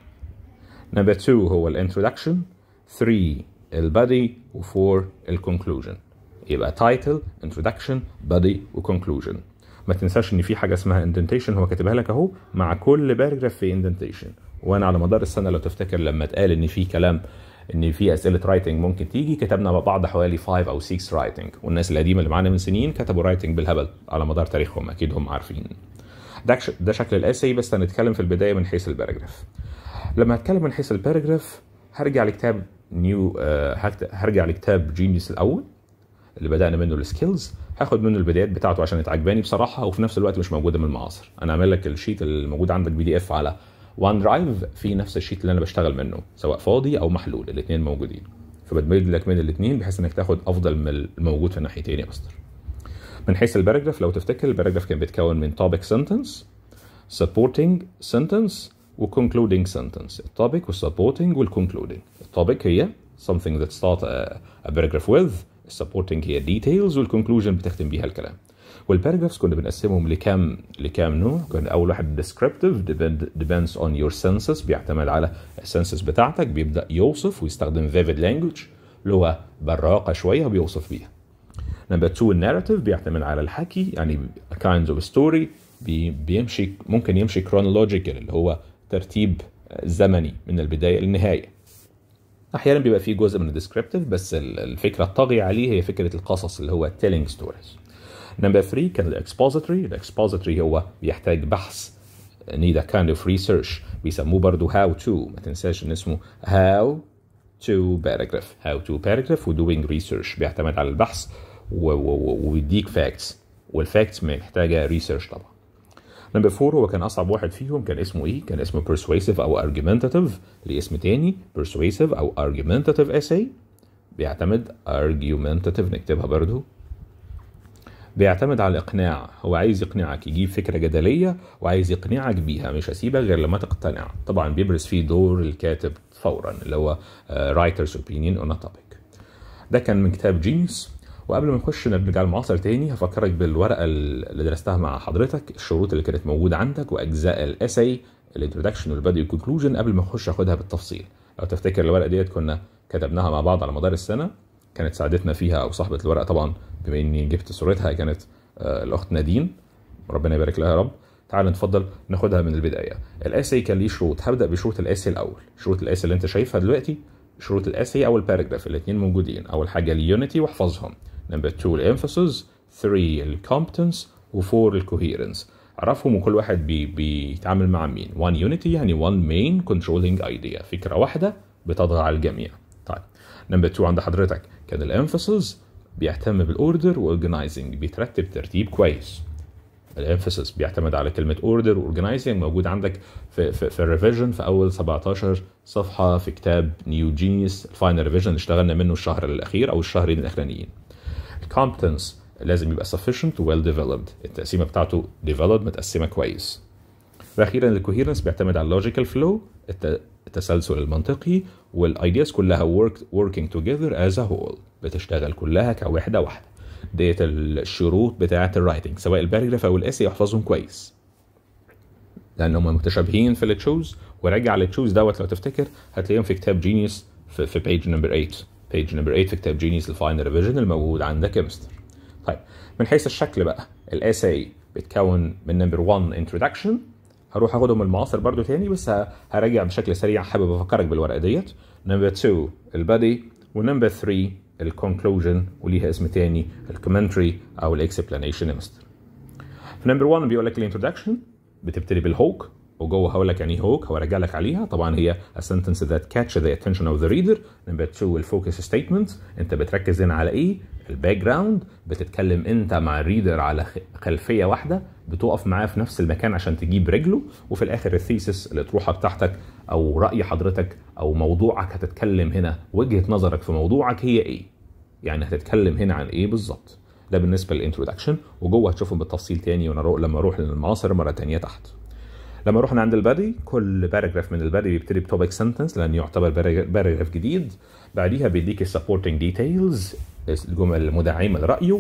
نمبر 2 هو الانترودكشن 3 البادي و4 الكونكلوجن يبقى تايتل انترودكشن بادي وكونكلوجن ما تنساش ان في حاجه اسمها اندنتيشن هو كاتبها لك اهو مع كل باراجراف في اندنتيشن وانا على مدار السنه لو تفتكر لما اتقال ان في كلام ان في اسئله رايتنج ممكن تيجي كتبنا مع بعض حوالي 5 او 6 رايتنج والناس القديمه اللي معانا من سنين كتبوا رايتنج بالهبل على مدار تاريخهم اكيد هم عارفين ده ده شكل الاسي بس هنتكلم في البدايه من حيث الباراجراف لما هتكلم من حيث الباراجراف هرجع لكتاب نيو هرجع لكتاب جينيوس الاول اللي بدانا منه السكيلز هاخد منه البدايات بتاعته عشان اتعجباني بصراحه وفي نفس الوقت مش موجوده من المعاصر انا عامل لك الشيت الموجود عندك بي دي اف على وان درايف في نفس الشيت اللي انا بشتغل منه سواء فاضي او محلول الاثنين موجودين فبدمج لك من الاثنين بحيث انك تاخد افضل من الموجود في الناحيتين يا مستر من حيث الباراجراف لو تفتكر الباراجراف كان بيتكون من topic sentence supporting sentence و concluding sentence التوبيك والسبورتنج والconcluding التوبيك هي something that start a, a paragraph with السبورتنج هي details والconclusion بتختم بيها الكلام والباراجرافز كنا بنقسمهم لكام لكام نوع كان اول واحد descriptive depend, depends on your senses بيعتمد على السنسز بتاعتك بيبدا يوصف ويستخدم vivid language لغه براقه شويه بيوصف بيها نمبر 2 الناراتيف بيعتمد على الحكي يعني kinds of story بي بيمشي ممكن يمشي chronological اللي هو ترتيب زمني من البدايه للنهايه احيانا بيبقى فيه جزء من الديسكريبتيف بس الفكره الطاغيه عليه هي فكره القصص اللي هو telling stories نمبر 3 كان الاكسبوزيتوري الاكسبوزيتوري هو بيحتاج بحث need a kind of research بيسموه برضه how to ما تنساش ان اسمه how to paragraph how to paragraph و doing research بيعتمد على البحث ويديك facts والفاكتس محتاجه ريسيرش طبعا نمبر 4 هو كان اصعب واحد فيهم كان اسمه ايه؟ كان اسمه persuasive او argumentative ليه اسم تاني persuasive او argumentative essay بيعتمد argumentative نكتبها برضو بيعتمد على الاقناع هو عايز يقنعك يجيب فكره جدليه وعايز يقنعك بيها مش هسيبك غير لما تقتنع طبعا بيبرز فيه دور الكاتب فورا اللي هو رايترز اوبينيون اون توبيك ده كان من كتاب جينيوس وقبل ما نخش نرجع المعاصر تاني هفكرك بالورقه اللي درستها مع حضرتك الشروط اللي كانت موجوده عندك واجزاء الاساي الانترودكشن والبادي والكونكلوجن قبل ما نخش اخدها بالتفصيل لو تفتكر الورقه ديت كنا كتبناها مع بعض على مدار السنه كانت ساعدتنا فيها او صاحبه الورقه طبعا بما اني جبت صورتها كانت الاخت نادين ربنا يبارك لها يا رب تعال نتفضل ناخدها من البدايه الاسي كان ليه شروط هبدا بشروط الاسي الاول شروط الاسي اللي انت شايفها دلوقتي شروط الاسي او الباراجراف الاثنين موجودين اول حاجه اليونيتي واحفظهم نمبر 2 الامفاسيس 3 الكومبتنس و4 الكوهيرنس عرفهم وكل واحد بي بيتعامل مع مين 1 يونيتي يعني 1 مين كنترولينج ايديا فكره واحده بتضغى على الجميع طيب نمبر 2 عند حضرتك كان الامفاسيس بيهتم بالاوردر واورجنايزنج بيترتب ترتيب كويس الامفاسيس بيعتمد على كلمه اوردر واورجنايزنج موجود عندك في في, في الريفيجن في اول 17 صفحه في كتاب نيو جينيوس الفاينل ريفيجن اللي اشتغلنا منه الشهر الاخير او الشهرين الاخرانيين الكومبتنس لازم يبقى sufficient و well developed التقسيمه بتاعته developed متقسمه كويس واخيرا الكوهيرنس بيعتمد على اللوجيكال فلو التسلسل المنطقي والايدياز كلها work, working together as a whole بتشتغل كلها كوحده واحده ديت الشروط بتاعه الرايتنج سواء الباراجراف او الاسي احفظهم كويس لان هم متشابهين في التشوز وراجع للتشوز دوت لو تفتكر هتلاقيهم في كتاب جينيوس في, في بيج نمبر 8 بيج نمبر 8 في كتاب جينيوس الفاينل ريفيجن الموجود عندك يا مستر طيب من حيث الشكل بقى الاساي بيتكون من نمبر 1 introduction هروح اخدهم من المعاصر برضو تاني بس ه- هراجع بشكل سريع حابب افكرك بالورقه ديت نمبر 2 البادي ونمبر 3 الكونكلوجن وليها اسم تاني الكومنتري او الاكسبلانيشن يا مستر في نمبر 1 بيقول لك الانترودكشن بتبتدي بالهوك وجوه هقول لك يعني ايه هوك هورجع لك عليها طبعا هي a sentence that catch the attention of the reader نمبر 2 الفوكس ستيتمنت انت بتركز هنا على ايه الباك جراوند بتتكلم انت مع الريدر على خ- خلفيه واحده بتقف معاه في نفس المكان عشان تجيب رجله وفي الاخر الثيسس الاطروحه بتاعتك او راي حضرتك او موضوعك هتتكلم هنا وجهه نظرك في موضوعك هي ايه يعني هتتكلم هنا عن ايه بالظبط ده بالنسبه للانترودكشن وجوه هتشوفهم بالتفصيل تاني وانا رو- لما اروح للمعاصر مره تانيه تحت لما رحنا عند البادي كل باراجراف من البادي بيبتدي بتوبيك سنتنس لان يعتبر باراجراف جديد بعديها بيديك السبورتنج ديتيلز الجمل المدعمه لرايه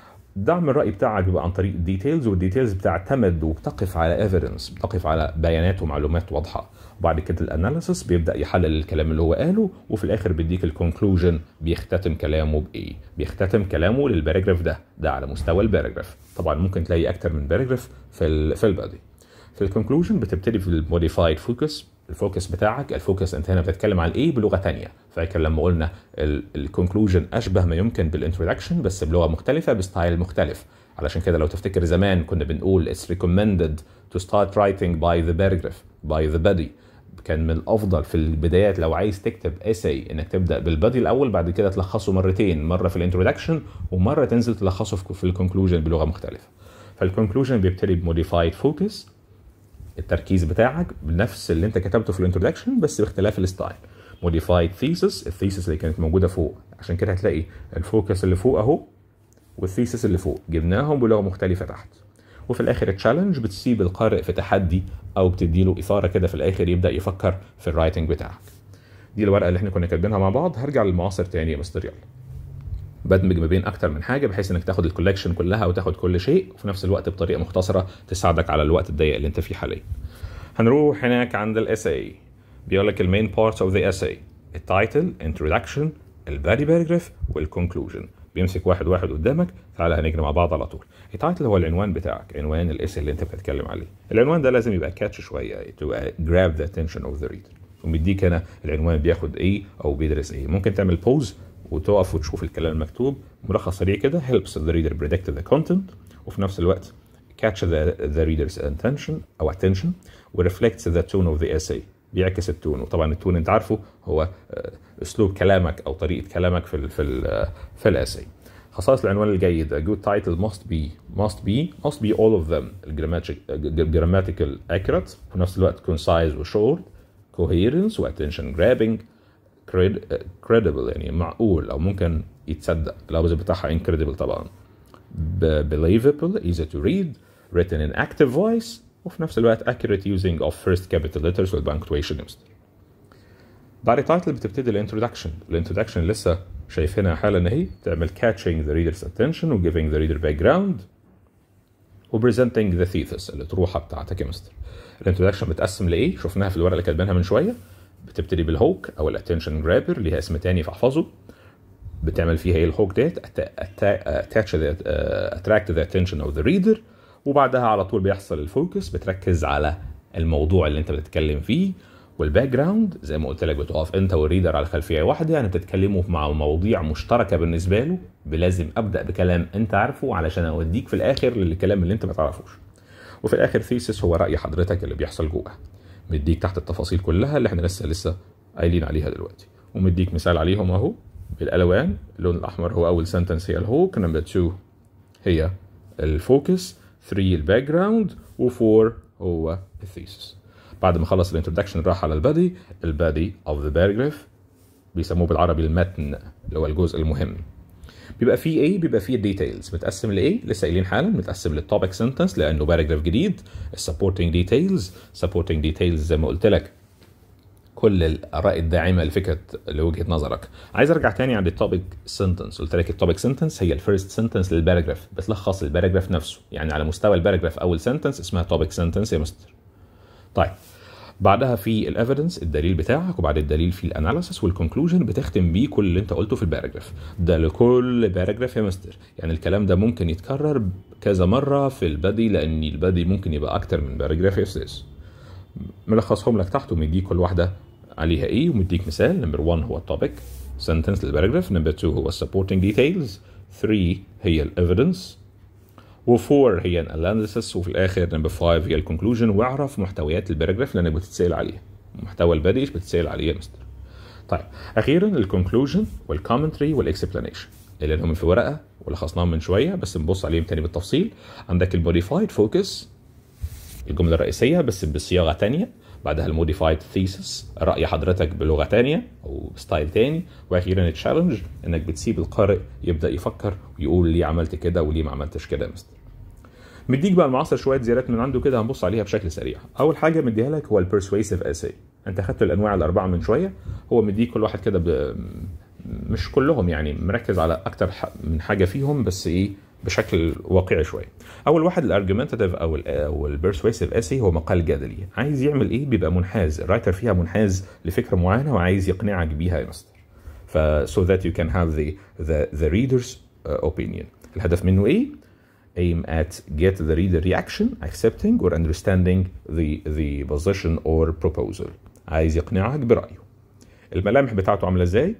دعم الراي بتاعك بيبقى عن طريق الديتيلز والديتيلز بتعتمد وبتقف على ايفيدنس بتقف على بيانات ومعلومات واضحه وبعد كده الاناليسيس بيبدا يحلل الكلام اللي هو قاله وفي الاخر بيديك الكونكلوجن بيختتم كلامه بايه بيختتم كلامه للباراجراف ده ده على مستوى الباراجراف طبعا ممكن تلاقي اكتر من باراجراف في ال في البادي في الكونكلوجن بتبتدي في الموديفايد فوكس الفوكس بتاعك الفوكس انت هنا بتتكلم عن ايه بلغه تانية فاكر لما قلنا الكونكلوجن اشبه ما يمكن بالانترودكشن بس بلغه مختلفه بستايل مختلف علشان كده لو تفتكر زمان كنا بنقول it's recommended to start writing by the paragraph by the body كان من الافضل في البدايات لو عايز تكتب essay انك تبدا بالبادي الاول بعد كده تلخصه مرتين مره في الانترودكشن ومره تنزل تلخصه في- في الكونكلوجن بلغه مختلفه فالكونكلوجن بيبتدي بموديفايد فوكس التركيز بتاعك بنفس اللي انت كتبته في الانترودكشن بس باختلاف الستايل موديفايد ثيسس الثيسس اللي كانت موجوده فوق عشان كده هتلاقي الفوكس اللي فوق اهو والثيسس اللي فوق جبناهم بلغه مختلفه تحت وفي الاخر التشالنج بتسيب القارئ في تحدي او بتديله اثاره كده في الاخر يبدا يفكر في الرايتنج بتاعك دي الورقه اللي احنا كنا كاتبينها مع بعض هرجع للمعاصر تاني يا مستر يلا بدمج ما بين اكتر من حاجه بحيث انك تاخد الكولكشن كلها وتاخد كل شيء وفي نفس الوقت بطريقه مختصره تساعدك على الوقت الضيق اللي انت فيه حاليا هنروح هناك عند الاساي بيقول لك المين بارتس اوف ذا اساي التايتل انترودكشن البادي باراجراف والكونكلوجن بيمسك واحد واحد قدامك تعالى هنجري مع بعض على طول التايتل هو العنوان بتاعك عنوان الاساي اللي انت بتتكلم عليه العنوان ده لازم يبقى كاتش شويه to grab the attention of the reader ومديك هنا العنوان بياخد ايه او بيدرس ايه ممكن تعمل بوز وتقف وتشوف الكلام المكتوب ملخص سريع كده helps the reader predict the content وفي نفس الوقت catch the, the reader's attention او attention و reflects the tone of the essay بيعكس التون وطبعا التون انت عارفه هو آه، اسلوب كلامك او طريقه كلامك في ال في ال في الاساي خصائص العنوان الجيد a good title must be must be must be all of them الجراماتيك grammatical accurate في نفس الوقت concise و short coherence و attention grabbing cred- credible يعني معقول او ممكن يتصدق اللفظ بتاعها incredible طبعا ب- believable easy to read written in active voice وفي نفس الوقت accurate using of first capital letters والpunctuation يمستر بعد التايتل بتبتدي الانترودكشن الانترودكشن لسه شايفينها حالا اهي تعمل catching the reader's attention و giving the reader background و presenting the thesis الاطروحه بتاعتك يا مستر الانترودكشن بتقسم لايه شفناها في الورقه اللي كاتبينها من شويه بتبتدي بالهوك او الاتنشن جرابر ليها اسم تاني فاحفظه بتعمل فيها ايه الهوك ديت اتاتش اتراكت ذا اتنشن اوف ذا ريدر وبعدها على طول بيحصل الفوكس بتركز على الموضوع اللي انت بتتكلم فيه والباك جراوند زي ما قلت لك بتقف انت والريدر على خلفيه واحده يعني بتتكلموا مع مواضيع مشتركه بالنسبه له لازم ابدا بكلام انت عارفه علشان اوديك في الاخر للكلام اللي انت ما تعرفوش وفي الاخر ثيسس هو راي حضرتك اللي بيحصل جوه مديك تحت التفاصيل كلها اللي احنا لسه لسه قايلين عليها دلوقتي ومديك مثال عليهم اهو بالالوان اللون الاحمر هو اول سنتنس هي الهوك نمبر 2 هي الفوكس 3 الباك جراوند و4 هو الثيسس بعد ما خلص الانترودكشن راح على البادي البادي اوف ذا باراجراف بيسموه بالعربي المتن اللي هو الجزء المهم بيبقى فيه ايه بيبقى فيه ديتيلز متقسم لايه لسه قايلين حالا متقسم للتوبيك سنتنس لانه باراجراف جديد السبورتنج ديتيلز سبورتنج ديتيلز زي ما قلت لك كل الاراء الداعمه لفكره لوجهه نظرك عايز ارجع تاني عند التوبيك سنتنس قلت لك التوبيك سنتنس هي الفيرست سنتنس للباراجراف بتلخص الباراجراف نفسه يعني على مستوى الباراجراف اول سنتنس اسمها توبيك سنتنس يا مستر طيب بعدها في الايفيدنس الدليل بتاعك وبعد الدليل في الاناليسيس والكونكلوجن بتختم بيه كل اللي انت قلته في الباراجراف ده لكل باراجراف يا مستر يعني الكلام ده ممكن يتكرر كذا مره في البادي لان البادي ممكن يبقى اكتر من باراجراف يا استاذ ملخصهم لك تحت ومديك كل واحده عليها ايه ومديك مثال نمبر 1 هو التوبيك سنتنس للباراجراف نمبر 2 هو السبورتنج ديتيلز 3 هي الايفيدنس و4 هي الاناليسيس وفي الاخر نمبر 5 هي الكونكلوجن واعرف محتويات الباراجراف لانك بتتسال عليها محتوى البادئ ايش بتتسال عليه يا مستر طيب اخيرا الكونكلوجن والكومنتري والاكسبلانيشن اللي هم في ورقه ولخصناهم من شويه بس نبص عليهم تاني بالتفصيل عندك البوديفايد فوكس الجمله الرئيسيه بس بصياغه تانية بعدها الموديفايد ثيسس راي حضرتك بلغه تانية او ستايل تاني واخيرا التشالنج انك بتسيب القارئ يبدا يفكر ويقول ليه عملت كده وليه ما عملتش كده يا مستر مديك بقى المعاصر شويه زيادات من عنده كده هنبص عليها بشكل سريع اول حاجه مديها لك هو البرسويسيف اساي انت خدت الانواع الاربعه من شويه هو مديك كل واحد كده ب... مش كلهم يعني مركز على اكتر من حاجه فيهم بس ايه بشكل واقعي شويه اول واحد الارجيومنتاتيف او ال او البرسويسيف اسي هو مقال جدلي عايز يعمل ايه بيبقى منحاز الرايتر فيها منحاز لفكره معينه وعايز يقنعك بيها يا مستر ف so that you can have the the, the reader's uh, opinion الهدف منه ايه aim at get the reader reaction accepting or understanding the the position or proposal عايز يقنعك برأيه الملامح بتاعته عاملة ازاي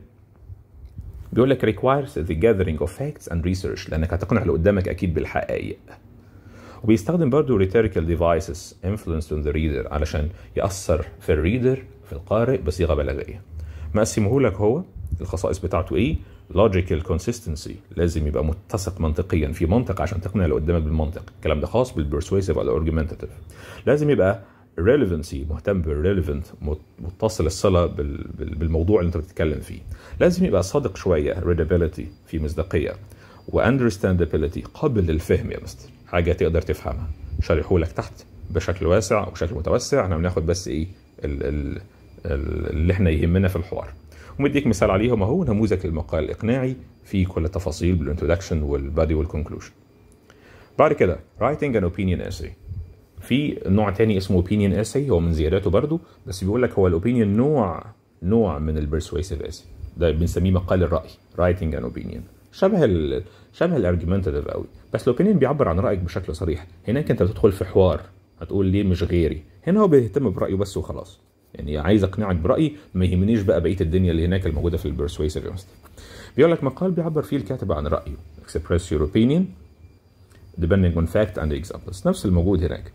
بيقول لك requires the gathering of facts and research لانك هتقنع اللي قدامك اكيد بالحقائق وبيستخدم برضه rhetorical devices influence on the reader علشان يأثر في الريدر في القارئ بصيغة بلاغية مقسمه لك هو الخصائص بتاعته ايه logical consistency لازم يبقى متسق منطقيا في منطق عشان تقنع اللي قدامك بالمنطق الكلام ده خاص بالبرسويسيف او الارجيومنتاتيف لازم يبقى relevancy مهتم بالريليفنت متصل الصله بالموضوع اللي انت بتتكلم فيه لازم يبقى صادق شويه readability في مصداقيه واندرستاندابيلتي قابل للفهم يا مستر حاجه تقدر تفهمها شرحه لك تحت بشكل واسع وبشكل متوسع احنا بناخد بس ايه ال ال اللي احنا يهمنا في الحوار ومديك مثال عليهم اهو نموذج للمقال الاقناعي في كل التفاصيل بالانترودكشن والبادي والكونكلوجن بعد كده writing an opinion essay في نوع تاني اسمه opinion essay هو من زياداته برضو بس بيقول لك هو الاوبينيون نوع نوع من البرسويسيف essay ده بنسميه مقال الراي writing an opinion شبه ال شبه الارجيومنتاتيف قوي بس الاوبينيون بيعبر عن رايك بشكل صريح هناك انت بتدخل في حوار هتقول ليه مش غيري هنا هو بيهتم برايه بس وخلاص يعني عايز اقنعك برايي ما يهمنيش بقى بقيه الدنيا اللي هناك الموجوده في البرسويسيف بيقول لك مقال بيعبر فيه الكاتب عن رايه express your opinion depending on fact and examples نفس الموجود هناك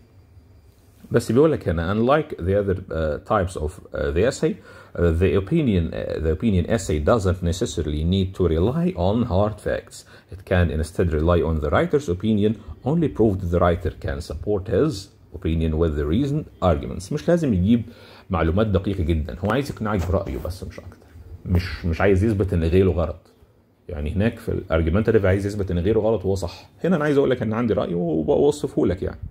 بس بيقول لك هنا unlike the other uh, types of uh, the essay uh, the opinion uh, the opinion essay doesn't necessarily need to rely on hard facts it can instead rely on the writer's opinion only proved the writer can support his opinion with the reason arguments مش لازم يجيب معلومات دقيقة جدا هو عايز يقنعك برأيه بس مش أكتر مش مش عايز يثبت إن غيره غلط يعني هناك في الارجيومنتاتيف عايز يثبت ان غيره غلط وهو صح هنا انا عايز اقول لك ان عندي راي وبوصفه لك يعني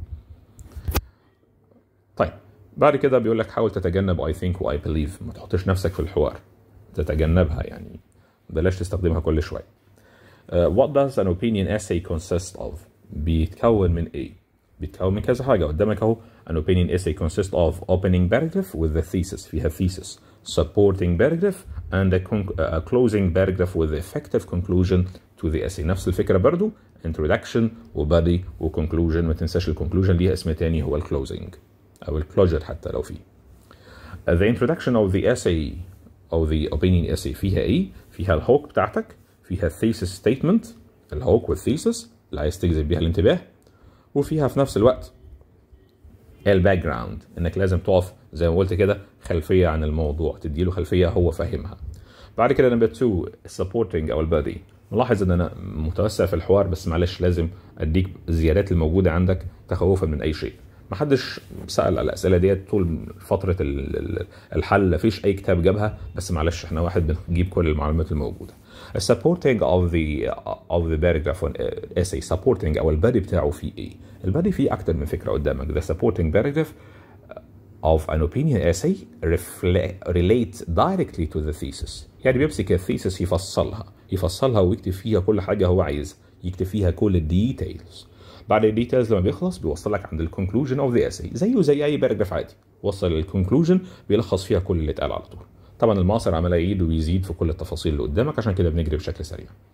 طيب بعد كده بيقول لك حاول تتجنب اي ثينك واي بليف ما تحطش نفسك في الحوار تتجنبها يعني بلاش تستخدمها كل شويه uh, what does an opinion essay consist of بيتكون من ايه بيتكون من كذا حاجه قدامك اهو an opinion essay consists of opening paragraph with the thesis فيها thesis supporting paragraph and a, a closing paragraph with effective conclusion to the essay نفس الفكرة برضو introduction وبادي وconclusion ما تنساش الكونكلوجن ليها اسم تاني هو الكلوزنج أو الكلوجر حتى لو في uh, the introduction of the essay أو the opinion essay فيها إيه؟ فيها الهوك بتاعتك فيها thesis statement الهوك والثيسس اللي عايز تجذب بيها الانتباه وفيها في نفس الوقت الباك جراوند انك لازم تقف زي ما قلت كده خلفيه عن الموضوع تديله خلفيه هو فاهمها بعد كده نمبر 2 السبورتنج او البادي ملاحظ ان انا متوسع في الحوار بس معلش لازم اديك الزيادات الموجوده عندك تخوفا من اي شيء محدش سال على الاسئله ديت طول فتره الحل مفيش اي كتاب جابها بس معلش احنا واحد بنجيب كل المعلومات الموجوده supporting of the of the paragraph on essay supporting او البادي بتاعه فيه ايه البادي فيه اكتر من فكره قدامك the supporting paragraph of an opinion essay relate directly to the thesis يعني بيمسك الثيسس يفصلها يفصلها ويكتب فيها كل حاجه هو عايزها يكتب فيها كل الديتيلز بعد الديتيلز لما بيخلص بيوصلك عند الكونكلوجن اوف ذا اساي زيه زي اي باراجراف عادي وصل للكونكلوجن بيلخص فيها كل اللي اتقال على طول طبعا المعصر عمال يعيد ويزيد في كل التفاصيل اللي قدامك عشان كده بنجري بشكل سريع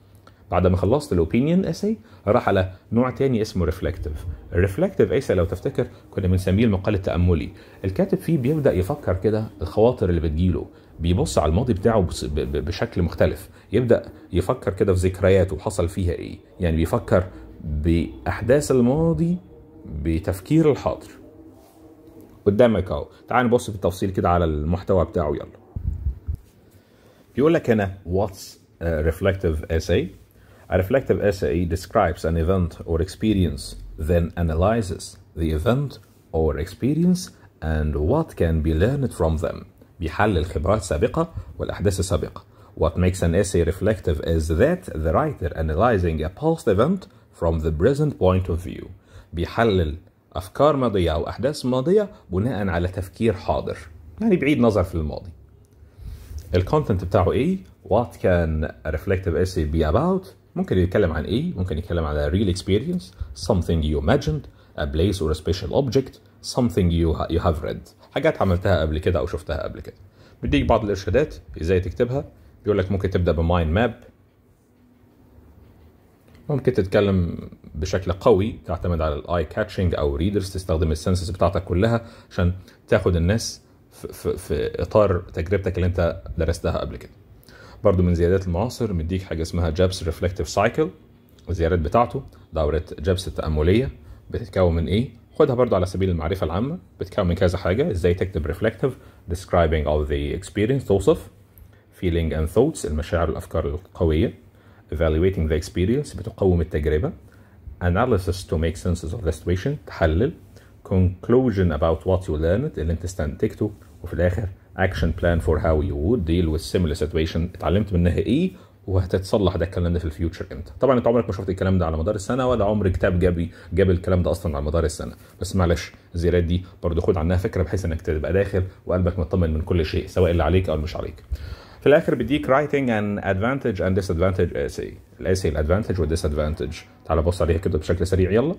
بعد ما خلصت الاوبينيون اسي راح على نوع تاني اسمه ريفلكتيف الريفلكتيف اسي لو تفتكر كنا بنسميه المقال التاملي الكاتب فيه بيبدا يفكر كده الخواطر اللي بتجيله بيبص على الماضي بتاعه بص- ب- ب- بشكل مختلف يبدا يفكر كده في ذكرياته حصل فيها ايه يعني بيفكر باحداث الماضي بتفكير الحاضر قدامك اهو تعال نبص بالتفصيل كده على المحتوى بتاعه يلا بيقول لك هنا what's a reflective essay A reflective essay describes an event or experience then analyzes the event or experience and what can be learned from them بيحلل خبرات سابقة والأحداث السابقة What makes an essay reflective is that the writer analyzing a past event from the present point of view بيحلل أفكار ماضية أو أحداث ماضية بناء على تفكير حاضر يعني بعيد نظر في الماضي الكونتنت بتاعه ايه what can a reflective essay be about ممكن يتكلم عن ايه ممكن يتكلم على real experience something you imagined a place or a special object something you, ha- you have read حاجات عملتها قبل كده او شفتها قبل كده بيديك بعض الارشادات ازاي تكتبها بيقول لك ممكن تبدا بمايند ماب ممكن تتكلم بشكل قوي تعتمد على الاي كاتشنج او ريدرز تستخدم السنسز بتاعتك كلها عشان تاخد الناس في, في, في اطار تجربتك اللي انت درستها قبل كده برضو من زيادات المعاصر مديك حاجه اسمها جابس ريفلكتيف سايكل الزيارات بتاعته دوره جابس التامليه بتتكون من ايه خدها برضو على سبيل المعرفه العامه بتتكون من كذا حاجه ازاي تكتب ريفلكتيف describing of the experience توصف feeling and thoughts المشاعر والافكار القويه evaluating the experience بتقوم التجربه analysis to make sense of the situation تحلل conclusion about what you learned اللي انت استنتجته وفي الاخر action plan for how you would deal with similar situation اتعلمت منها ايه وهتتصلح ده الكلام ده في الفيوتشر امتى طبعا انت عمرك ما شفت الكلام ده على مدار السنه ولا عمر كتاب جاب جاب الكلام ده اصلا على مدار السنه بس معلش الزيارات دي برضه خد عنها فكره بحيث انك تبقى داخل وقلبك مطمن من كل شيء سواء اللي عليك او اللي مش عليك في الاخر بيديك writing an advantage and disadvantage essay الاسي الادفانتج والديسادفانتج تعال بص عليها كده بشكل سريع يلا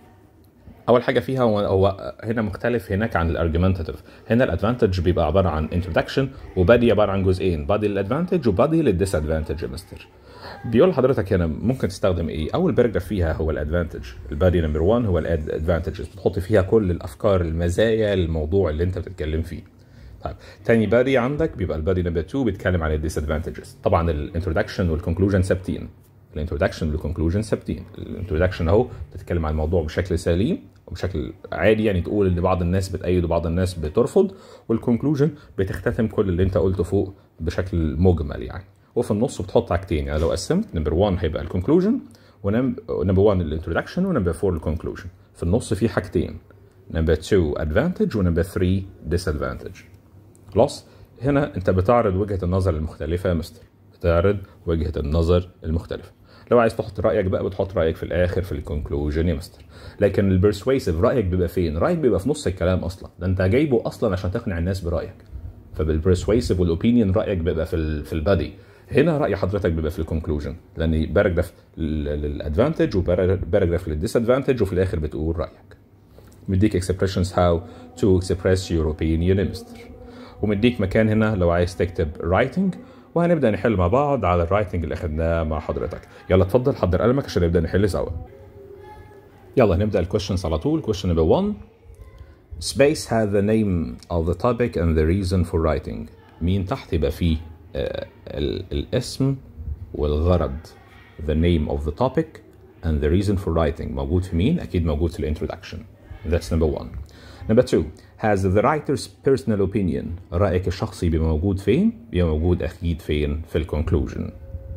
اول حاجه فيها هو, هو هنا مختلف هناك عن الارجيومنتاتيف هنا الادفانتج بيبقى عباره عن انتروداكشن وبادي عباره عن جزئين بادي للادفانتج وبادي للديسادفانتج يا مستر بيقول لحضرتك هنا ممكن تستخدم ايه اول باراجراف فيها هو الادفانتج البادي نمبر 1 هو الادفانتجز بتحط فيها كل الافكار المزايا الموضوع اللي انت بتتكلم فيه طيب تاني بادي عندك بيبقى البادي نمبر 2 بيتكلم عن الديسادفانتجز طبعا الانترودكشن والكونكلوجن ثابتين الانترودكشن والكونكلوجن ثابتين الانترودكشن اهو بتتكلم عن الموضوع بشكل سليم وبشكل عادي يعني تقول ان بعض الناس بتأيد وبعض الناس بترفض والكونكلوجن بتختتم كل اللي انت قلته فوق بشكل مجمل يعني وفي النص بتحط حاجتين يعني لو قسمت نمبر 1 هيبقى الكونكلوجن ونمبر 1 الانترودكشن ونمبر 4 الكونكلوجن في النص في حاجتين نمبر 2 ادفانتج ونمبر 3 ديسادفانتج خلاص هنا انت بتعرض وجهه النظر المختلفه يا مستر بتعرض وجهه النظر المختلفه لو عايز تحط رايك بقى بتحط رايك في الاخر في الكونكلوجن يا مستر لكن البرسويسيف رايك بيبقى فين رايك بيبقى في نص الكلام اصلا ده انت جايبه اصلا عشان تقنع الناس برايك فبالبرسويسيف والاوبينيون رايك بيبقى في ال في البادي هنا راي حضرتك بيبقى في الكونكلوجن لان باراجراف للادفانتج وباراجراف للديسادفانتج وفي الاخر بتقول رايك مديك expressions how to express your opinion يا مستر ومديك مكان هنا لو عايز تكتب writing وهنبدا نحل مع بعض على الرايتنج اللي اخدناه مع حضرتك يلا اتفضل حضر قلمك عشان نبدا نحل سوا يلا نبدا الكويشنز على طول question number 1 space has the name of the topic and the reason for writing مين تحت يبقى فيه آه الاسم والغرض the name of the topic and the reason for writing موجود في مين اكيد موجود في الانترودكشن that's number one number two has the writer's personal opinion رأيك الشخصي بيبقى موجود فين بيبقى موجود أكيد فين في الكونكلوجن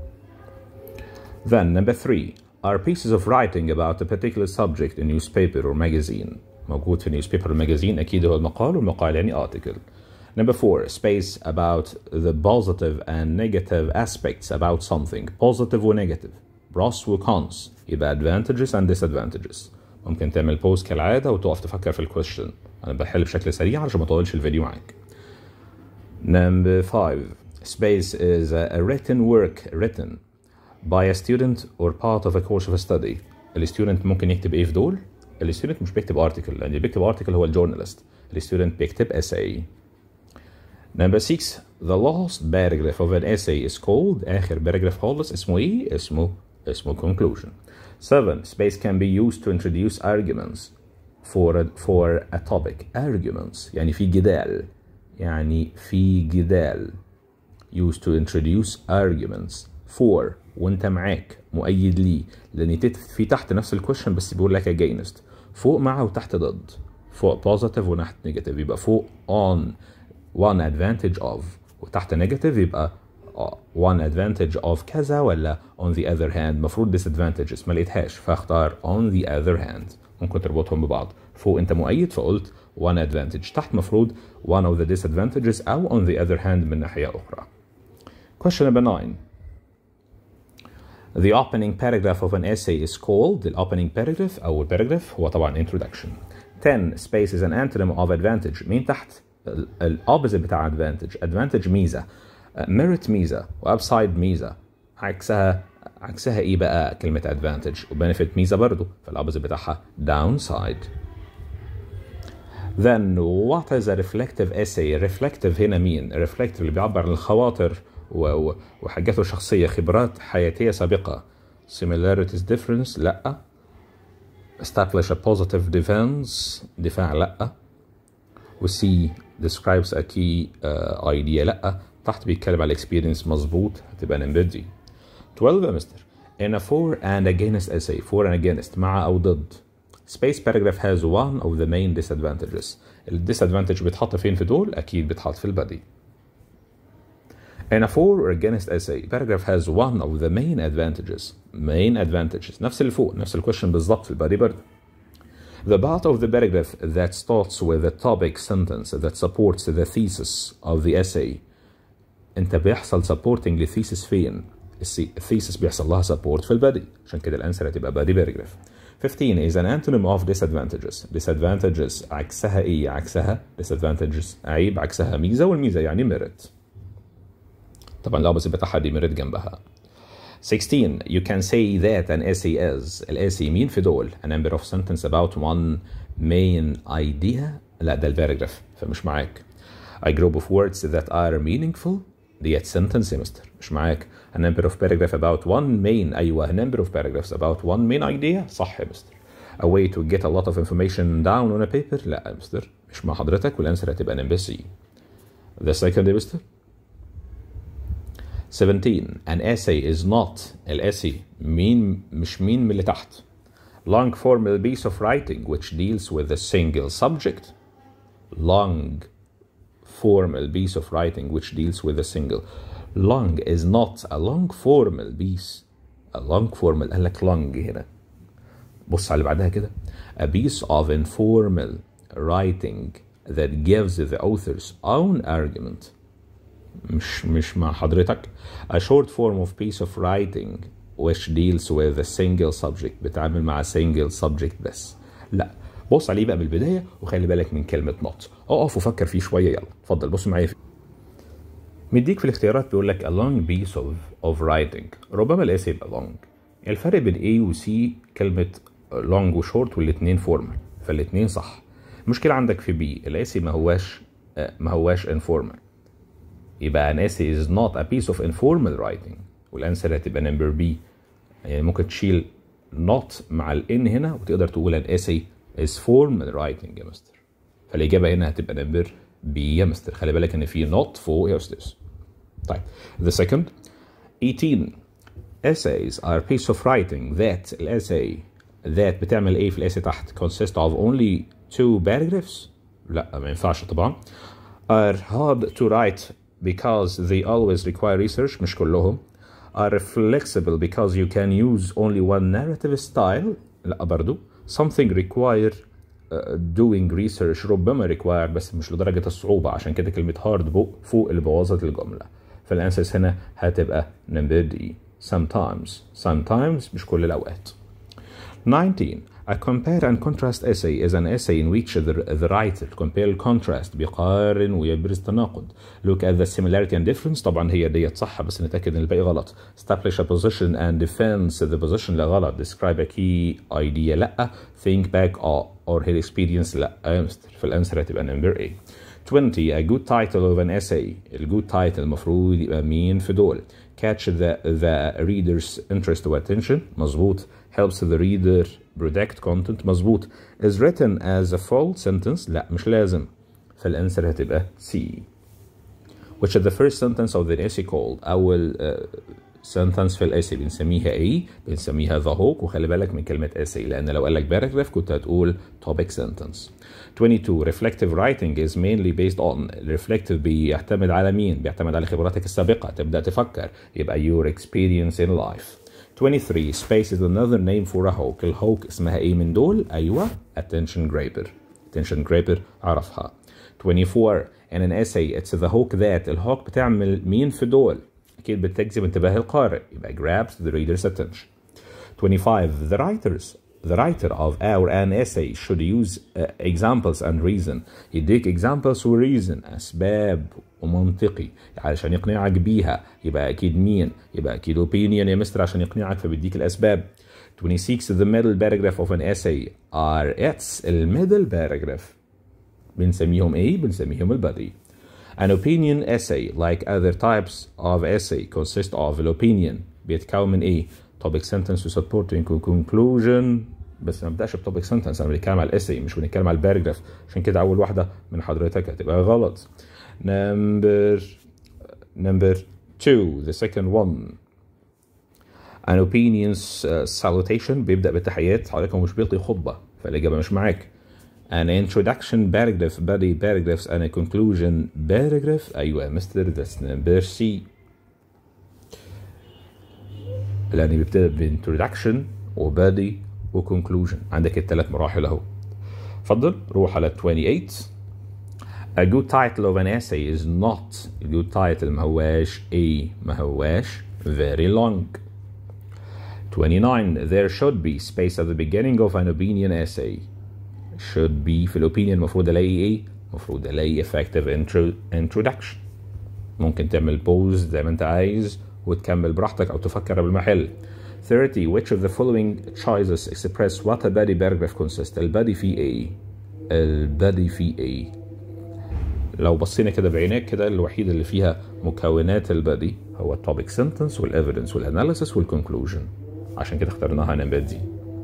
then number three are pieces of writing about a particular subject in newspaper or magazine موجود في newspaper or magazine أكيد هو المقال والمقال يعني article Number four, space about the positive and negative aspects about something. Positive و negative. pros و cons. يبقى advantages and disadvantages. ممكن تعمل بوز كالعادة وتقف تفكر في الكويشن أنا بحل بشكل سريع عشان ما أطولش الفيديو معاك Number five Space is a written work written by a student or part of a course of study الستودنت ممكن يكتب ايه في دول؟ الستودنت مش بيكتب ارتكل لان اللي بيكتب ارتكل هو الجورنالست الستودنت بيكتب essay Number six The last paragraph of an essay is called آخر باراجراف خالص اسمه ايه؟ اسمه اسمه conclusion 7 space can be used to introduce arguments for a, for a topic arguments يعني في جدال يعني في جدال used to introduce arguments for وانت معاك مؤيد ليه لان تت- في تحت نفس الكويشن بس بيقول لك against فوق مع وتحت ضد فوق positive ونحت negative يبقى فوق on one advantage of وتحت negative يبقى uh, one advantage of كذا ولا on the other hand مفروض disadvantages ما لقيتهاش فاختار on the other hand ممكن تربطهم ببعض فوق انت مؤيد فقلت one advantage تحت مفروض one of the disadvantages او on the other hand من ناحية أخرى Question number nine. The opening paragraph of an essay is called the opening paragraph أو paragraph هو طبعا introduction. 10 space is an antonym of advantage مين تحت ال- ال opposite بتاع advantage advantage ميزة uh, merit ميزة وابسايد ميزة عكسها عكسها ايه بقى كلمة advantage وبنفيت ميزة برضو فالopposite بتاعها downside Then what is a reflective essay? reflective هنا مين؟ reflective اللي بيعبر عن الخواطر و- و- وحاجاته الشخصية خبرات حياتية سابقة similarities difference لا establish a positive defense دفاع لا و C describes a key uh, idea لا تحت بيتكلم على experience مظبوط هتبقى number D 12 يا مستر in a for and against essay for and against مع أو ضد space paragraph has one of the main disadvantages ال disadvantage بيتحط فين في دول أكيد بيتحط في البادي In a for or against essay, paragraph has one of the main advantages. Main advantages. نفس اللي فوق، نفس الكويشن بالظبط في البادي برضه. The part of the paragraph that starts with a topic sentence that supports the thesis of the essay. انت بيحصل supporting للثيسس فين؟ السي- الثيسس بيحصل لها support في البادي عشان كده الانسر هتبقى body paragraph. 15 is an antonym of disadvantages. Disadvantages عكسها ايه؟ عكسها disadvantages عيب عكسها ميزة والميزة يعني merit. طبعا الأوبوزيت بتاعها دي merit جنبها. 16 you can say that an essay is الاسي مين في دول a number of sentence about one main idea لا ده الباراجراف فمش معاك a group of words that are meaningful ديت sentence يا مستر مش معاك a number of paragraph about one main أيوة a number of paragraphs about one main idea صح يا مستر a way to get a lot of information down on a paper لا يا مستر مش مع حضرتك والانسر هتبقى number C the second يا مستر 17 an essay is not الاسي مين مش مين من اللي تحت long formal piece of writing which deals with a single subject long formal piece of writing which deals with a single long is not a long formal piece a long formal قال لك long هنا بص على اللي بعدها كده a piece of informal writing that gives the author's own argument مش مش مع حضرتك a short form of piece of writing which deals with a single subject بتعامل مع single subject بس لا بص عليه بقى من البدايه وخلي بالك من كلمه not اقف وفكر فيه شويه يلا اتفضل بص معايا فيه. مديك في الاختيارات بيقول لك a long piece of, of writing ربما الاس يبقى long الفرق بين A و C كلمة long و short والاتنين formal فالاتنين صح المشكلة عندك في B الاس ما هواش آه، ما هواش informal يبقى an essay is not a piece of informal writing والانسر هتبقى number B يعني ممكن تشيل not مع ال n هنا وتقدر تقول an essay is formal writing يا مستر فالإجابة هنا هتبقى number B يا مستر خلي بالك إن في not فوق يا أستاذ طيب the second 18 essays are piece of writing that الاساي that بتعمل ايه في الاساي تحت consist of only two paragraphs لا ما ينفعش طبعا are hard to write because they always require research مش كلهم are flexible because you can use only one narrative style لا برضو something require uh, doing research ربما require بس مش لدرجة الصعوبة عشان كده كلمة hard فوق فوق اللي بوظت الجملة فالانسرز هنا هتبقى number D sometimes sometimes مش كل الأوقات 19 A compare and contrast essay is an essay in which the, the writer compare contrast بيقارن ويبرز تناقض look at the similarity and difference طبعا هي ديت صح بس نتأكد ان الباقي غلط establish a position and defense the position لا غلط describe a key idea لا think back or, or her experience لا يا مستر فالانسر هتبقى number A 20 a good title of an essay الجود title المفروض يبقى مين في دول catch the, the reader's interest or attention مظبوط helps the reader protect content مظبوط is written as a full sentence لا مش لازم فالانسر هتبقى C which is the first sentence of the essay called أول uh, sentence في الاسي بنسميها ايه بنسميها the hook وخلي بالك من كلمة essay لأن لو قال لك paragraph كنت هتقول topic sentence 22 reflective writing is mainly based on reflective بيعتمد على مين بيعتمد على خبراتك السابقة تبدأ تفكر يبقى your experience in life 23 space is another name for a hook الهوك اسمها ايه من دول ايوه attention grabber attention grabber عرفها 24 in an essay it's the hook that الهوك بتعمل مين في دول اكيد بتجذب انتباه القارئ يبقى grabs the reader's attention 25 the writers the writer of our an essay should use uh, examples and reason يديك examples و reason أسباب ومنطقي علشان يقنعك بيها يبقى أكيد مين يبقى أكيد opinion يا مستر عشان يقنعك فبيديك الأسباب 26 the middle paragraph of an essay are its الميدل paragraph بنسميهم ايه بنسميهم البدي An opinion essay like other types of essay consist of الopinion بيتكون من ايه topic sentence و supporting conclusion بس ما نبداش بتوبيك سنتنس انا بنتكلم على الاسي مش بنتكلم على الباراجراف عشان كده اول واحده من حضرتك هتبقى غلط number number two the second one an opinions uh, salutation بيبدا بالتحيات حضرتك هو مش بيلقي خطبه فالاجابه مش معاك an introduction paragraph body paragraphs and a conclusion paragraph ايوه يا مستر that's number C لان بيبتدي بانترودكشن وبادي وكونكلوجن عندك الثلاث مراحل اهو اتفضل روح على 28 A good title of an essay is not a good title ما هواش a ما هواش very long 29 there should be space at the beginning of an opinion essay should be في الopinion المفروض الاقي ايه المفروض الاقي effective intro introduction ممكن تعمل بوز زي ما انت عايز وتكمل براحتك او تفكر بالمحل 30 which of the following choices express what a body paragraph consists البادي فيه ايه البادي فيه ايه لو بصينا كده بعينيك كده الوحيد اللي فيها مكونات البادي هو التوبيك سنتنس والايفيدنس والاناليسيس والكونكلوجن عشان كده اخترناها نمبر دي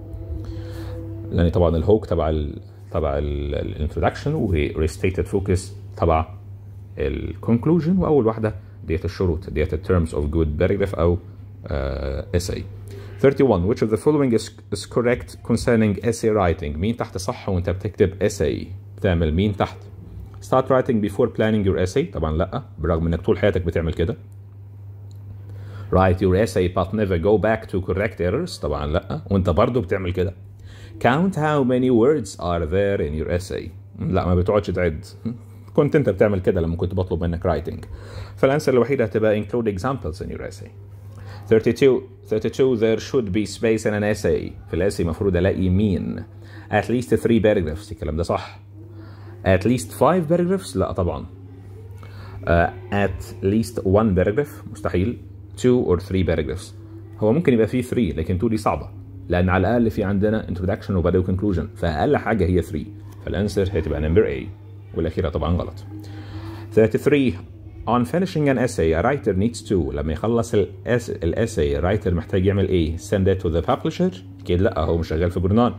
لان طبعا الهوك تبع ال تبع الانترودكشن وريستيتد فوكس تبع الكونكلوجن واول واحده ديت الشروط ديت الترمز اوف جود باراجراف او essay 31 which of the following is, is correct concerning essay writing مين تحت صح وانت بتكتب essay بتعمل مين تحت start writing before planning your essay طبعا لا برغم انك طول حياتك بتعمل كده write your essay but never go back to correct errors طبعا لا وانت برضو بتعمل كده count how many words are there in your essay لا ما بتقعدش تعد كنت انت بتعمل كده لما كنت بطلب منك writing فالانسر الوحيده هتبقى include examples in your essay 32 32 there should be space in an essay في الاسي المفروض الاقي مين at least 3 paragraphs الكلام ده صح at least 5 paragraphs لا طبعا uh, at least 1 paragraph مستحيل 2 or 3 paragraphs هو ممكن يبقى فيه 3 لكن 2 دي صعبه لان على الاقل في عندنا introduction وبعد conclusion فاقل حاجه هي 3 فالانسر هتبقى number A والاخيره طبعا غلط 33 On finishing an essay, a writer needs to لما يخلص الاساي writer محتاج يعمل ايه؟ Send it to the publisher؟ اكيد لا هو مش شغال في جورنال.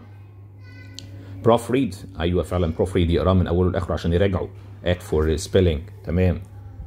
بروف ريد ايوه فعلا بروف ريد يقراه من اوله لاخره عشان يراجعه. Act for spelling تمام.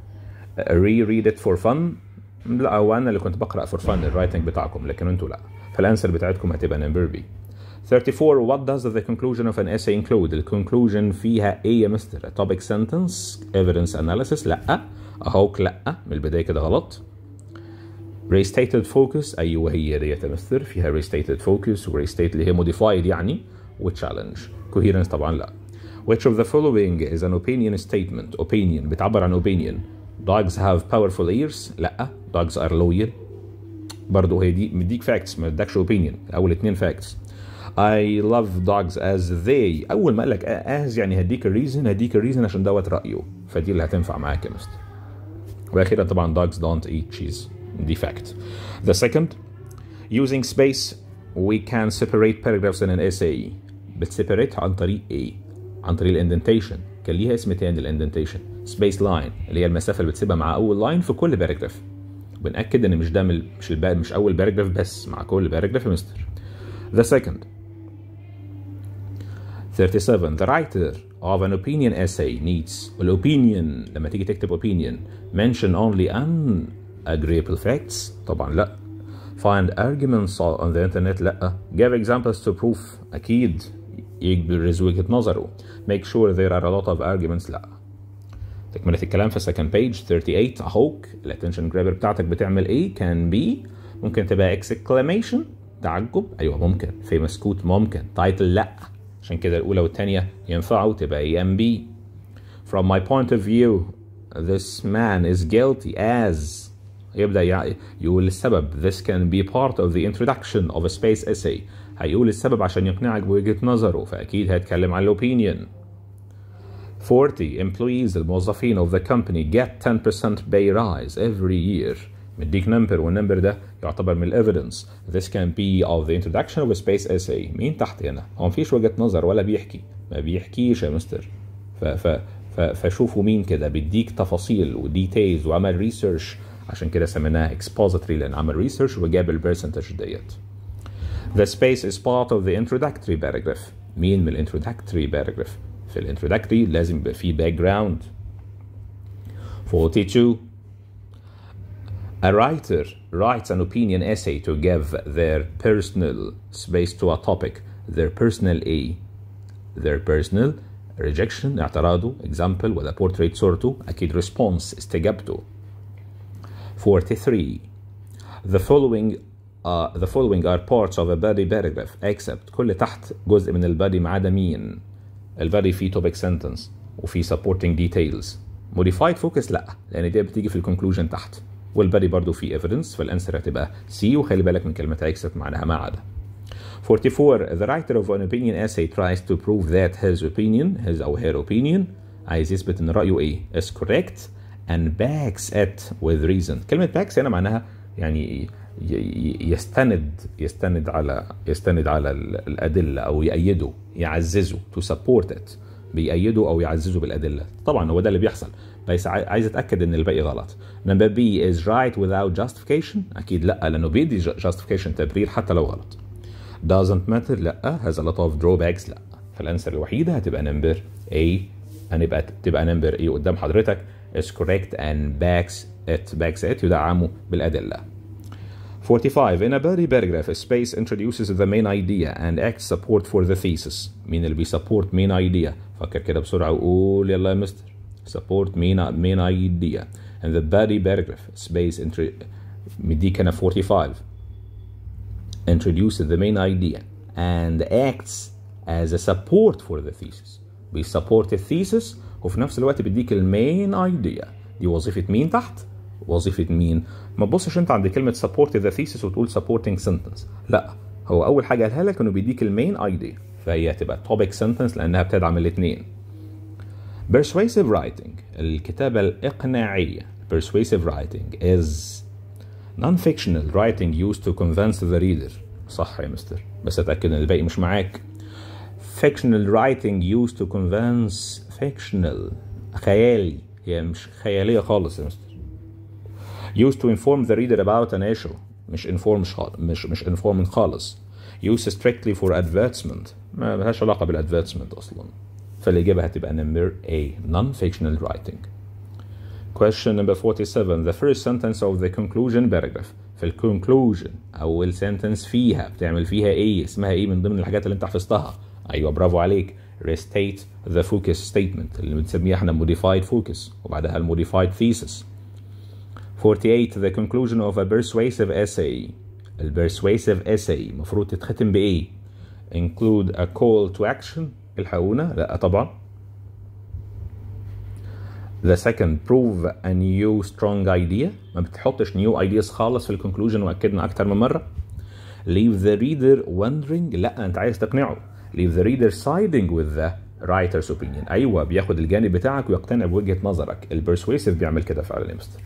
Re read it for fun لا هو انا اللي كنت بقرا for fun الرايتنج بتاعكم لكن انتوا لا. فالانسر بتاعتكم هتبقى نمبر بي. 34 what does the conclusion of an essay include الكونكلوجن فيها ايه يا مستر topic sentence evidence analysis لا اهوك لا من البدايه كده غلط restated focus ايوه هي ديت يا مستر فيها restated focus و restate اللي هي modified يعني و challenge coherence طبعا لا which of the following is an opinion statement opinion بتعبر عن opinion dogs have powerful ears لا dogs are loyal برضه هي دي مديك facts ما ادكش opinion اول اتنين facts I love dogs as they أول ما قال لك as يعني هديك الريزن هديك الريزن عشان دوت رأيه فدي اللي هتنفع معاك يا مستر وأخيرا طبعا dogs don't eat cheese دي fact The second using space we can separate paragraphs in an essay بتسيبريت عن طريق ايه؟ عن طريق الاندنتيشن كان ليها اسم تاني الاندنتيشن سبيس لاين اللي هي المسافه اللي بتسيبها مع اول لاين في كل باراجراف بنأكد ان مش ده مل- مش الب... مش اول باراجراف بس مع كل باراجراف يا مستر The second 37 The writer of an opinion essay needs الopinion لما تيجي تكتب opinion mention only unagreeable facts طبعا لا find arguments on the internet لا give examples to prove أكيد يبرز وجهة نظره make sure there are a lot of arguments لا تكملة الكلام في second page 38 أهوك الاتنشن جرابر بتاعتك بتعمل إيه can be ممكن تبقى exclamation تعجب أيوه ممكن famous quote ممكن title لا عشان كده الأولى والتانية ينفعوا تبقى A and B From my point of view this man is guilty as يبدأ يع- يقول السبب this can be part of the introduction of a space essay هيقول السبب عشان يقنعك بوجهة نظره فأكيد هيتكلم عن الopinion 40 employees الموظفين of the company get 10% pay rise every year مديك نمبر والنمبر ده يعتبر من evidence this can be of the introduction of a space essay مين تحت هنا هو مفيش وجهة نظر ولا بيحكي ما بيحكيش يا مستر ف ف ف فشوفوا مين كده بيديك تفاصيل وديتيلز وعمل ريسيرش عشان كده سميناها expository لان عمل ريسيرش وجاب البرسنتج ديت The space is part of the introductory paragraph. مين من الانترودكتوري paragraph؟ في الانترودكتوري لازم يبقى فيه background. 42 A writer writes an opinion essay to give their personal space to a topic. Their personal A. Their personal rejection اعتراضه example ولا portrait صورته أكيد response استجابته. 43 The following uh, the following are parts of a body paragraph except كل تحت جزء من البادي ما عدا مين البادي فيه topic sentence وفيه supporting details modified focus لا لان دي بتيجي في الكونكلوجن تحت والبادي برضو فيه evidence فالانسر هتبقى C وخلي بالك من كلمة except معناها ما عدا 44 The writer of an opinion essay tries to prove that his opinion his أو her opinion عايز يثبت ان رأيه ايه is correct and backs it with reason كلمة backs هنا معناها يعني ي- ي- يستند يستند على يستند على ال- الأدلة أو يأيده يعززه to support it بيأيده أو يعززه بالأدلة طبعا هو ده اللي بيحصل بس عاي- عايز أتأكد إن الباقي غلط number B is right without justification أكيد لأ لأنه بيدي ju- justification تبرير حتى لو غلط doesn't matter لا has a lot of drawbacks لا فالانسر الوحيده هتبقى نمبر A هنبقى تبقى نمبر A قدام حضرتك is correct and backs it backs it يدعمه بالادله 45 in a body paragraph a space introduces the main idea and acts support for the thesis مين اللي بيسبورت main idea فكر كده بسرعه وقول يلا يا مستر support main main idea and the body paragraph space intro مديك هنا 45 introduces the main idea and acts as a support for the thesis بيسبورت الثيسس وفي نفس الوقت بيديك المين ايديا دي وظيفة مين تحت؟ وظيفة مين؟ ما تبصش انت عند كلمة support the thesis وتقول supporting sentence لا هو أول حاجة قالها لك إنه بيديك المين ايديا فهي هتبقى topic sentence لأنها بتدعم الاتنين persuasive writing الكتابة الإقناعية persuasive writing is non-fictional writing used to convince the reader صح يا مستر بس اتاكد ان الباقي مش معاك fictional writing used to convince fictional خيالي هي مش خياليه خالص يا مستر used to inform the reader about an issue مش inform مش خالص مش مش informing خالص used strictly for advertisement ما لهاش علاقه بالادفيرتسمنت اصلا فالاجابه هتبقى number A non-fictional writing Question number 47 The first sentence of the conclusion paragraph في ال conclusion أول sentence فيها بتعمل فيها إيه اسمها إيه من ضمن الحاجات اللي أنت حفظتها أيوة برافو عليك restate the focus statement اللي بنسميها احنا modified focus وبعدها ال modified thesis 48 The conclusion of a persuasive essay ال persuasive essay المفروض تتختم بإيه include a call to action الحقونا لا طبعا The second prove a new strong idea ما بتحطش new ideas خالص في الكونكلوجن واكدنا اكتر من مره leave the reader wondering لا انت عايز تقنعه leave the reader siding with the writer's opinion ايوه بياخد الجانب بتاعك ويقتنع بوجهه نظرك البرسويسيف بيعمل كده فعلا يا مستر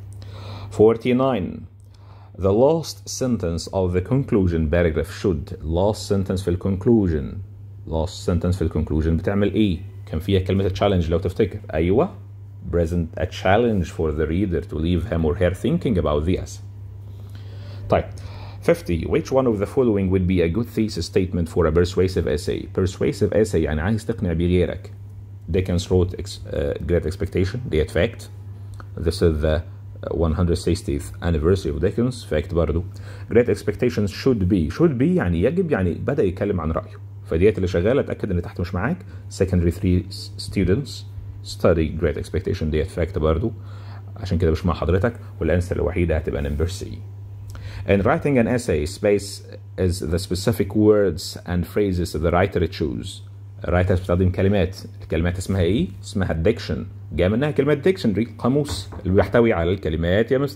49 The last sentence of the conclusion paragraph should last sentence في ال conclusion last sentence في ال conclusion بتعمل ايه كان فيها كلمة challenge لو تفتكر أيوة present a challenge for the reader to leave him or her thinking about the essay طيب 50 which one of the following would be a good thesis statement for a persuasive essay persuasive essay يعني عايز تقنع بيه غيرك Dickens wrote ex, uh, Great Expectation ديت fact this is the 160th anniversary of Dickens fact برضو Great Expectations should be should be يعني يجب يعني بدأ يتكلم عن رأيه فديت اللي شغالة اتأكد ان تحت مش معاك secondary three students study Great Expectation ديت fact برضو عشان كده مش مع حضرتك والانسر الوحيدة هتبقى number C In writing an essay, space is the specific words and phrases the writer choose. الرايتر بيستخدم كلمات، الكلمات اسمها ايه؟ اسمها الديكشن، جاء منها كلمة ديكشنري قاموس اللي بيحتوي على الكلمات يا مستر.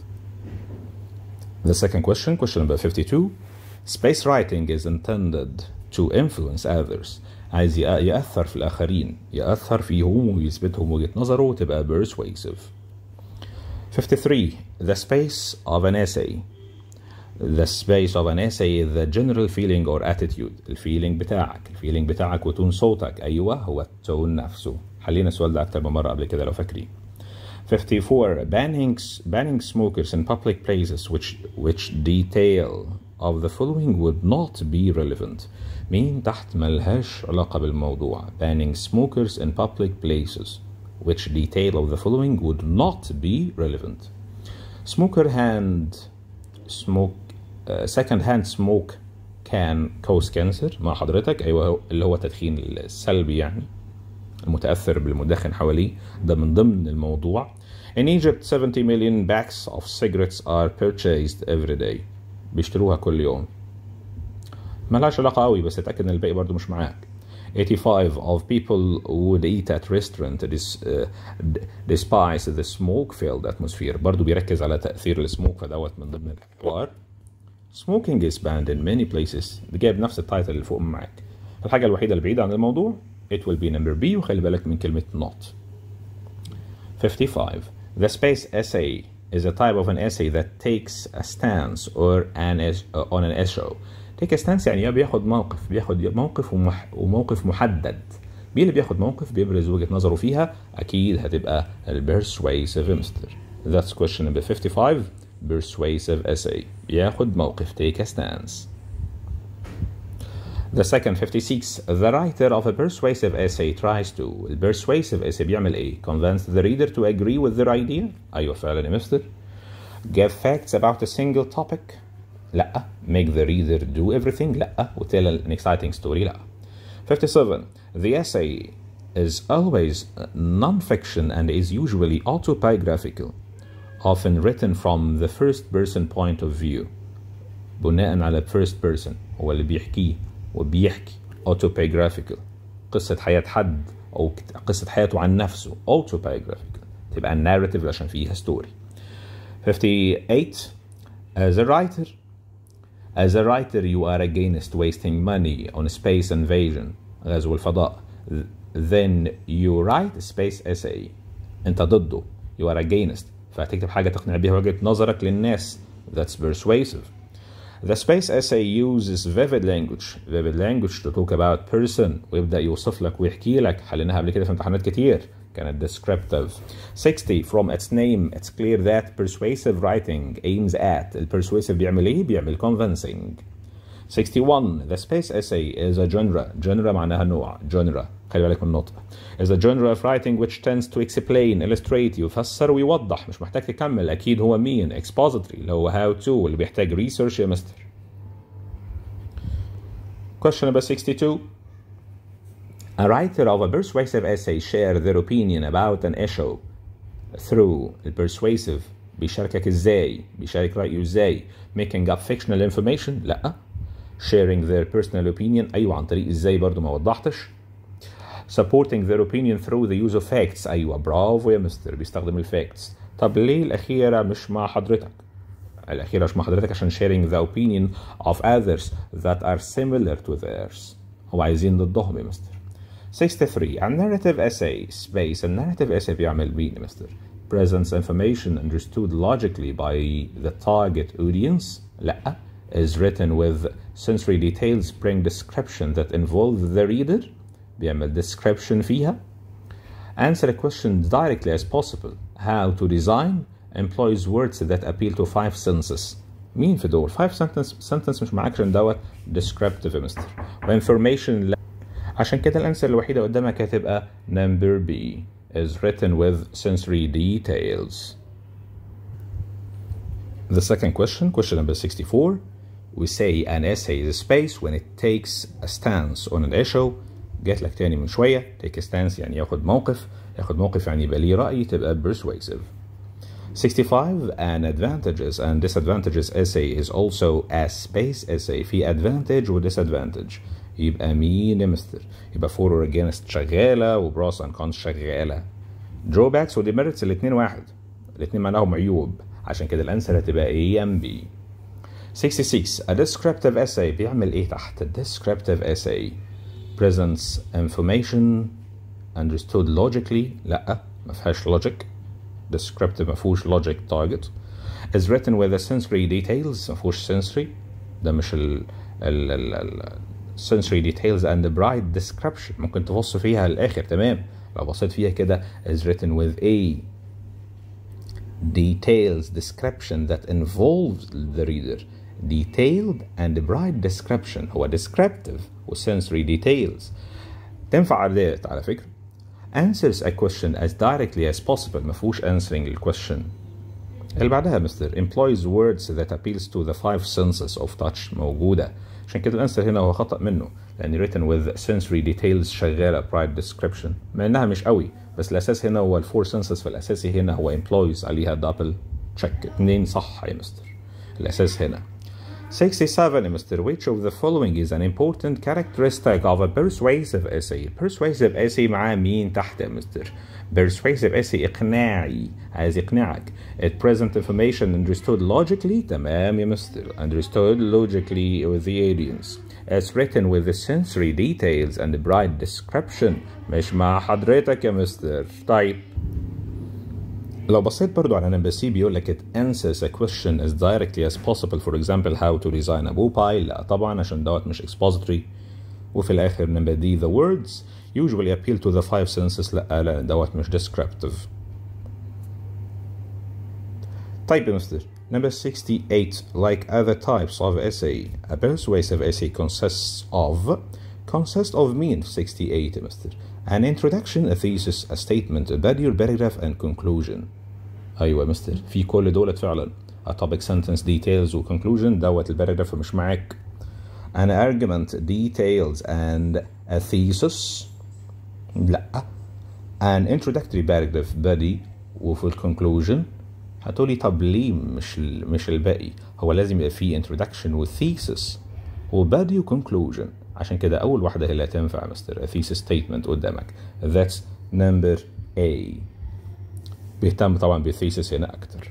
The second question, question number 52. Space writing is intended to influence others. عايز يأثر في الآخرين، يأثر فيهم ويثبتهم وجهة نظره وتبقى persuasive. 53. The space of an essay the space of an essay is the general feeling or attitude الفيلينج بتاعك الفيلينج بتاعك وتون صوتك ايوه هو التون نفسه حلينا السؤال ده اكتر من مره قبل كده لو فاكرين 54 banning banning smokers in public places which which detail of the following would not be relevant مين تحت ملهاش علاقة بالموضوع banning smokers in public places which detail of the following would not be relevant smoker hand smoke second hand smoke can cause cancer مع حضرتك ايوه اللي هو التدخين السلبي يعني المتاثر بالمدخن حواليه ده من ضمن الموضوع In Egypt 70 million packs of cigarettes are purchased every day بيشتروها كل يوم ملهاش علاقة قوي بس اتأكد ان الباقي برضو مش معاك 85 of people would eat at restaurant dis, uh, despise the smoke filled atmosphere برضو بيركز على تأثير السموك فدوت من ضمن الحوار Smoking is banned in many places ده جايب نفس التايتل اللي فوق معاك الحاجة الوحيدة اللي بعيدة عن الموضوع it will be number B وخلي بالك من كلمة not 55 The space essay is a type of an essay that takes a stance or an uh, on an issue take a stance يعني بياخد موقف بياخد موقف ومح وموقف محدد مين اللي بياخد موقف بيبرز وجهة نظره فيها أكيد هتبقى البرسويسيف مستر That's question number 55 persuasive essay ياخد موقف take a stance The second 56 the writer of a persuasive essay tries to the persuasive essay بيعمل ايه convince the reader to agree with their idea ايوه فعلا يا مستر give facts about a single topic لا make the reader do everything لا وtell an exciting story لا 57 the essay is always non-fiction and is usually autobiographical often written from the first person point of view بناء على first person هو اللي بيحكيه وبيحكي autobiographical قصة حياة حد أو قصة حياته عن نفسه autobiographical تبقى narrative عشان فيها story 58 as a writer as a writer you are against wasting money on space invasion غزو الفضاء then you write space essay انت ضده you are against فهتكتب حاجة تقنع بيها وجهة نظرك للناس that's persuasive The space essay uses vivid language vivid language to talk about person ويبدأ يوصف لك ويحكي لك حليناها قبل كده في امتحانات كتير كانت descriptive 60 from its name it's clear that persuasive writing aims at الpersuasive بيعمل ايه؟ بيعمل convincing 61 the space essay is a genre genre معناها نوع genre خلي بالك من النطق is a genre of writing which tends to explain illustrate يفسر ويوضح مش محتاج تكمل اكيد هو مين expository اللي هو how to اللي بيحتاج research يا مستر question number 62 A writer of a persuasive essay share their opinion about an issue through the persuasive بيشاركك ازاي بيشارك رأيه ازاي making up fictional information لا sharing their personal opinion ايوه عن طريق ازاي برضو ما وضحتش supporting their opinion through the use of facts ايوه برافو يا مستر بيستخدم الفاكتس طب ليه الاخيره مش مع حضرتك الاخيره مش مع حضرتك عشان sharing the opinion of others that are similar to theirs هو عايزين ضدهم يا مستر 63 a narrative essay space a narrative essay بيعمل مين يا مستر presents information understood logically by the target audience لا is written with sensory details bring description that involve the reader بيعمل description فيها answer a question directly as possible how to design employs words that appeal to five senses مين في دول five sentence sentence مش معاك عشان دوت descriptive يا مستر وinformation لا عشان كده الانسر الوحيده قدامك هتبقى number B is written with sensory details The second question, question number 64. We say an essay is a space when it takes a stance on an issue. جات لك تاني من شوية take a stance يعني ياخد موقف ياخد موقف يعني يبقى ليه رأي تبقى persuasive. 65 an advantages and disadvantages essay is also a space essay في advantage و disadvantage يبقى مين يا مستر يبقى for or against شغالة و pros and cons شغالة drawbacks و demerits الاتنين واحد الاتنين معناهم عيوب عشان كده الانسر هتبقى A and B 66 a descriptive essay بيعمل ايه تحت descriptive essay presents information understood logically لا ما فيهاش logic descriptive ما فيهوش logic target is written with the sensory details ما فيهوش sensory ده مش ال ال ال ال sensory details and bright description ممكن تبص فيها للاخر تمام لو بصيت فيها كده is written with a details description that involves the reader detailed and bright description هو descriptive و sensory details تنفع ديت على فكرة answers a question as directly as possible ما فيهوش answering الكويشن اللي بعدها مستر employs words that appeals to the five senses of touch موجودة عشان كده الانسر هنا هو خطأ منه لأن written with sensory details شغالة bright description مع إنها مش قوي بس الأساس هنا هو الفور senses فالأساسي هنا هو employs عليها double check اتنين صح يا مستر الأساس هنا 67 يا مستر which of the following is an important characteristic of a persuasive essay persuasive essay معاه مين تحت يا مستر persuasive essay إقناعي عايز يقنعك it present information understood logically تمام يا مستر understood logically with the audience it's written with the sensory details and the bright description مش مع حضرتك يا مستر طيب لو بصيت برضو على نمبر سي بيقول لك it answers a question as directly as possible for example how to design a mobile لا طبعا عشان دوت مش expository وفي الاخر نمبر دي the words usually appeal to the five senses لا لا دوت مش descriptive طيب يا مستر Number 68 like other types of essay a persuasive essay consists of consists of mean 68 يا مستر an introduction a thesis a statement a body or paragraph and conclusion ايوه يا مستر في كل دولت فعلا a topic sentence details و conclusion دوت الباراجراف مش معاك an argument details and a thesis لا an introductory paragraph body وفي الكونكلوجن هتقولي طب ليه مش ال- مش الباقي هو لازم يبقى فيه introduction و thesis وبادي و conclusion عشان كده أول واحدة هي اللي هتنفع يا مستر a thesis statement قدامك that's number A بيهتم طبعا بالثيسس هنا أكتر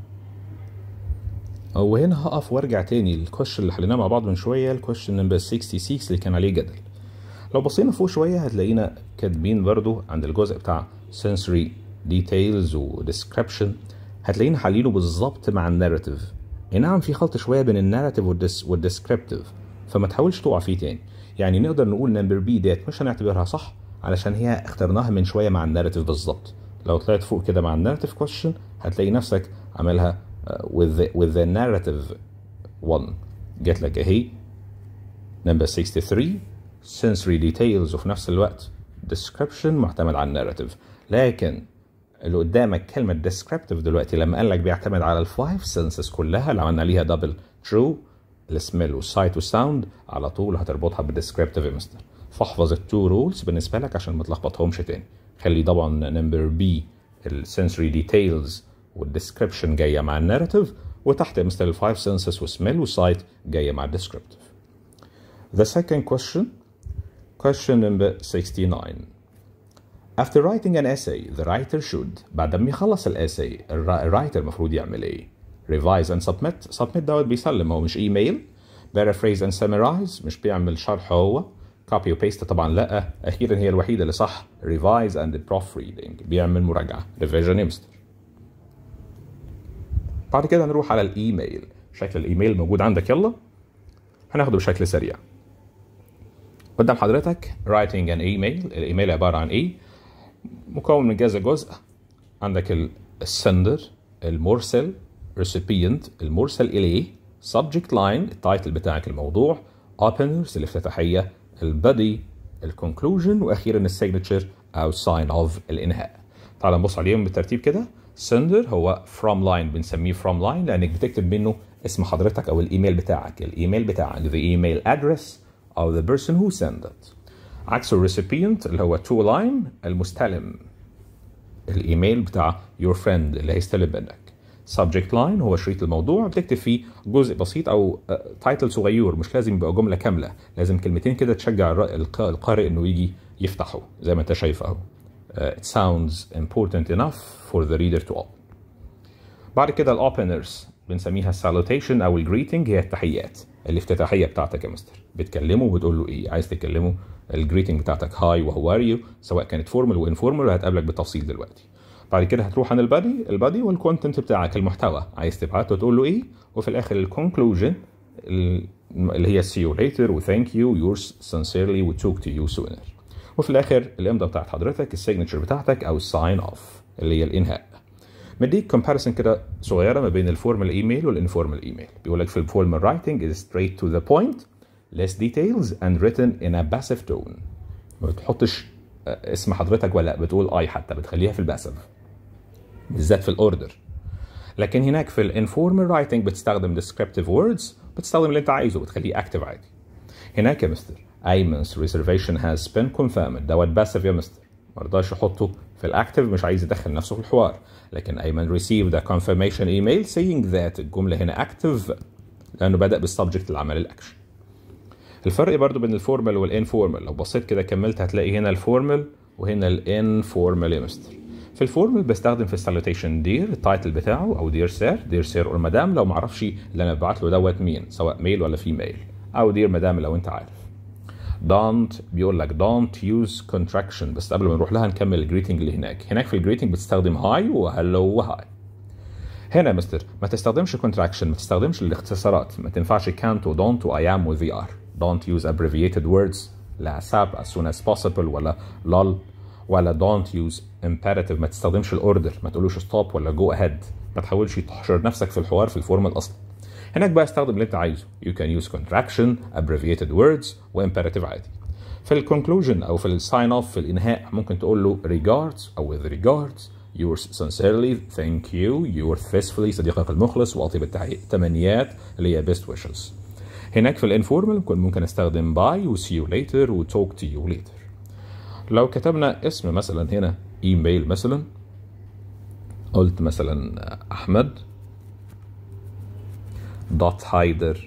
وهنا هقف وارجع تاني للكويشن اللي حليناه مع بعض من شوية الكويشن نمبر 66 اللي كان عليه جدل لو بصينا فوق شوية هتلاقينا كاتبين برضو عند الجزء بتاع sensory details و description هتلاقينا حلينه بالظبط مع الناراتيف اي نعم في خلط شوية بين الناراتيف والديس والديسكريبتيف فما تحاولش تقع فيه تاني يعني نقدر نقول نمبر بي ديت مش هنعتبرها صح علشان هي اخترناها من شوية مع الناراتيف بالظبط لو طلعت فوق كده مع الناراتيف كويشن هتلاقي نفسك عاملها uh, with the, with the narrative one جات لك اهي نمبر 63 sensory details وفي نفس الوقت description معتمد على الناراتيف لكن اللي قدامك كلمة descriptive دلوقتي لما قال لك بيعتمد على الفايف سنسز كلها اللي عملنا ليها دبل ترو السميل والسايت والساوند على طول هتربطها بالديسكريبتيف يا مستر فاحفظ التو رولز بالنسبة لك عشان ما تلخبطهمش تاني خلي طبعا نمبر بي السنسوري ديتيلز والديسكريبشن جاية مع الناراتيف وتحت يا مستر الفايف سنسز والسميل والسايت جاية مع الديسكريبتيف The second question question number 69 After writing an essay, the writer should بعد ما يخلص الاساي الرايتر المفروض يعمل ايه؟ revise and submit submit دوت بيسلم هو مش ايميل paraphrase and summarize مش بيعمل شرح هو copy و paste طبعا لا اخيرا هي الوحيده اللي صح revise and proofreading بيعمل مراجعه revision يا مستر بعد كده نروح على الايميل شكل الايميل موجود عندك يلا هناخده بشكل سريع قدام حضرتك writing an email الايميل عباره عن ايه مكون من كذا جزء عندك السندر المرسل recipient المرسل إليه subject line التايتل بتاعك الموضوع openers الافتتاحية البادي الكونكلوجن واخيرا السيجنتشر او ساين اوف الانهاء تعال نبص عليهم بالترتيب كده sender هو from line بنسميه from line لانك بتكتب منه اسم حضرتك او الايميل بتاعك الايميل بتاعك the email address of the person who sent it عكس recipient اللي هو to line المستلم الايميل بتاع your friend اللي هيستلم منك subject line هو شريط الموضوع بتكتب فيه جزء بسيط او تايتل صغير مش لازم يبقى جمله كامله لازم كلمتين كده تشجع القارئ انه يجي يفتحه زي ما انت شايف اهو it sounds important enough for the reader to open بعد كده الاوبنرز بنسميها salutation او الجريتنج هي التحيات الافتتاحيه بتاعتك يا مستر بتكلمه وبتقول له ايه عايز تكلمه الجريتنج بتاعتك هاي وهو ار يو سواء كانت فورمال وانفورمال وهتقابلك بالتفصيل دلوقتي بعد كده هتروح عن البادي البادي والكونتنت بتاعك المحتوى عايز تبعته تقول له ايه وفي الاخر الكونكلوجن اللي هي see you later و thank you yours sincerely و talk to you sooner وفي الاخر الامضه بتاعت حضرتك السيجنتشر بتاعتك او الساين اوف اللي هي الانهاء مديك كومباريسون كده صغيره ما بين الفورمال ايميل والانفورمال ايميل بيقول لك في الفورمال رايتنج is straight to the point less details and written in a passive tone ما بتحطش اسم حضرتك ولا بتقول اي حتى بتخليها في الباسف بالذات في الاوردر لكن هناك في الانفورمال رايتنج بتستخدم descriptive words بتستخدم اللي انت عايزه بتخليه اكتف عادي هناك يا مستر ايمن's reservation has been confirmed دوت باسف يا مستر ما رضاش يحطه في الاكتف مش عايز يدخل نفسه في الحوار لكن ايمن received a confirmation email saying that الجمله هنا اكتف لانه بدا بالسبجكت العمل الاكشن الفرق برضو بين الفورمال والانفورمال لو بصيت كده كملت هتلاقي هنا الفورمال وهنا الانفورمال يا مستر في الفورمال بستخدم في السالوتيشن دير التايتل بتاعه او دير سير دير سير اور مدام لو معرفش اللي انا ببعت له دوت مين سواء ميل ولا فيميل او دير مدام لو انت عارف don't بيقول لك don't use contraction بس قبل ما نروح لها نكمل الجريتنج اللي هناك هناك في الجريتنج بتستخدم هاي وهلو وهاي هنا يا مستر ما تستخدمش contraction ما تستخدمش الاختصارات ما تنفعش can't و don't و I am و they are don't use abbreviated words لا ساب as soon as possible ولا lol ولا don't use imperative ما تستخدمش الاوردر ما تقولوش stop ولا go ahead ما تحاولش تحشر نفسك في الحوار في الفورمال اصلا هناك بقى استخدم اللي انت عايزه you can use contraction abbreviated words وimperative عادي في الكونكلوجن او في الساين اوف في الانهاء ممكن تقول له regards او with regards yours sincerely thank you yours faithfully صديقك المخلص واطيب التمنيات اللي هي best wishes هناك في الانفورمال ممكن استخدم باي و see you later و talk to you later لو كتبنا اسم مثلا هنا ايميل مثلا قلت مثلا احمد دوت هايدر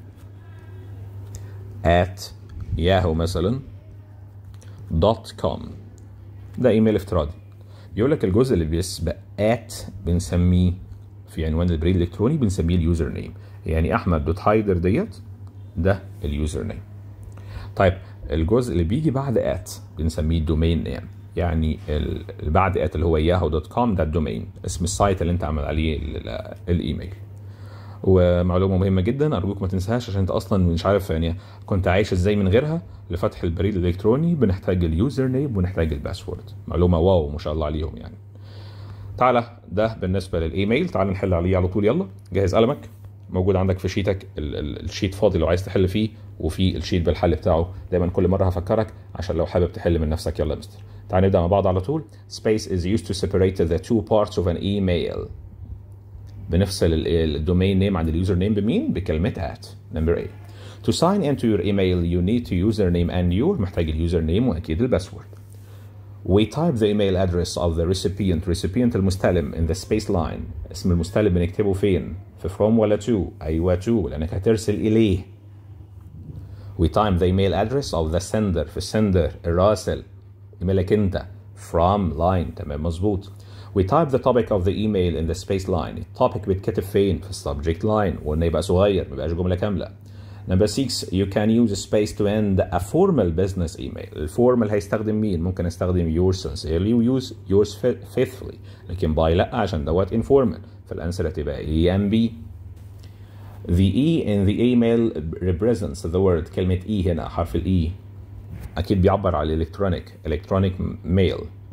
at ياهو مثلا دوت كوم ده ايميل افتراضي يقول لك الجزء اللي بيسبق at بنسميه في عنوان البريد الالكتروني بنسميه اليوزر نيم يعني احمد دوت هايدر ديت ده اليوزر نيم طيب الجزء اللي بيجي بعد ات بنسميه دومين نيم يعني اللي بعد ات اللي هو ياهو دوت كوم ده الدومين اسم السايت اللي انت عامل عليه الايميل ومعلومه مهمه جدا ارجوك ما تنساهاش عشان انت اصلا مش عارف يعني كنت عايش ازاي من غيرها لفتح البريد الالكتروني بنحتاج اليوزر نيم ونحتاج الباسورد معلومه واو ما شاء الله عليهم يعني تعالى ده بالنسبه للايميل تعالى نحل عليه على طول يلا جهز قلمك موجود عندك في شيتك الشيت فاضي لو عايز تحل فيه وفي الشيت بالحل بتاعه دايما كل مره هفكرك عشان لو حابب تحل من نفسك يلا يا مستر تعال نبدا مع بعض على طول space is used to separate the two parts of an email بنفصل الدومين نيم عن اليوزر نيم بمين بكلمه at number A to sign into your email you need to username and your محتاج اليوزر نيم واكيد الباسورد We type the email address of the recipient recipient المستلم in the space line اسم المستلم بنكتبه فين في from ولا to أيوة to لأنك هترسل إليه We time the email address of the sender في sender الراسل إيميلك أنت from line تمام مظبوط We type the topic of the email in the space line التوبيك بيتكتب فين في subject line وإنه يبقى صغير ما يبقاش جملة كاملة Number six, you can use space to end a formal business email. الفورمال هيستخدم مين؟ ممكن استخدم yours sincerely و use yours faithfully. لكن by لا عشان دوت informal. فالانسر هتبقى E and B. The E in the email represents the word كلمة E هنا حرف ال E أكيد بيعبر على الإلكترونيك electronic mail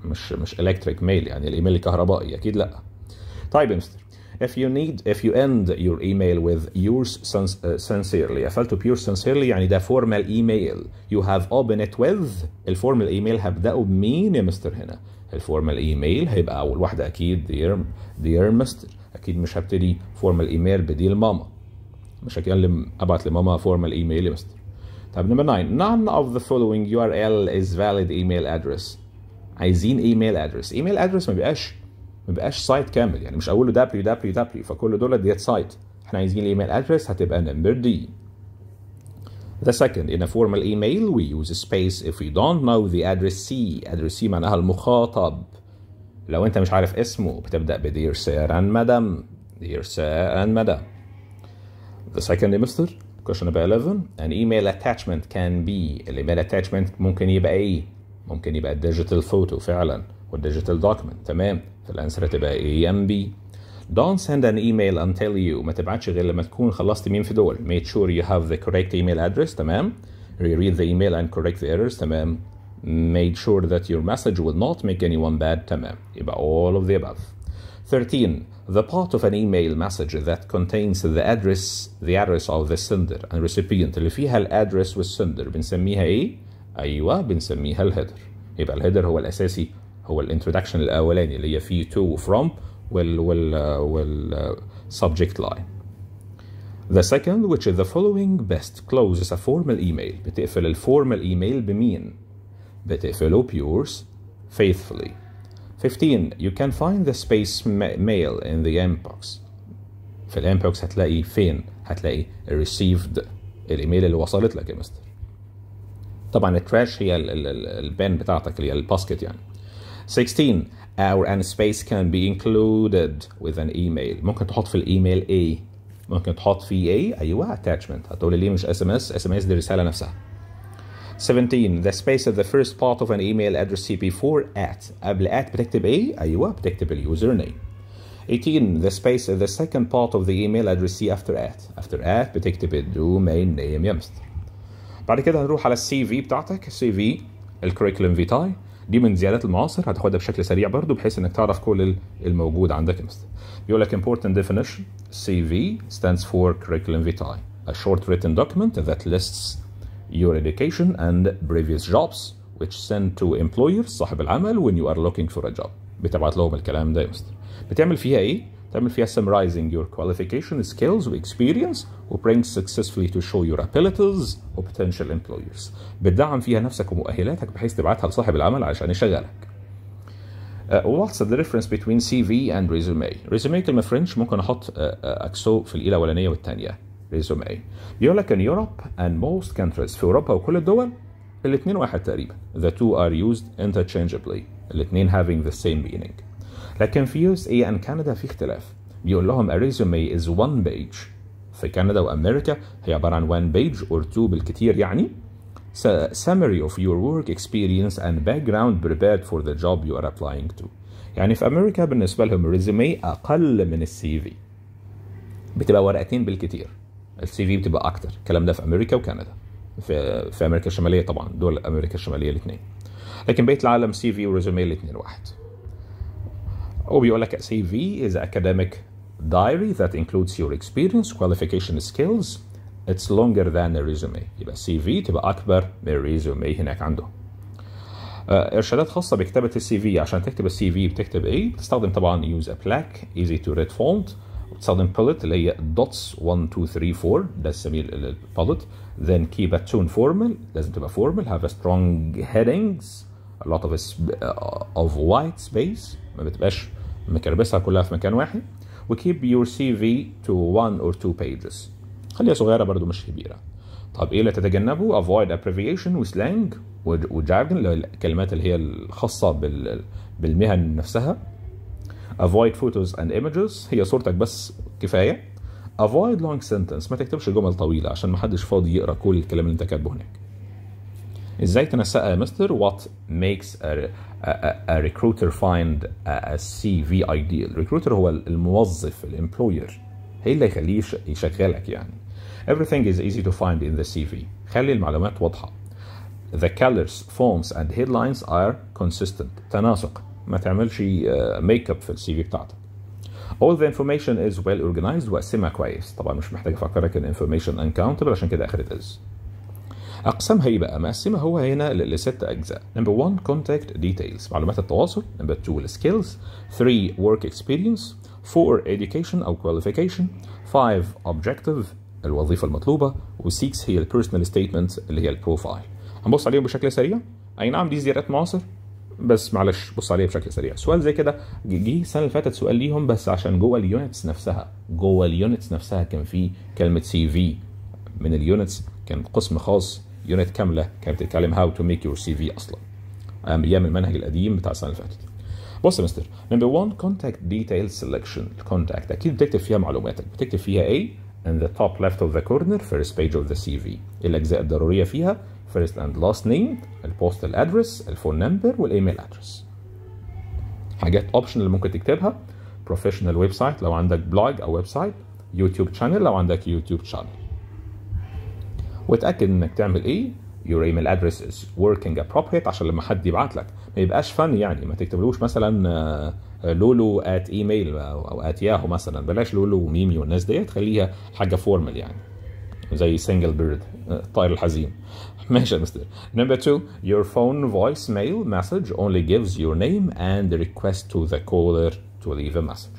مش مش الكتريك ميل يعني الايميل الكهربائي اكيد لا طيب يا مستر If you need if you end your email with yours sin- uh, sincerely قفلته pure sincerely يعني ده formal email you have opened it with الفورمال ايميل هبدأه بمين يا مستر هنا الفورمال ايميل هيبقى اول واحدة اكيد dear dear مستر اكيد مش هبتدي فورمال ايميل بدي الماما مش هكلم ابعت لماما فورمال ايميل يا مستر طيب نمبر 9 none of the following URL is valid email address عايزين ايميل ادرس ايميل ادرس ما بيبقاش ما بيبقاش سايت كامل يعني مش اوله www فكل دول ديت سايت احنا عايزين الايميل ادرس هتبقى نمبر دي The second, in a formal email, we use a space if we don't know the addressee. Addressee معناها المخاطب. لو أنت مش عارف اسمه بتبدأ ب dear sir and madam. Dear sir and madam. The second, Mr. Question number 11. An email attachment can be. الايميل attachment ممكن يبقى إيه؟ ممكن يبقى digital photo فعلا والdigital document تمام. فالأنسر هتبقى A and B. Don't send an email until you ما تبعتش غير لما تكون خلصت مين في دول. Make sure you have the correct email address تمام. Reread the email and correct the errors تمام. Made sure that your message will not make anyone bad تمام. يبقى all of the above. 13. The part of an email message that contains the address the address of the sender and recipient اللي فيها الادرس والسندر بنسميها ايه؟ ايوه بنسميها الهيدر. يبقى الهيدر هو الاساسي هو الانترودكشن الاولاني اللي هي فيه to from وال وال وال subject line. The second which is the following best closes a formal email بتقفل الفورمال ايميل بمين؟ بتقفله pures faithfully. 15 you can find the space ma- mail in the inbox. في الانبوكس هتلاقي فين؟ هتلاقي received الايميل اللي وصلت لك يا مستر. طبعا التراش هي ال- ال- ال- البان بتاعتك اللي هي الباسكت يعني. 16 hour and space can be included with an email ممكن تحط في الايميل ايه ممكن تحط فيه ايه ايوه attachment هتقول لي ليه مش اس ام اس اس ام اس دي رساله نفسها 17 the space of the first part of an email address before at قبل at بتكتب ايه ايوه بتكتب اليوزر نيم 18 the space of the second part of the email address after at after at بتكتب الدومين نيم يا مستر بعد كده هنروح على السي في بتاعتك السي في الكريكولم فيتاي دي من زيادات المعاصر هتاخدها بشكل سريع برضو بحيث انك تعرف كل ال- الموجود عندك يا مستر بيقول لك important definition CV stands for curriculum vitae a short written document that lists your education and previous jobs which send to employers صاحب العمل when you are looking for a job بتبعت لهم الكلام ده يا مستر بتعمل فيها ايه؟ تعمل فيها summarizing your qualification skills و experience و brings successfully to show your abilities و potential employers بتدعم فيها نفسك ومؤهلاتك بحيث تبعتها لصاحب العمل عشان يشغلك Uh, what's the difference between CV and resume؟ resume كلمة فرنش ممكن أحط uh, uh, أكسو في الإيه الأولانية والثانية resume بيقول لك in Europe and most countries في أوروبا وكل الدول الاثنين واحد تقريبا the two are used interchangeably الاثنين having the same meaning لكن في USA and Canada في اختلاف بيقول لهم a resume is one page في كندا وأمريكا هي عبارة عن one page or two بالكتير يعني S- summary of your work experience and background prepared for the job you are applying to يعني في امريكا بالنسبه لهم الريزومي اقل من السي في بتبقى ورقتين بالكتير السي في بتبقى اكتر الكلام ده في امريكا وكندا في في امريكا الشماليه طبعا دول امريكا الشماليه الاثنين لكن بقيه العالم سي في وريزومي الاثنين واحد وبيقول لك سي في is academic diary that includes your experience qualification skills it's longer than a resume يبقى سي في تبقى اكبر من الريزومي هناك عنده آه، ارشادات خاصه بكتابه السي في عشان تكتب السي في بتكتب ايه بتستخدم طبعا يوز ا بلاك ايزي تو ريد فونت وبتستخدم bullet اللي هي dots 1 2 3 4 ده السميل البولت then keep a tone formal لازم تبقى formal have a strong headings a lot of, sp- uh, of white space ما بتبقاش مكربسها كلها في مكان واحد و keep your CV to one or two pages خليها صغيره برضو مش كبيره طب ايه اللي تتجنبه avoid abbreviation وسلانج وجارجن اللي هي الكلمات اللي هي الخاصه بال بالمهن نفسها avoid photos and images هي صورتك بس كفايه avoid long sentence ما تكتبش جمل طويله عشان ما حدش فاضي يقرا كل الكلام اللي انت كاتبه هناك ازاي تنسقها يا مستر what makes a, a, a recruiter find a, a CV ideal recruiter هو الموظف الامبلوير هي اللي يخليه يش- يشغلك يعني everything is easy to find in the CV خلي المعلومات واضحه the colors fonts and headlines are consistent تناسق ما تعملش ميك اب في السي في بتاعتك all the information is well organized وقسمها كويس طبعا مش محتاج افكرك ان information uncountable عشان كده اخرة is اقسامها ايه بقى مقسمها هو هنا لست اجزاء number 1 contact details معلومات التواصل number 2 skills 3 work experience 4 education او qualification 5 objective الوظيفه المطلوبه و6 هي البيرسونال ستيتمنت اللي هي البروفايل هنبص عليهم بشكل سريع اي نعم دي زيارات معاصر بس معلش بص عليها بشكل سريع سؤال زي كده جه السنه اللي فاتت سؤال ليهم بس عشان جوه اليونتس نفسها جوه اليونتس نفسها كان في كلمه سي في من اليونتس كان قسم خاص يونت كامله كانت بتتكلم هاو تو ميك يور سي في اصلا ايام المنهج القديم بتاع السنه اللي فاتت بص يا مستر نمبر 1 كونتاكت ديتيل سelection الكونتاكت اكيد بتكتب فيها معلوماتك بتكتب فيها ايه in the top left of the corner first page of the CV الاجزاء الضروريه فيها first and last name البوستال ادرس الفون نمبر والايميل ادرس حاجات اوبشن اللي ممكن تكتبها بروفيشنال ويب سايت لو عندك بلوج او ويب سايت يوتيوب شانل لو عندك يوتيوب شانل وتاكد انك تعمل ايه your email address is working appropriate عشان لما حد يبعت لك ما يبقاش فن يعني ما تكتبلوش مثلا لولو ات ايميل او ات ياهو مثلا بلاش لولو وميمي والناس ديت خليها حاجه فورمال يعني زي سنجل بيرد الطائر الحزين ماشي يا مستر نمبر 2 your phone voicemail message only gives your name and request to the caller to leave a message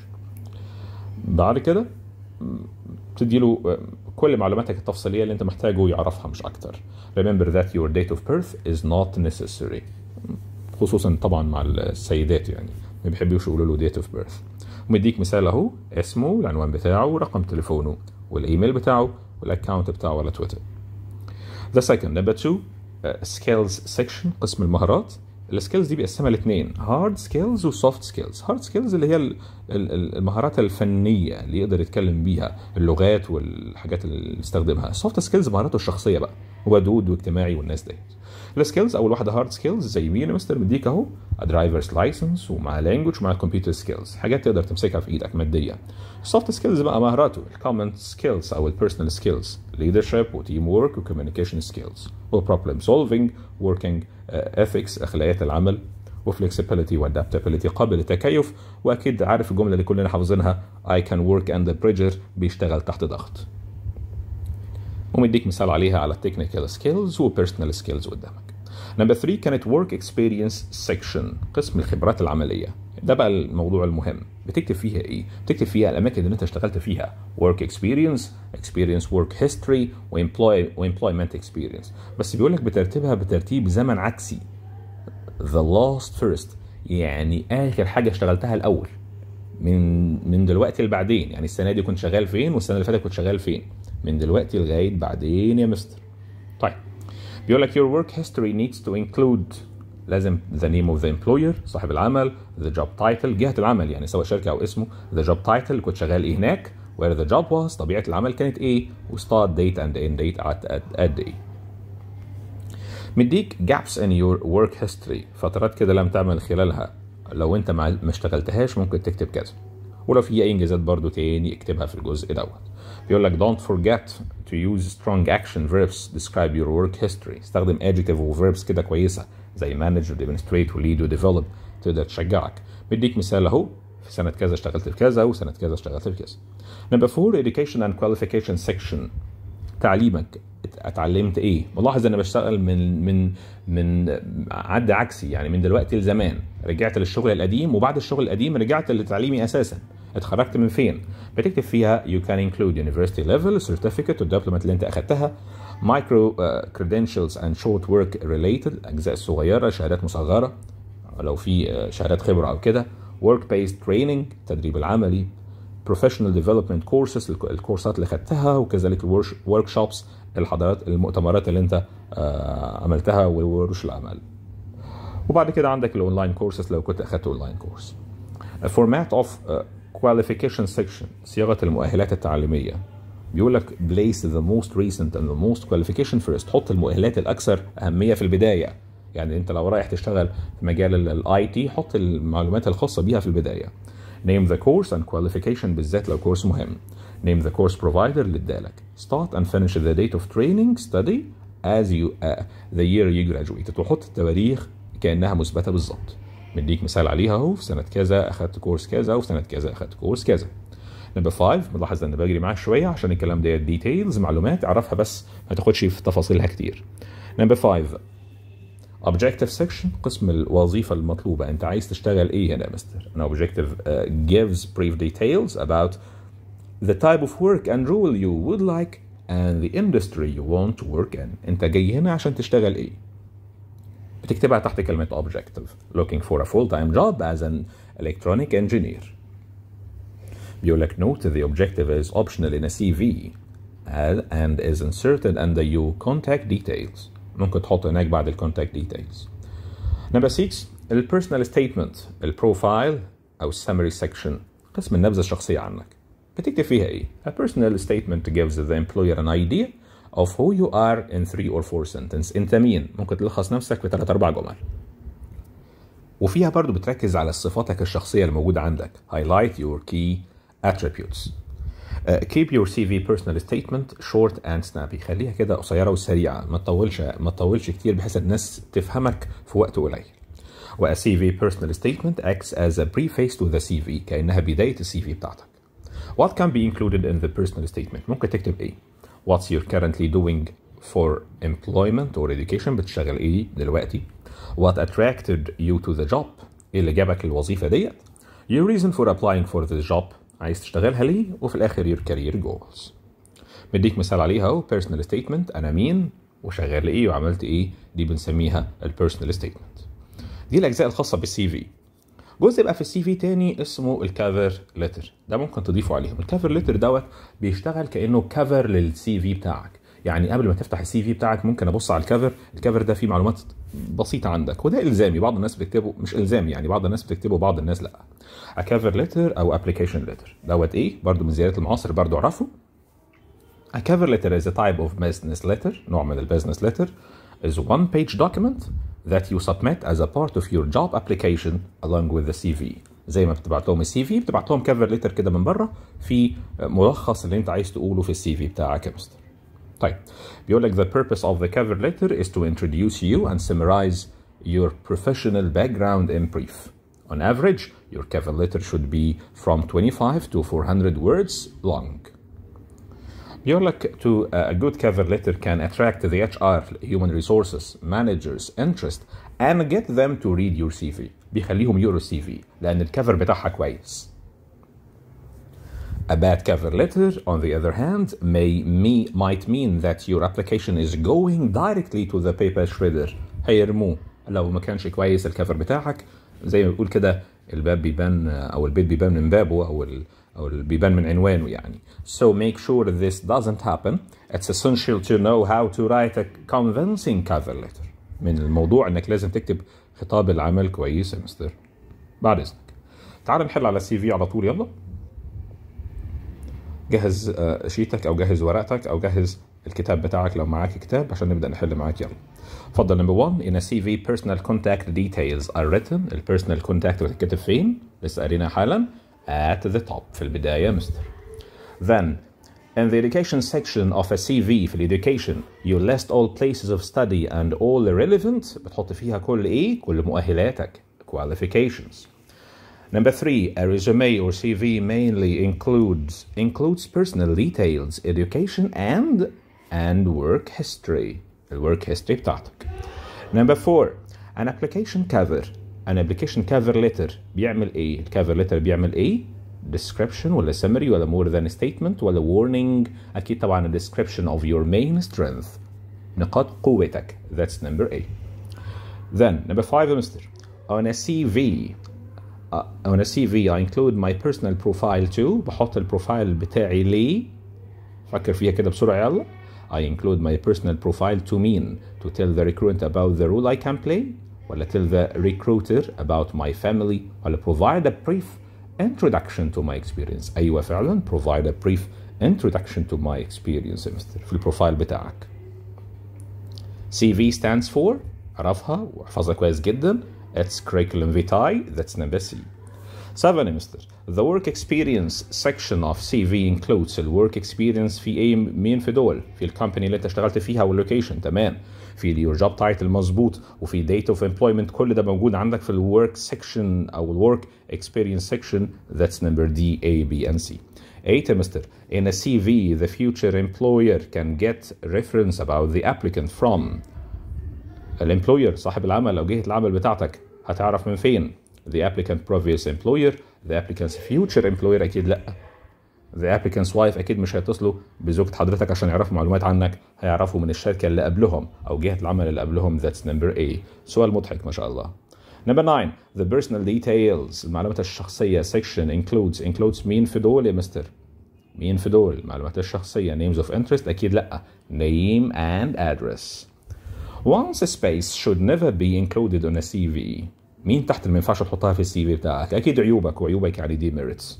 بعد كده تدي له كل معلوماتك التفصيليه اللي انت محتاجه يعرفها مش اكتر remember that your date of birth is not necessary خصوصا طبعا مع السيدات يعني ما بيحبوش يقولوا له date of birth ومديك مثال اهو اسمه العنوان بتاعه ورقم تليفونه والايميل بتاعه والاكونت بتاعه على تويتر The second number two uh, skills section قسم المهارات السكيلز دي بيقسمها لاثنين هارد سكيلز وسوفت سكيلز هارد سكيلز اللي هي المهارات الفنيه اللي يقدر يتكلم بيها اللغات والحاجات اللي يستخدمها السوفت سكيلز مهاراته الشخصيه بقى ودود واجتماعي والناس ديت السكيلز اول واحده هارد سكيلز زي مين يا مستر مديك اهو درايفرز لايسنس ومع لانجوج ومع الكمبيوتر سكيلز حاجات تقدر تمسكها في ايدك ماديا السوفت سكيلز بقى مهاراته الكومنت سكيلز او البيرسونال سكيلز ليدرشيب وتيم وورك وكوميونيكيشن سكيلز وبروبلم سولفينج وركينج اثكس اخلاقيات العمل وفلكسبيليتي وادابتابيليتي قابل للتكيف واكيد عارف الجمله اللي كلنا حافظينها I can work under pressure بيشتغل تحت ضغط ومديك مثال عليها على التكنيكال سكيلز وبيرسونال سكيلز قدامك نمبر 3 كانت ورك اكسبيرينس سيكشن قسم الخبرات العمليه ده بقى الموضوع المهم بتكتب فيها ايه بتكتب فيها الاماكن اللي انت اشتغلت فيها work experience experience work history وemploy وemployment experience بس بيقول لك بترتيبها بترتيب زمن عكسي the last first يعني اخر حاجه اشتغلتها الاول من من دلوقتي لبعدين يعني السنه دي كنت شغال فين والسنه اللي فاتت كنت شغال فين من دلوقتي لغايه بعدين يا مستر طيب بيقول لك your work history needs to include لازم the name of the employer صاحب العمل the job title جهة العمل يعني سواء شركة أو اسمه the job title كنت شغال إيه هناك where the job was طبيعة العمل كانت إيه و start date and end date at, at, at إيه مديك gaps in your work history فترات كده لم تعمل خلالها لو أنت ما اشتغلتهاش ممكن تكتب كذا ولو في أي إنجازات برضو تاني اكتبها في الجزء دوت بيقول لك don't forget to use strong action verbs describe your work history استخدم adjective و verbs كده كويسة زي manage و demonstrate و lead و develop تقدر تشجعك بديك مثال اهو في سنة كذا اشتغلت في كذا وسنة كذا اشتغلت في كذا نمبر 4 education and qualification section تعليمك اتعلمت ايه ملاحظ انا بشتغل من من من عد عكسي يعني من دلوقتي لزمان رجعت للشغل القديم وبعد الشغل القديم رجعت لتعليمي اساسا اتخرجت من فين بتكتب فيها you can include university level certificate والدبلومات اللي انت اخدتها micro uh, credentials and short work related الاجزاء الصغيره شهادات مصغره لو في شهادات خبره او كده work based training التدريب العملي professional development courses الكورسات اللي خدتها وكذلك الورك شوبس الحضارات المؤتمرات اللي انت عملتها وورش العمل وبعد كده عندك الاونلاين كورسز لو كنت اخدت اونلاين كورس فورمات اوف qualification section صياغه المؤهلات التعليميه بيقول لك place the most recent and the most qualification first حط المؤهلات الاكثر اهميه في البدايه يعني انت لو رايح تشتغل في مجال الاي تي حط المعلومات الخاصه بيها في البدايه name the course and qualification بالذات لو كورس مهم name the course provider اللي ادالك start and finish the date of training study as you uh, the year you graduated وحط التواريخ كانها مثبته بالظبط مديك مثال عليها اهو في سنه كذا اخدت كورس كذا وفي سنه كذا اخدت كورس كذا نمبر 5 ملاحظ ان بجري معاك شويه عشان الكلام ده ديتيلز معلومات اعرفها بس ما تاخدش في تفاصيلها كتير نمبر 5 objective section قسم الوظيفة المطلوبة أنت عايز تشتغل إيه هنا يا مستر؟ أنا objective uh, gives brief details about the type of work and role you would like and the industry you want to work in أنت جاي هنا عشان تشتغل إيه؟ بتكتبها تحت كلمة objective looking for a full-time job as an electronic engineer بيقول لك note the objective is optional in a CV and is inserted under your contact details ممكن تحط هناك بعد الكونتاكت ديتيلز نمبر 6 البيرسونال ستيتمنت البروفايل او السمري سيكشن قسم النبذه الشخصيه عنك بتكتب فيها ايه A personal statement gives the employer an idea of who you are in three or four sentences انت مين ممكن تلخص نفسك في ثلاث اربع جمل وفيها برضو بتركز على صفاتك الشخصيه الموجوده عندك highlight your key attributes Uh, keep your CV personal statement short and snappy خليها كده قصيره وسريعه ما تطولش ما تطولش كتير بحيث الناس تفهمك في وقت قليل و a CV personal statement acts as a preface to the CV كانها بدايه السي في بتاعتك What can be included in the personal statement ممكن تكتب ايه What's you're currently doing for employment or education بتشتغل ايه دلوقتي What attracted you to the job ايه اللي جابك الوظيفه ديت Your reason for applying for the job عايز تشتغلها ليه وفي الاخر your career goals مديك مثال عليها اهو personal statement انا مين وشغال ايه وعملت ايه دي بنسميها البيرسونال ستيتمنت دي الاجزاء الخاصه بالسي في جزء بقى في السي في تاني اسمه الكافر ليتر ده ممكن تضيفه عليهم الكافر ليتر دوت بيشتغل كانه كفر للسي في بتاعك يعني قبل ما تفتح السي في بتاعك ممكن ابص على الكفر الكفر ده فيه معلومات بسيطه عندك وده الزامي بعض الناس بتكتبه مش الزامي يعني بعض الناس بتكتبه بعض الناس لا a cover letter او application letter دوت ايه برضو من زياده المعاصر برضو اعرفه a cover letter is a type of business letter نوع من البيزنس letter is one page document that you submit as a part of your job application along with the CV زي ما بتبعت لهم السي في بتبعت لهم كفر ليتر كده من بره في ملخص اللي انت عايز تقوله في السي في بتاعك يا مستر طيب بيقول لك the purpose of the cover letter is to introduce you and summarize your professional background in brief. On average, your cover letter should be from 25 to 400 words long. بيقول لك to a good cover letter can attract the HR, human resources, managers interest and get them to read your CV. بيخليهم يقروا السي في لأن الكفر بتاعها كويس. A bad cover letter, on the other hand, may me, might mean that your application is going directly to the paper shredder. هيرموه لو ما كانش كويس الكفر بتاعك زي ما بيقول كده الباب بيبان او البيت بيبان من بابه او ال او بيبان من عنوانه يعني. So make sure this doesn't happen. It's essential to know how to write a convincing cover letter. من الموضوع انك لازم تكتب خطاب العمل كويس يا مستر. بعد اذنك. تعال نحل على السي في على طول يلا. جهز شيتك او جهز ورقتك او جهز الكتاب بتاعك لو معاك كتاب عشان نبدا نحل معاك يلا اتفضل نمبر 1 in a CV personal contact details are written البيرسونال كونتاكت بتتكتب فين لسه قارينها حالا at the top في البدايه مستر then in the education section of a CV في education you list all places of study and all the relevant بتحط فيها كل ايه كل مؤهلاتك qualifications Number three, a resume or CV mainly includes includes personal details, education, and and work history. The work history بتاعتك. Number four, an application cover. An application cover letter بيعمل ايه؟ الكفر letter بيعمل ايه؟ description ولا summary ولا more than a statement ولا warning أكيد طبعا a description of your main strength. نقاط قوتك. That's number eight. Then number five, Mr. On a CV, uh, on a CV I include my personal profile too بحط البروفايل بتاعي ليه فكر فيها كده بسرعة يلا I include my personal profile to mean to tell the recruit about the role I can play ولا tell the recruiter about my family ولا provide a brief introduction to my experience أيوة فعلا provide a brief introduction to my experience مستر في البروفايل بتاعك CV stands for اعرفها واحفظها كويس جدا It's curriculum vitae that's number C. 7 يا مستر The work experience section of CV includes ال work experience في ايه مين في دول في الكومباني اللي انت اشتغلت فيها واللوكيشن تمام في your job title مظبوط وفي date of employment كل ده موجود عندك في ال work section او ال work experience section that's number D A B and C 8 يا مستر In a CV the future employer can get reference about the applicant from الامبلوير صاحب العمل او جهه العمل بتاعتك هتعرف من فين the applicant previous employer the applicant's future employer اكيد لا the applicant's wife اكيد مش هيتصلوا بزوجة حضرتك عشان يعرفوا معلومات عنك هيعرفوا من الشركه اللي قبلهم او جهه العمل اللي قبلهم that's number A سؤال مضحك ما شاء الله Number 9 the personal details المعلومات الشخصيه section includes includes مين في دول يا مستر مين في دول المعلومات الشخصيه names of interest اكيد لا name and address Once a space should never be included on a CV. مين تحت اللي ما ينفعش تحطها في السي في بتاعك؟ أكيد عيوبك وعيوبك يعني demerits.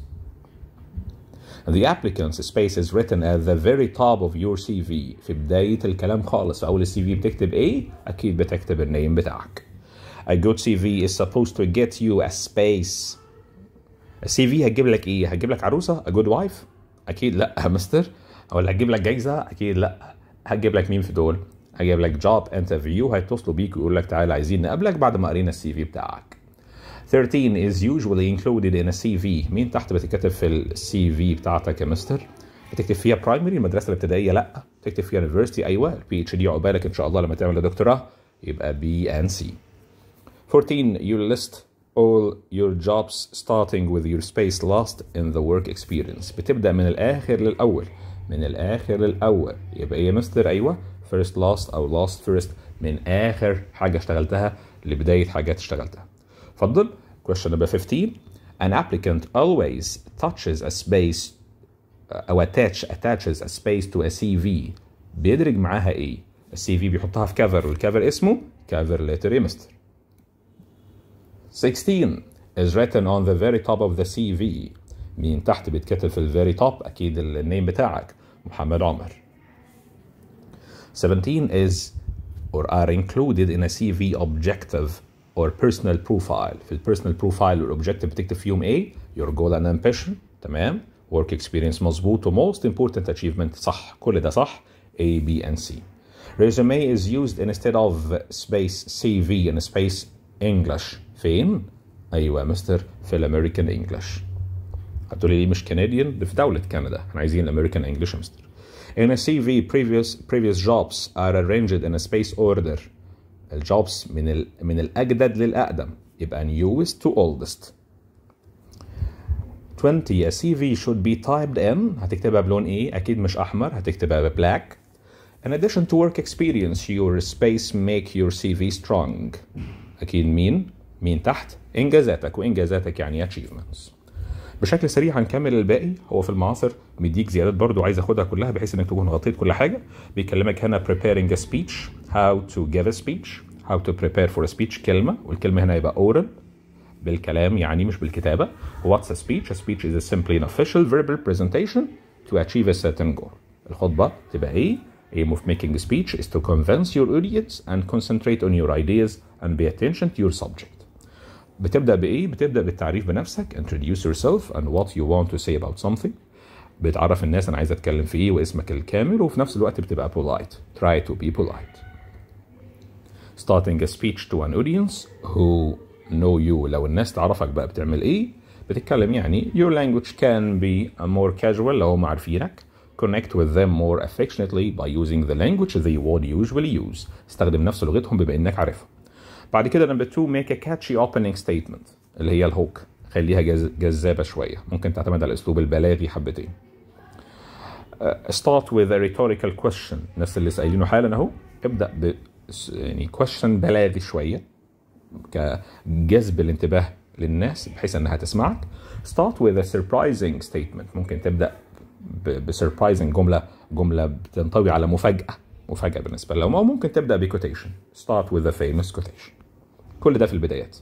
The applicant's space is written at the very top of your CV. في بداية الكلام خالص في أول السي في بتكتب إيه؟ أكيد بتكتب النيم بتاعك. A good CV is supposed to get you a space. السي في هتجيب لك إيه؟ هتجيب لك عروسة؟ A good wife؟ أكيد لأ يا مستر. ولا هتجيب لك جايزة؟ أكيد لأ. هتجيب لك مين في دول؟ هجيب لك جوب انترفيو هيتصلوا بيك ويقول لك تعالى عايزين نقابلك بعد ما قرينا السي في بتاعك 13 is usually included in a CV مين تحت بتتكتب في السي في بتاعتك يا مستر بتكتب فيها برايمري المدرسه الابتدائيه لا تكتب فيها يونيفرستي ايوه البي اتش دي عقبالك ان شاء الله لما تعمل دكتوراه يبقى بي ان سي 14 you list all your jobs starting with your space last in the work experience بتبدا من الاخر للاول من الاخر للاول يبقى ايه يا مستر ايوه first last او last first من اخر حاجه اشتغلتها لبدايه حاجات اشتغلتها اتفضل question number 15 an applicant always touches a space او attach attaches a space to a CV بيدرج معاها ايه السي في بيحطها في كفر والكفر اسمه كفر ليتر يا مستر 16 is written on the very top of the CV مين تحت بيتكتب في الفيري توب اكيد النيم بتاعك محمد عمر 17 is or are included in a CV objective or personal profile في البيرسونال بروفايل والاوبجكتيف بتكتب فيهم ايه your goal and ambition تمام work experience مظبوط و most important achievement صح كل ده صح A B and C resume is used instead of space CV and space English فين ايوه يا مستر في الامريكان انجلش هتقولي ليه مش كنديان ده في دوله كندا احنا عايزين الامريكان انجلش يا مستر In a CV, previous previous jobs are arranged in a space order. الجوبس من ال من الأجدد للأقدم يبقى newest to oldest. 20 a CV should be typed in هتكتبها بلون ايه؟ أكيد مش أحمر هتكتبها ببلاك. In addition to work experience, your space make your CV strong. أكيد مين؟ مين تحت؟ إنجازاتك وإنجازاتك يعني achievements. بشكل سريع هنكمل الباقي هو في المعاصر مديك زيادات برضو عايز اخدها كلها بحيث انك تكون غطيت كل حاجه بيكلمك هنا preparing a speech how to give a speech how to prepare for a speech كلمه والكلمه هنا يبقى oral بالكلام يعني مش بالكتابه what's a speech a speech is a simply an official verbal presentation to achieve a certain goal الخطبه تبقى ايه aim of making a speech is to convince your audience and concentrate on your ideas and pay attention to your subject بتبدا بايه بتبدا بالتعريف بنفسك introduce yourself and what you want to say about something بتعرف الناس انا عايز اتكلم في ايه واسمك الكامل وفي نفس الوقت بتبقى polite try to be polite starting a speech to an audience who know you لو الناس تعرفك بقى بتعمل ايه بتتكلم يعني your language can be more casual لو هم عارفينك connect with them more affectionately by using the language they would usually use استخدم نفس لغتهم بما انك عارفها بعد كده نمبر 2 make a catchy opening statement اللي هي الهوك خليها جز... جذابه شويه ممكن تعتمد على الاسلوب البلاغي حبتين uh, start with a rhetorical question الناس اللي سائلينه حالا اهو ابدا ب يعني question بلاغي شويه كجذب الانتباه للناس بحيث انها تسمعك start with a surprising statement ممكن تبدا ب surprising جمله جمله بتنطوي على مفاجاه مفاجاه بالنسبه لهم او ممكن تبدا بكوتيشن start with a famous quotation كل ده في البدايات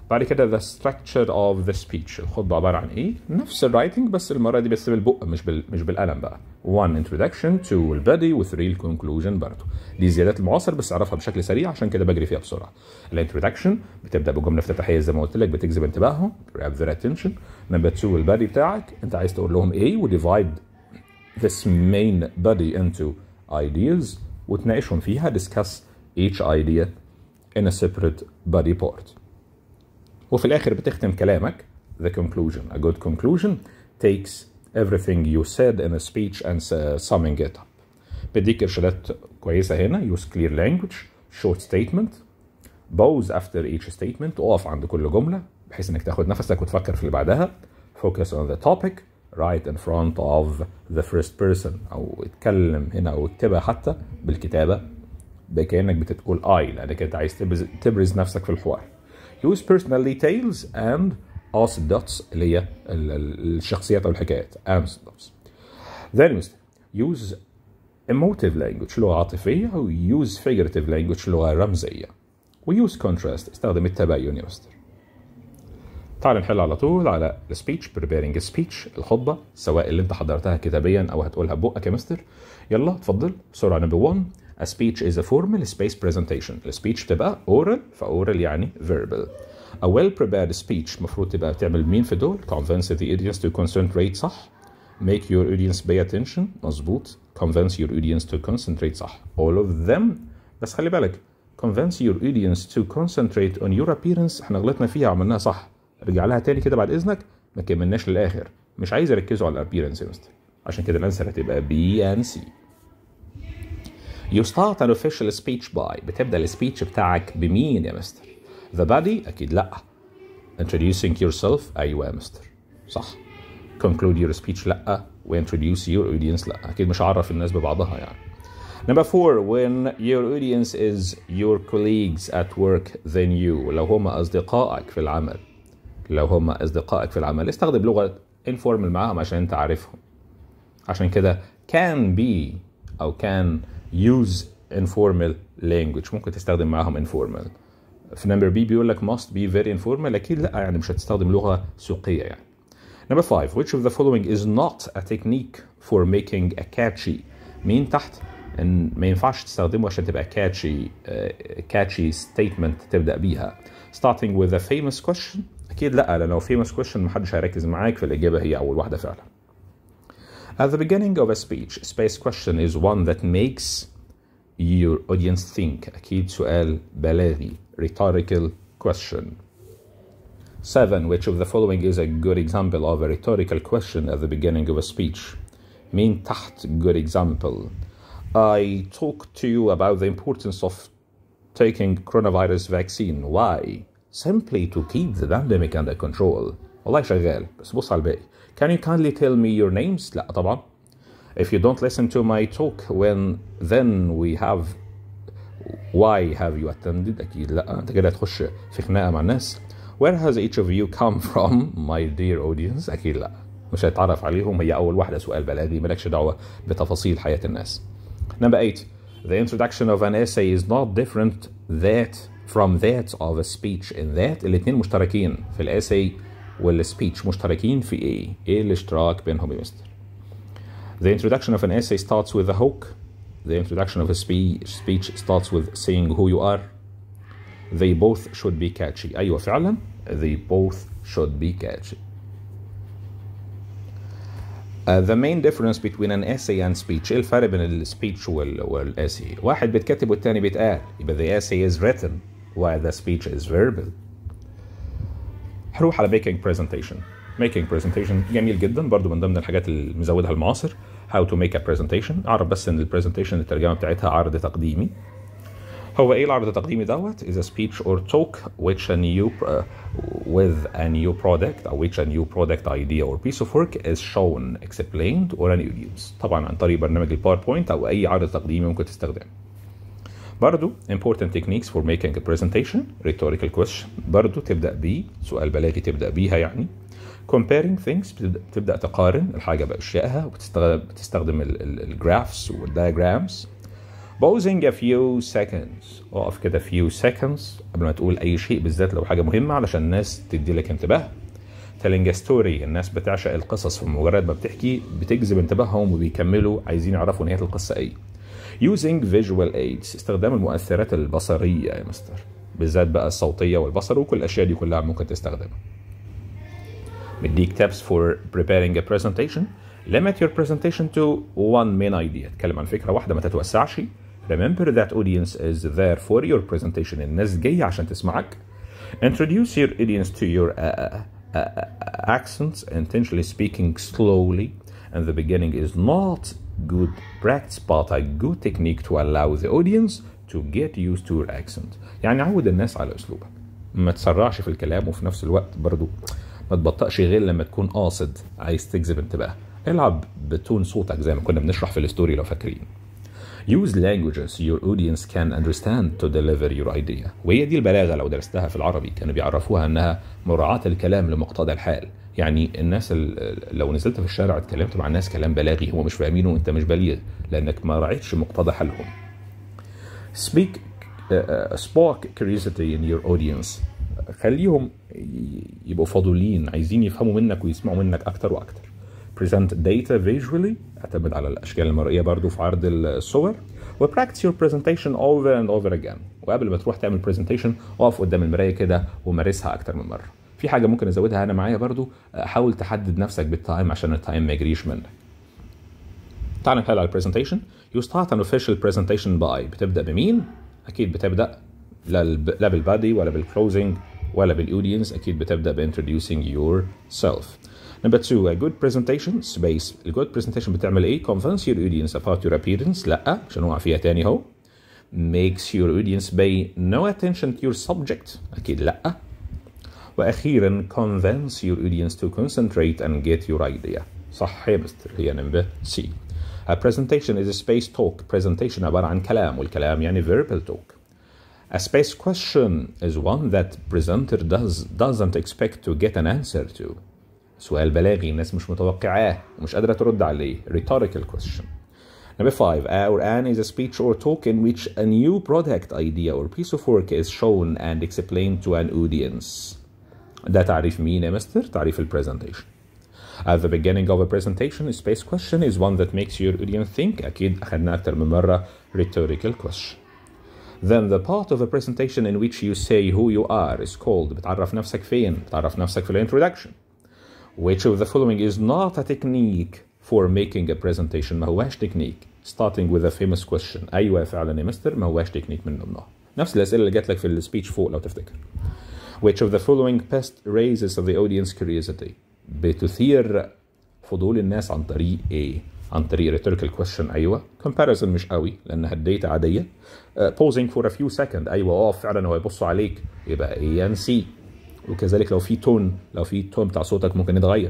بعد كده the structure of the speech الخطبة عبارة عن ايه؟ نفس الرايتنج بس المرة دي بس بالبق مش بال مش بالقلم بقى. one introduction two البادي و three conclusion برضه. دي زيادات المعاصر بس اعرفها بشكل سريع عشان كده بجري فيها بسرعة. الانترودكشن بتبدأ بجملة افتتاحية زي ما قلت لك بتجذب انتباههم grab their attention. نمبر 2 البادي بتاعك انت عايز تقول لهم ايه و divide this main body into ideas وتناقشهم فيها discuss each idea in a separate body part. وفي الآخر بتختم كلامك the conclusion. A good conclusion takes everything you said in a speech and uh, summing it up. بديك إرشادات كويسة هنا use clear language short statement pause after each statement اقف عند كل جملة بحيث إنك تاخد نفسك وتفكر في اللي بعدها focus on the topic right in front of the first person أو اتكلم هنا أو اكتبها حتى بالكتابة كأنك بتقول I لأنك أنت عايز تبرز, تبرز نفسك في الحوار use personal details and us dots اللي هي الشخصيات او الحكايات and dots then use emotive language لغه عاطفيه او use figurative language لغه رمزيه و use contrast استخدم التباين يا مستر تعال نحل على طول على السبيتش preparing a speech الخطبه سواء اللي انت حضرتها كتابيا او هتقولها ببقك يا مستر يلا اتفضل بسرعه نمبر 1 A speech is a formal space presentation. السبيتش بتبقى oral فاورال يعني verbal. A well prepared speech المفروض تبقى تعمل مين في دول؟ Convince the audience to concentrate صح. Make your audience pay attention مظبوط. Convince your audience to concentrate صح. All of them بس خلي بالك convince your audience to concentrate on your appearance احنا غلطنا فيها عملناها صح. ارجع لها تاني كده بعد اذنك ما كملناش للاخر. مش عايز يركزوا على الابيرنس يا مستر. عشان كده الانسر هتبقى B and C. You start an official speech by بتبدأ السبيتش بتاعك بمين يا مستر؟ The body أكيد لأ. Introducing yourself أيوة يا مستر. صح. Conclude your speech لأ. و introduce your audience لأ. أكيد مش هعرف الناس ببعضها يعني. Number four, when your audience is your colleagues at work then you لو هم أصدقائك في العمل لو هم أصدقائك في العمل استخدم لغة informal معاهم عشان أنت عارفهم عشان كده can be أو can use informal language ممكن تستخدم معاهم informal في نمبر بي بيقول لك must be very informal اكيد لا يعني مش هتستخدم لغه سوقيه يعني Number five, which of the following is not a technique for making a catchy مين تحت ان ما ينفعش تستخدمه عشان تبقى catchy uh, catchy statement تبدا بيها starting with a famous question اكيد لا لان لو famous question محدش هيركز معاك فالاجابه هي اول واحده فعلا At the beginning of a speech, space question is one that makes your audience think. أكيد سؤال بلاغي rhetorical question. Seven, which of the following is a good example of a rhetorical question at the beginning of a speech? مين تحت good example? I talk to you about the importance of taking coronavirus vaccine. Why? Simply to keep the pandemic under control. والله شغال بس بص على الباقي. Can you kindly tell me your names? لا طبعا. If you don't listen to my talk when then we have why have you attended أكيد لا أنت كده هتخش في خناقة مع الناس. Where has each of you come from my dear audience? أكيد لا. مش هيتعرف عليهم هي أول واحدة سؤال بلاغي مالكش دعوة بتفاصيل حياة الناس. Number eight. The introduction of an essay is not different that from that of a speech in that الاتنين مشتركين في الاساي والسبيتش مشتركين في ايه؟ ايه الاشتراك بينهم يا مستر؟ The introduction of an essay starts with a hook. The introduction of a spe- speech starts with saying who you are. They both should be catchy. أيوة فعلا they both should be catchy. Uh, the main difference between an essay and speech ايه الفرق بين السبيتش وال والاسي واحد بيتكتب والتاني بيتقال يبقى the essay is written while the speech is verbal هروح على making presentation making presentation جميل جدا برضو من ضمن الحاجات اللي مزودها المعاصر how to make a presentation اعرف بس ان البرزنتيشن الترجمه بتاعتها عرض تقديمي هو ايه العرض التقديمي دوت is a speech or talk which a new uh, with a new product or which a new product idea or piece of work is shown explained or an audience طبعا عن طريق برنامج الباوربوينت او اي عرض تقديمي ممكن تستخدمه برضو important techniques for making a presentation rhetorical question برضو تبدأ بيه سؤال بلاغي تبدأ بيها يعني comparing things بتبدأ, بتبدأ تقارن الحاجة بأشيائها وبتستخدم بتستخدم الجرافس والdiagrams pausing a few seconds اقف كده few seconds قبل ما تقول اي شيء بالذات لو حاجه مهمه علشان الناس تدي لك انتباه telling a story الناس بتعشق القصص ومجرد ما بتحكي بتجذب انتباههم وبيكملوا عايزين يعرفوا نهايه القصه ايه using visual aids استخدام المؤثرات البصريه يا مستر بالذات بقى الصوتيه والبصر وكل الاشياء دي كلها ممكن تستخدمها مديك tips for preparing a presentation limit your presentation to one main idea اتكلم عن فكره واحده ما تتوسعش remember that audience is there for your presentation الناس جايه عشان تسمعك introduce your audience to your uh, uh, accents intentionally speaking slowly and the beginning is not good practice but a good technique to allow the audience to get used to your accent يعني عود الناس على اسلوبك ما تسرعش في الكلام وفي نفس الوقت برضو ما تبطئش غير لما تكون قاصد عايز تجذب انتباه العب بتون صوتك زي ما كنا بنشرح في الستوري لو فاكرين Use languages your audience can understand to deliver your idea وهي دي البلاغة لو درستها في العربي كانوا بيعرفوها انها مراعاة الكلام لمقتضى الحال يعني الناس لو نزلت في الشارع اتكلمت مع الناس كلام بلاغي هم مش فاهمينه وانت مش بليغ لانك ما راعيتش مقتضى حالهم Speak uh, spark curiosity in your audience خليهم يبقوا فضولين عايزين يفهموا منك ويسمعوا منك اكتر واكتر present data visually اعتمد على الاشكال المرئيه برضو في عرض الصور و practice your presentation over and over again وقبل ما تروح تعمل presentation اقف قدام المرايه كده ومارسها اكتر من مره في حاجه ممكن ازودها انا معايا برضو حاول تحدد نفسك بالتايم عشان التايم ما يجريش منك تعال نحل على البرزنتيشن you start an official presentation by بتبدا بمين اكيد بتبدا لا بالبادي ولا بالكلوزنج ولا بالاودينس اكيد بتبدا بانtroducing yourself Number two, a good presentation space. A good presentation بتعمل ايه؟ Convince your audience about your appearance. لا عشان نوقع فيها تاني اهو. Makes your audience pay no attention to your subject. أكيد لا. وأخيرا convince your audience to concentrate and get your idea. صح يا مستر هي number C. A presentation is a space talk. Presentation عبارة عن كلام والكلام يعني verbal talk. A space question is one that presenter does doesn't expect to get an answer to. سؤال بلاغي الناس مش متوقعاه ومش قادرة ترد عليه rhetorical question Number five, our an is a speech or talk in which a new product idea or piece of work is shown and explained to an audience. ده تعريف مين يا مستر؟ تعريف ال presentation. At the beginning of a presentation, a space question is one that makes your audience think. أكيد أخذنا أكتر من مرة rhetorical question. Then the part of a presentation in which you say who you are is called بتعرف نفسك فين؟ بتعرف نفسك في الانترودكشن. Which of the following is not a technique for making a presentation ما هواش technique starting with a famous question أيوة فعلا يا مستر ما هواش technique من ضمنها نفس الأسئلة اللي جات لك في السبيتش فوق لو تفتكر Which of the following best raises the audience curiosity بتثير فضول الناس عن طريق ايه؟ عن طريق rhetorical question ايوه comparison مش قوي لانها الداتا عاديه uh, pausing for a few seconds ايوه اه فعلا هو يبصوا عليك يبقى A and C وكذلك لو في تون لو في تون بتاع صوتك ممكن يتغير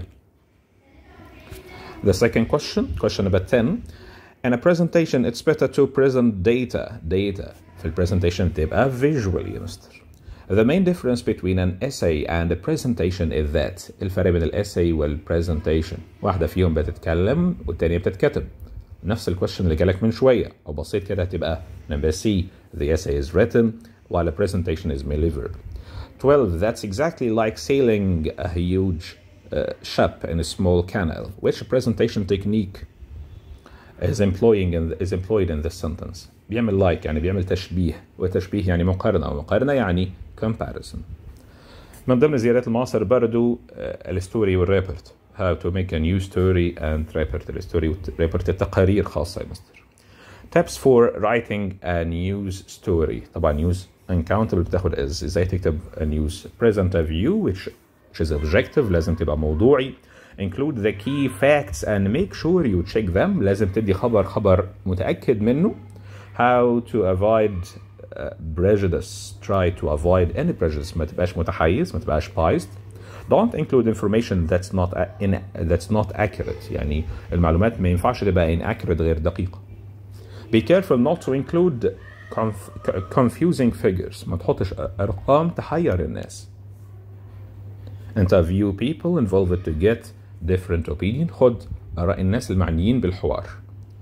The second question question number 10 In a presentation it's better to present data data في البرزنتيشن تبقى visually يا مستر The main difference between an essay and a presentation is that الفرق بين الاساي والبرزنتيشن واحدة فيهم بتتكلم والتانية بتتكتب نفس الكويشن اللي جالك من شوية أو بصيت كده هتبقى number C the essay is written while a presentation is merely verbal 12 that's exactly like sailing a huge uh, ship in a small canal which presentation technique is employing in is employed in this sentence بيعمل like يعني بيعمل تشبيه وتشبيه يعني مقارنة ومقارنة يعني comparison من ضمن زيادات المعاصر برضو الستوري والريبورت how to make a new story and report الستوري والريبورت التقارير خاصة يا مستر tips for writing a news story طبعا news uncountable بتاخد as ازاي تكتب a news present a view which, which is objective لازم تبقى موضوعي include the key facts and make sure you check them لازم تدي خبر خبر متأكد منه how to avoid uh, prejudice try to avoid any prejudice ما تبقاش متحيز ما تبقاش biased don't include information that's not in that's not accurate يعني المعلومات ما ينفعش تبقى inaccurate غير دقيقة be careful not to include conf confusing figures ما تحطش أرقام تحير الناس interview people involved to get different opinion خد آراء الناس المعنيين بالحوار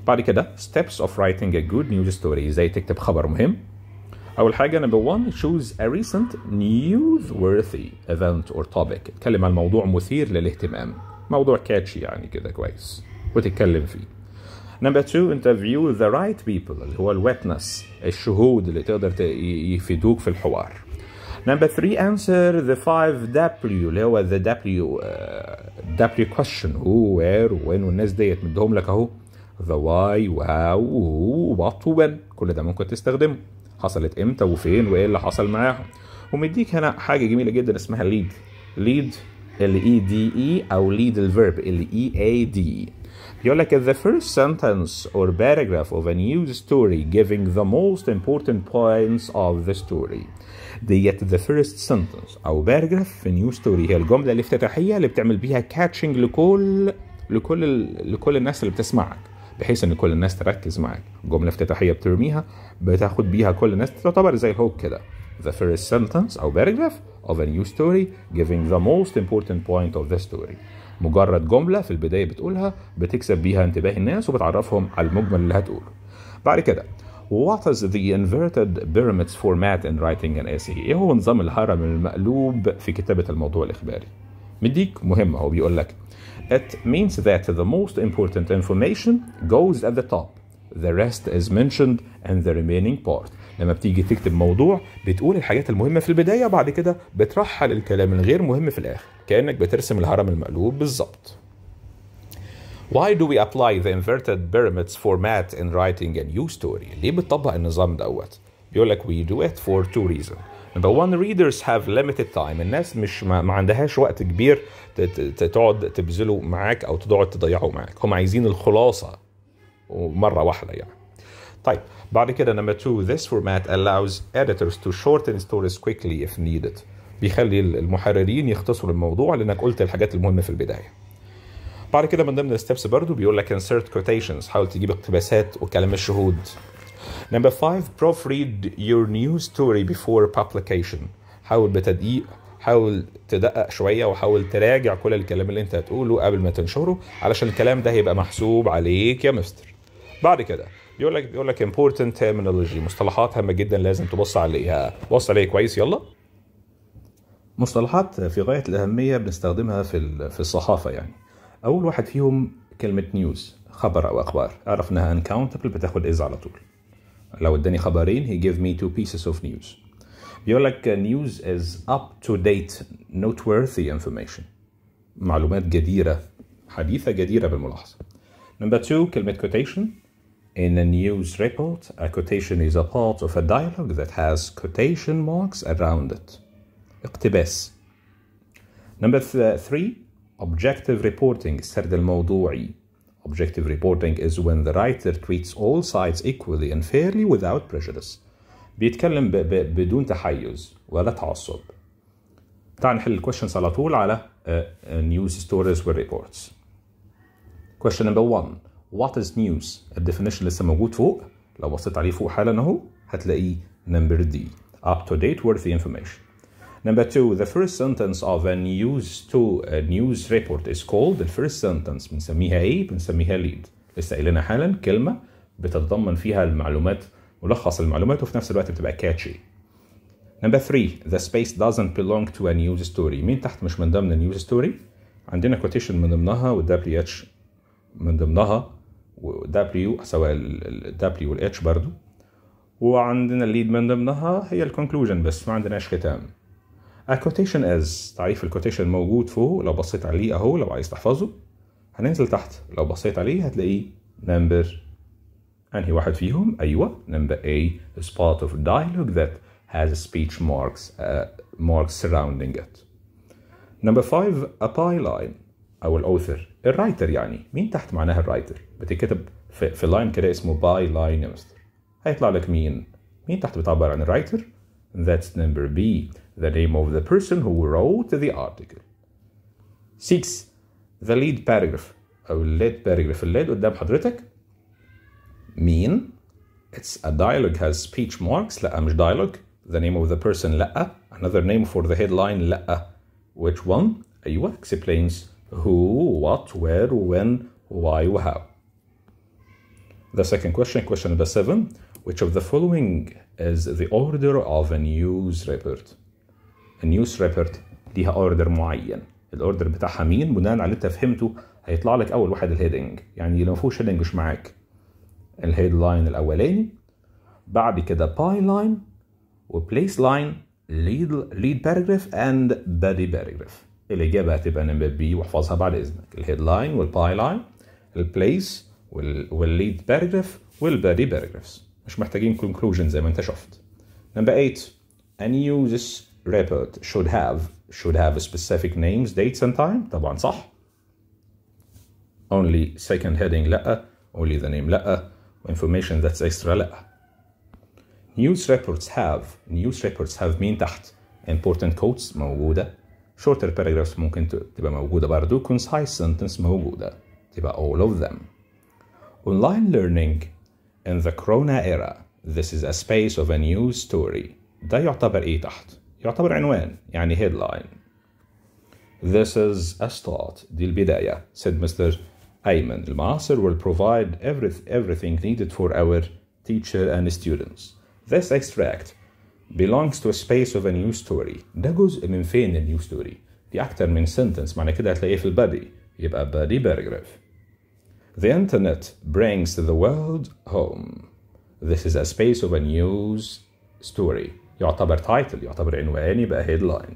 بعد كده steps of writing a good news story ازاي تكتب خبر مهم اول حاجه نمبر 1 choose a recent newsworthy event or topic اتكلم عن موضوع مثير للاهتمام موضوع كاتشي يعني كده كويس وتتكلم فيه نمبر 2 interview the right people اللي هو الويتنس الشهود اللي تقدر ت- ي- يفيدوك في الحوار نمبر 3 answer the 5 W اللي هو the W uh, W question who where when والناس ديت مديهم لك اهو the why how who what when كل ده ممكن تستخدمه حصلت امتى وفين وايه اللي حصل معاهم ومديك هنا حاجه جميله جدا اسمها lead lead ال اي دي اي او lead الفيرب ال اي اي دي يقول لك the first sentence or paragraph of a news story giving the most important points of the story ديت the first sentence او باراجراف في نيو ستوري هي الجمله الافتتاحيه اللي بتعمل بيها كاتشنج لكل لكل ال- لكل الناس اللي بتسمعك بحيث ان كل الناس تركز معاك جمله افتتاحيه بترميها بتاخد بيها كل الناس تعتبر زي الهوك كده the first sentence او paragraph of a new story giving the most important point of the story مجرد جمله في البدايه بتقولها بتكسب بيها انتباه الناس وبتعرفهم على المجمل اللي هتقوله بعد كده What is the inverted pyramids format in writing an essay؟ ايه هو نظام الهرم المقلوب في كتابة الموضوع الإخباري؟ مديك مهمة هو بيقول لك It means that the most important information goes at the top. The rest is mentioned and the remaining part. لما بتيجي تكتب موضوع بتقول الحاجات المهمة في البداية وبعد كده بترحل الكلام الغير مهم في الآخر كأنك بترسم الهرم المقلوب بالظبط. Why do we apply the inverted pyramids format in writing a new story؟ ليه بتطبق النظام دوت؟ بيقول لك we do it for two reasons. Number one, readers have limited time. الناس مش ما, ما عندهاش وقت كبير ت- ت- تقعد تبذله معاك او تقعد تضيعه معاك. هم عايزين الخلاصة ومرة واحدة يعني. طيب بعد كده number two, this format allows editors to shorten stories quickly if needed. بيخلي المحررين يختصروا الموضوع لانك قلت الحاجات المهمة في البداية. بعد كده من ضمن الستبس برضو بيقول لك insert quotations حاول تجيب اقتباسات وكلام الشهود Number five proofread your news story before publication حاول بتدقيق حاول تدقق شوية وحاول تراجع كل الكلام اللي انت هتقوله قبل ما تنشره علشان الكلام ده هيبقى محسوب عليك يا مستر بعد كده بيقول لك بيقول لك important terminology مصطلحات هامة جدا لازم تبص عليها بص عليها كويس يلا مصطلحات في غاية الأهمية بنستخدمها في ال- في الصحافة يعني أول واحد فيهم كلمة نيوز خبر أو أخبار أعرف إنها uncountable بتاخد إز على طول لو اداني خبرين he gave me two pieces of news بيقول لك news is up to date noteworthy information معلومات جديرة حديثة جديرة بالملاحظة Number two كلمة quotation In a news report, a quotation is a part of a dialogue that has quotation marks around it. اقتباس. Number th- three, objective reporting السرد الموضوعي. Objective reporting is when the writer treats all sides equally and fairly without prejudice. بيتكلم ب- ب- بدون تحيز ولا تعصب. تعال نحل الكويشنز على طول على نيوز ستوريز والريبورتس. Question number one. What is news؟ الديفينيشن لسه موجود فوق لو بصيت عليه فوق حالا اهو هتلاقيه number D. Up to date worthy information. Number two, the first sentence of a news to a news report is called the first sentence بنسميها ايه؟ بنسميها lead. لسه قايلينها حالا كلمة بتتضمن فيها المعلومات ملخص المعلومات وفي نفس الوقت بتبقى catchy. Number three, the space doesn't belong to a news story. مين تحت مش من ضمن النيوز ستوري؟ عندنا quotation من ضمنها وال WH من ضمنها و W سواء ال W وال H برضو وعندنا الليد من ضمنها هي الكونكلوجن بس ما عندناش ختام. A quotation is تعريف الكوتيشن موجود فوق لو بصيت عليه اهو لو عايز تحفظه هننزل تحت لو بصيت عليه هتلاقيه نمبر انهي واحد فيهم ايوه نمبر A is part of dialogue that has speech marks uh, marks surrounding it نمبر 5 a byline او الاوثر الرايتر يعني مين تحت معناها الرايتر بتتكتب في, في لاين كده اسمه باي لاين يا مستر هيطلع لك مين مين تحت بتعبر عن الرايتر that's number B the name of the person who wrote the article 6 the lead paragraph او lead paragraph الليد قدام حضرتك مين it's a dialogue has speech marks لا مش dialogue the name of the person لا another name for the headline لا which one ايوه explains who what where when why وhow The second question, question number seven. Which of the following is the order of a news report? A news report ليها اوردر معين. الاوردر بتاعها مين؟ بناء على اللي انت فهمته هيطلع لك اول واحد الهيدنج، يعني لو ما فيهوش هيدنج مش معاك. الهيد لاين الاولاني بعد كده باي لاين وبليس لاين ليد ليد باراجراف اند بادي باراجراف. الاجابه هتبقى نمبر بي واحفظها بعد اذنك. الهيد لاين والباي لاين البليس والليد باراجراف والبادي باراجرافز مش محتاجين كونكلوجن زي ما انت شفت number 8 a news report should have should have specific names dates and time طبعا صح only second heading لا only the name لا information that's extra لا news reports have news reports have مين تحت important quotes موجودة shorter paragraphs ممكن تبقى موجودة برضو concise sentence موجودة تبقى all of them Online learning in the Corona era. This is a space of a news story. ده يعتبر ايه تحت؟ يعتبر عنوان يعني headline. This is a start. دي البداية. said Mr. أيمن. المعاصر will provide every, everything needed for our teacher and students. This extract belongs to a space of a news story. ده جزء من فين النيو ستوري؟ دي أكتر من sentence معنى كده هتلاقيه في البادي. يبقى body paragraph. The internet brings the world home. This is a space of a news story. يعتبر title يعتبر عنوان يبقى headline.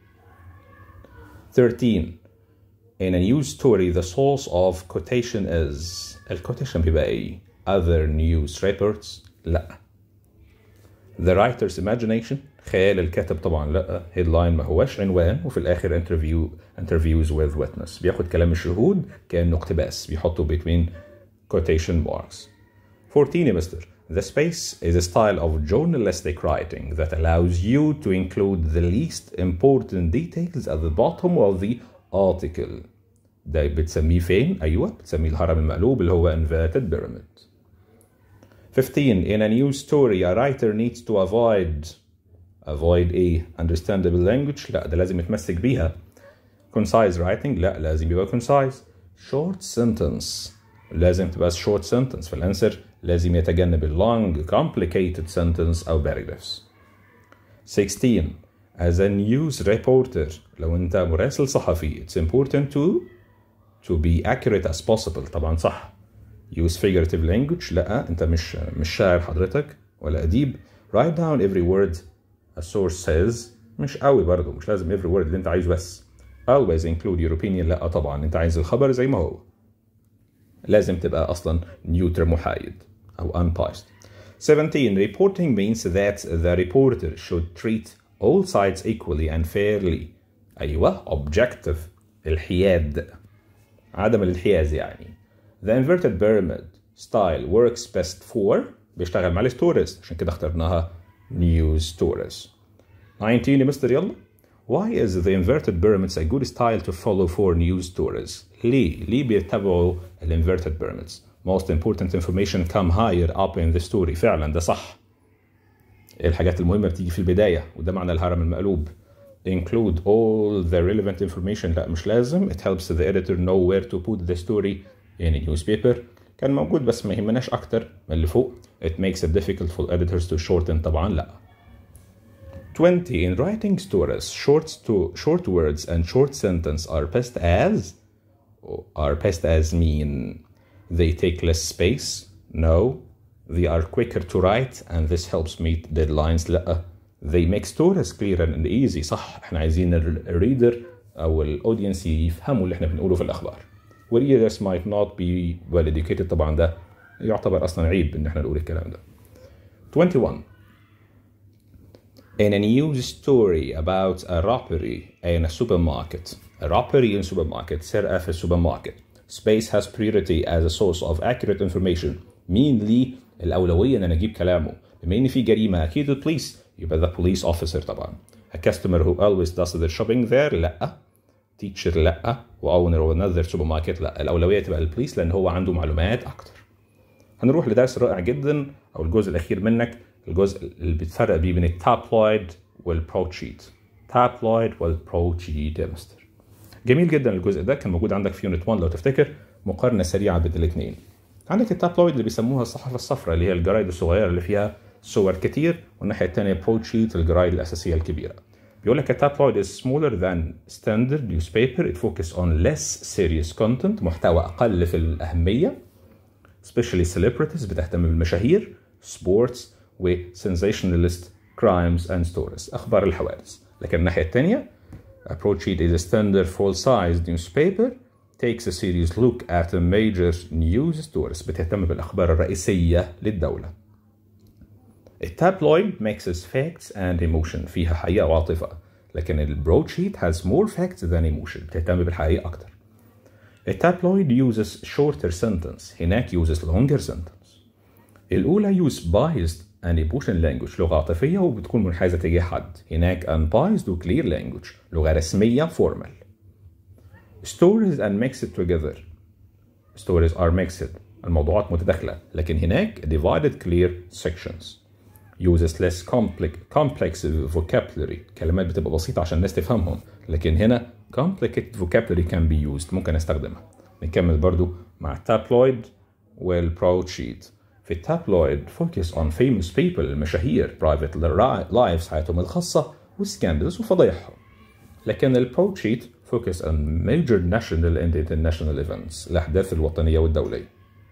13. In a news story, the source of quotation is الquotation بيبقى ايه؟ Other news reports؟ لا. The writer's imagination خيال الكاتب طبعا لا headline ما هوش عنوان وفي الاخر interview interviews with witness بياخد كلام الشهود كانه اقتباس بيحطه between quotation marks 14 يا مستر The space is a style of journalistic writing that allows you to include the least important details at the bottom of the article. ده بتسميه فين؟ أيوه بتسميه الهرم المقلوب اللي هو inverted pyramid. 15. In a news story, a writer needs to avoid avoid ايه understandable language لا ده لازم يتمسك بيها concise writing لا لازم يبقى concise short sentence لازم تبقى short sentence فالانسر لازم يتجنب long complicated sentence او paragraphs 16 as a news reporter لو انت مراسل صحفي it's important to to be accurate as possible طبعا صح use figurative language لا انت مش مش شاعر حضرتك ولا اديب write down every word a source says مش قوي برضه مش لازم every word اللي انت عايزه بس always include your opinion لا طبعا انت عايز الخبر زي ما هو لازم تبقى اصلا neutral محايد او unbiased 17 reporting means that the reporter should treat all sides equally and fairly ايوه objective الحياد عدم الانحياز يعني the inverted pyramid style works best for بيشتغل مع الستوريز عشان كده اخترناها news stories 19 يا مستر يلا Why is the inverted pyramids a good style to follow for news stories? ليه؟ ليه بيتبعوا ال inverted pyramids? Most important information come higher up in the story فعلا ده صح. الحاجات المهمة بتيجي في البداية وده معنى الهرم المقلوب. Include all the relevant information لا مش لازم. It helps the editor know where to put the story in a newspaper. كان موجود بس ما يهمناش أكتر من اللي فوق. It makes it difficult for editors to shorten طبعا لا. 20 in writing stories short to short words and short sentence are best as are best as mean they take less space no they are quicker to write and this helps meet deadlines لا they make stories clear and easy صح احنا عايزين الريدر او الاودينس يفهموا اللي احنا بنقوله في الاخبار readers might not be well educated طبعا ده يعتبر اصلا عيب ان احنا نقول الكلام ده 21 in a news story about a robbery in a supermarket. A robbery in a supermarket, سرقة في السوبرماركت. Space has priority as a source of accurate information. مين ليه الأولوية إن أنا أجيب كلامه؟ بما إن في جريمة أكيد البوليس يبقى the police officer طبعا. A customer who always does their shopping there لأ. teacher لأ. وowner of another supermarket لأ. الأولوية تبقى البوليس لأن هو عنده معلومات أكتر. هنروح لدرس رائع جدا أو الجزء الأخير منك الجزء اللي بتفرق بيه بين التابلويد والبروتشيت تابلويد والبروتشيت يا مستر جميل جدا الجزء ده كان موجود عندك في يونت 1 لو تفتكر مقارنه سريعه بين الاثنين عندك التابلويد اللي بيسموها الصحافه الصفراء اللي هي الجرايد الصغيره اللي فيها صور كتير والناحيه الثانيه بروتشيت الجرايد الاساسيه الكبيره بيقول لك التابلويد is smaller than standard newspaper it focus on less serious content محتوى اقل في الاهميه especially celebrities بتهتم بالمشاهير sports و sensationalist crimes and stories اخبار الحوادث لكن الناحيه الثانيه Approach is a standard full-sized newspaper takes a serious look at a major news stories بتهتم بالأخبار الرئيسية للدولة. التابلويد mixes facts and emotion فيها حقيقة وعاطفة لكن البروتشيت has more facts than emotion بتهتم بالحقيقة أكتر. التابلويد uses shorter sentence هناك uses longer sentence. الأولى use biased and emotion language لغة عاطفية وبتكون منحازة تجاه حد هناك unbiased و clear language لغة رسمية formal stories and mixed together stories are mixed الموضوعات متداخلة لكن هناك divided clear sections uses less complex, complex vocabulary كلمات بتبقى بسيطة عشان الناس تفهمهم لكن هنا complicated vocabulary can be used ممكن استخدمها نكمل برضو مع التابلويد والبروتشيت في التابلويد focus on famous people المشاهير private lives حياتهم الخاصة وسكاندلز وفضايحهم لكن البروتشيت focus on major national and international events الأحداث الوطنية والدولية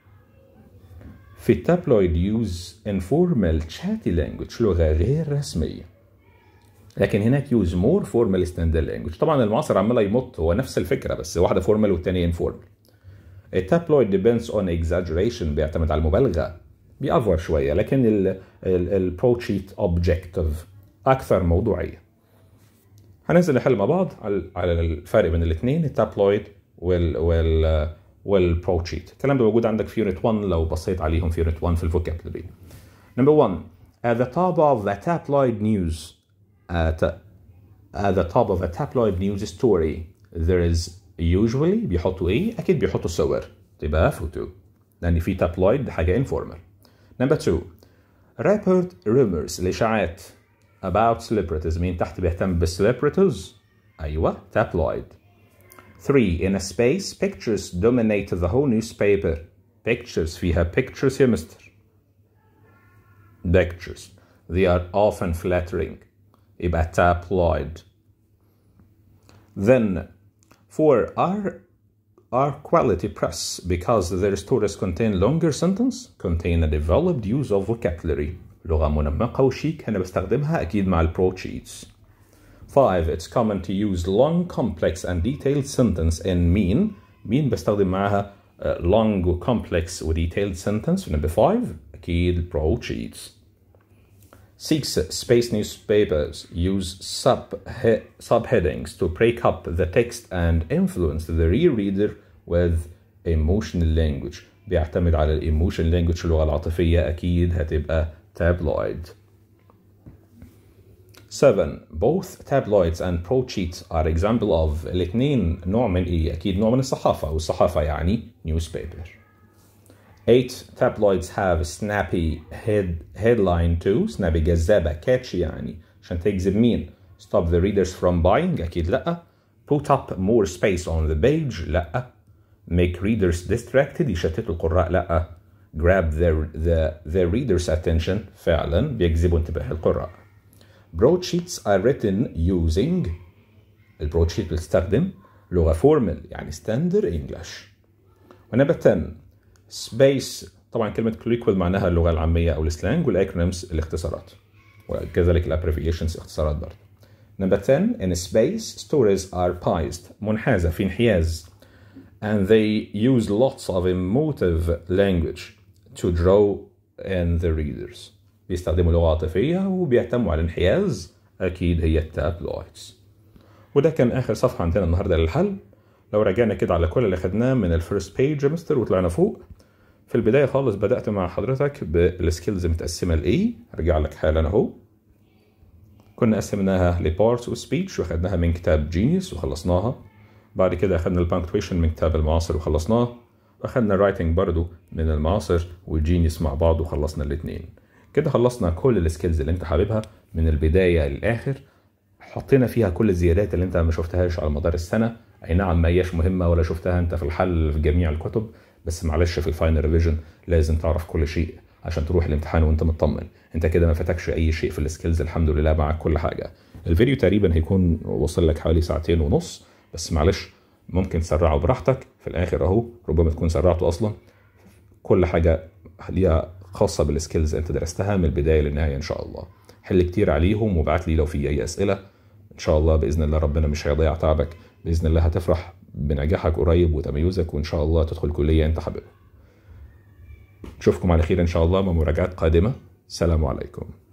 في التابلويد use informal chatty language لغة غير رسمية لكن هناك يوز مور فورمال ستاندرد لانجوج طبعا المعاصر عمال يمط هو نفس الفكره بس واحده فورمال والثانيه انفورمال التابلويد ديبندز اون اكزاجريشن بيعتمد على المبالغه بيأفور شويه لكن البروتشيت اوبجكتيف اكثر موضوعيه هننزل نحل مع بعض على على الفرق بين الاثنين التابلويد وال وال والبروتشيت الكلام ده موجود عندك في يونت 1 لو بصيت عليهم في يونت 1 في الفوكابلري نمبر 1 at the top of the tabloid news at, at the top of a tabloid news story there is usually بيحطوا ايه؟ اكيد بيحطوا صور تبقى فوتو لان في تابلويد حاجه informal نمبر 2 rapid rumors الاشاعات about celebrities مين تحت بيهتم بالcelebrities ايوه tabloid 3 in a space pictures dominate the whole newspaper pictures فيها pictures يا مستر pictures they are often flattering يبقى tabloid then for our our quality press because their stories contain longer sentence contain a developed use of vocabulary لغة منمقة وشيك أنا بستخدمها أكيد مع البرو sheets 5 it's common to use long complex and detailed sentence in mean mean بستخدم معاها uh, long و complex و detailed sentence number 5 أكيد pro sheets 6 space newspapers use sub subheadings to break up the text and influence the reader with emotional language بيعتمد على الايموشن language اللغة العاطفية أكيد هتبقى tabloid 7 both tabloids and broadsheets are example of الاثنين نوع من ايه اكيد نوع من الصحافة والصحافة يعني newspaper 8 tabloids have snappy head headline too snappy جذابة catchy يعني عشان تجذب مين stop the readers from buying اكيد لا put up more space on the page لا make readers distracted يشتتوا القراء لا grab their, the, the reader's attention فعلا بيجذبوا انتباه القراء broadsheets are written using البرودشيت بتستخدم لغة فورمال يعني ستاندر انجلش ونمبر 10 سبيس طبعا كلمة كليكوال معناها اللغة العامية أو السلانج والأكرونيمز الاختصارات وكذلك الابريفيشنز اختصارات برضه نمبر 10 in space stories are biased منحازة في انحياز and they use lots of emotive language to draw in the readers بيستخدموا لغة عاطفية وبيهتموا على الانحياز أكيد هي التابلويدز وده كان آخر صفحة عندنا النهاردة للحل لو رجعنا كده على كل اللي خدناه من الفيرست بيج مستر وطلعنا فوق في البداية خالص بدأت مع حضرتك بالسكيلز متقسمة لإيه هرجع لك حالا أهو كنا قسمناها لبارتس وسبيتش وخدناها من كتاب جينيوس وخلصناها بعد كده أخدنا البانكتويشن من كتاب المعاصر وخلصناه واخدنا الرايتنج برضو من المعاصر والجينيوس مع بعض وخلصنا الاتنين كده خلصنا كل السكيلز اللي انت حاببها من البداية للآخر حطينا فيها كل الزيادات اللي انت ما شفتهاش على مدار السنة اي نعم ما هياش مهمة ولا شفتها انت في الحل في جميع الكتب بس معلش في الفاينل ريفيجن لازم تعرف كل شيء عشان تروح الامتحان وانت مطمن انت كده ما فاتكش اي شيء في السكيلز الحمد لله معك كل حاجه الفيديو تقريبا هيكون وصل لك حوالي ساعتين ونص بس معلش ممكن تسرعه براحتك في الاخر اهو ربما تكون سرعته اصلا كل حاجه ليها خاصه بالسكيلز انت درستها من البدايه للنهايه ان شاء الله حل كتير عليهم وابعت لي لو في اي اسئله ان شاء الله باذن الله ربنا مش هيضيع تعبك باذن الله هتفرح بنجاحك قريب وتميزك وان شاء الله تدخل كليه انت حاببها نشوفكم على خير ان شاء الله مع مراجعات قادمه السلام عليكم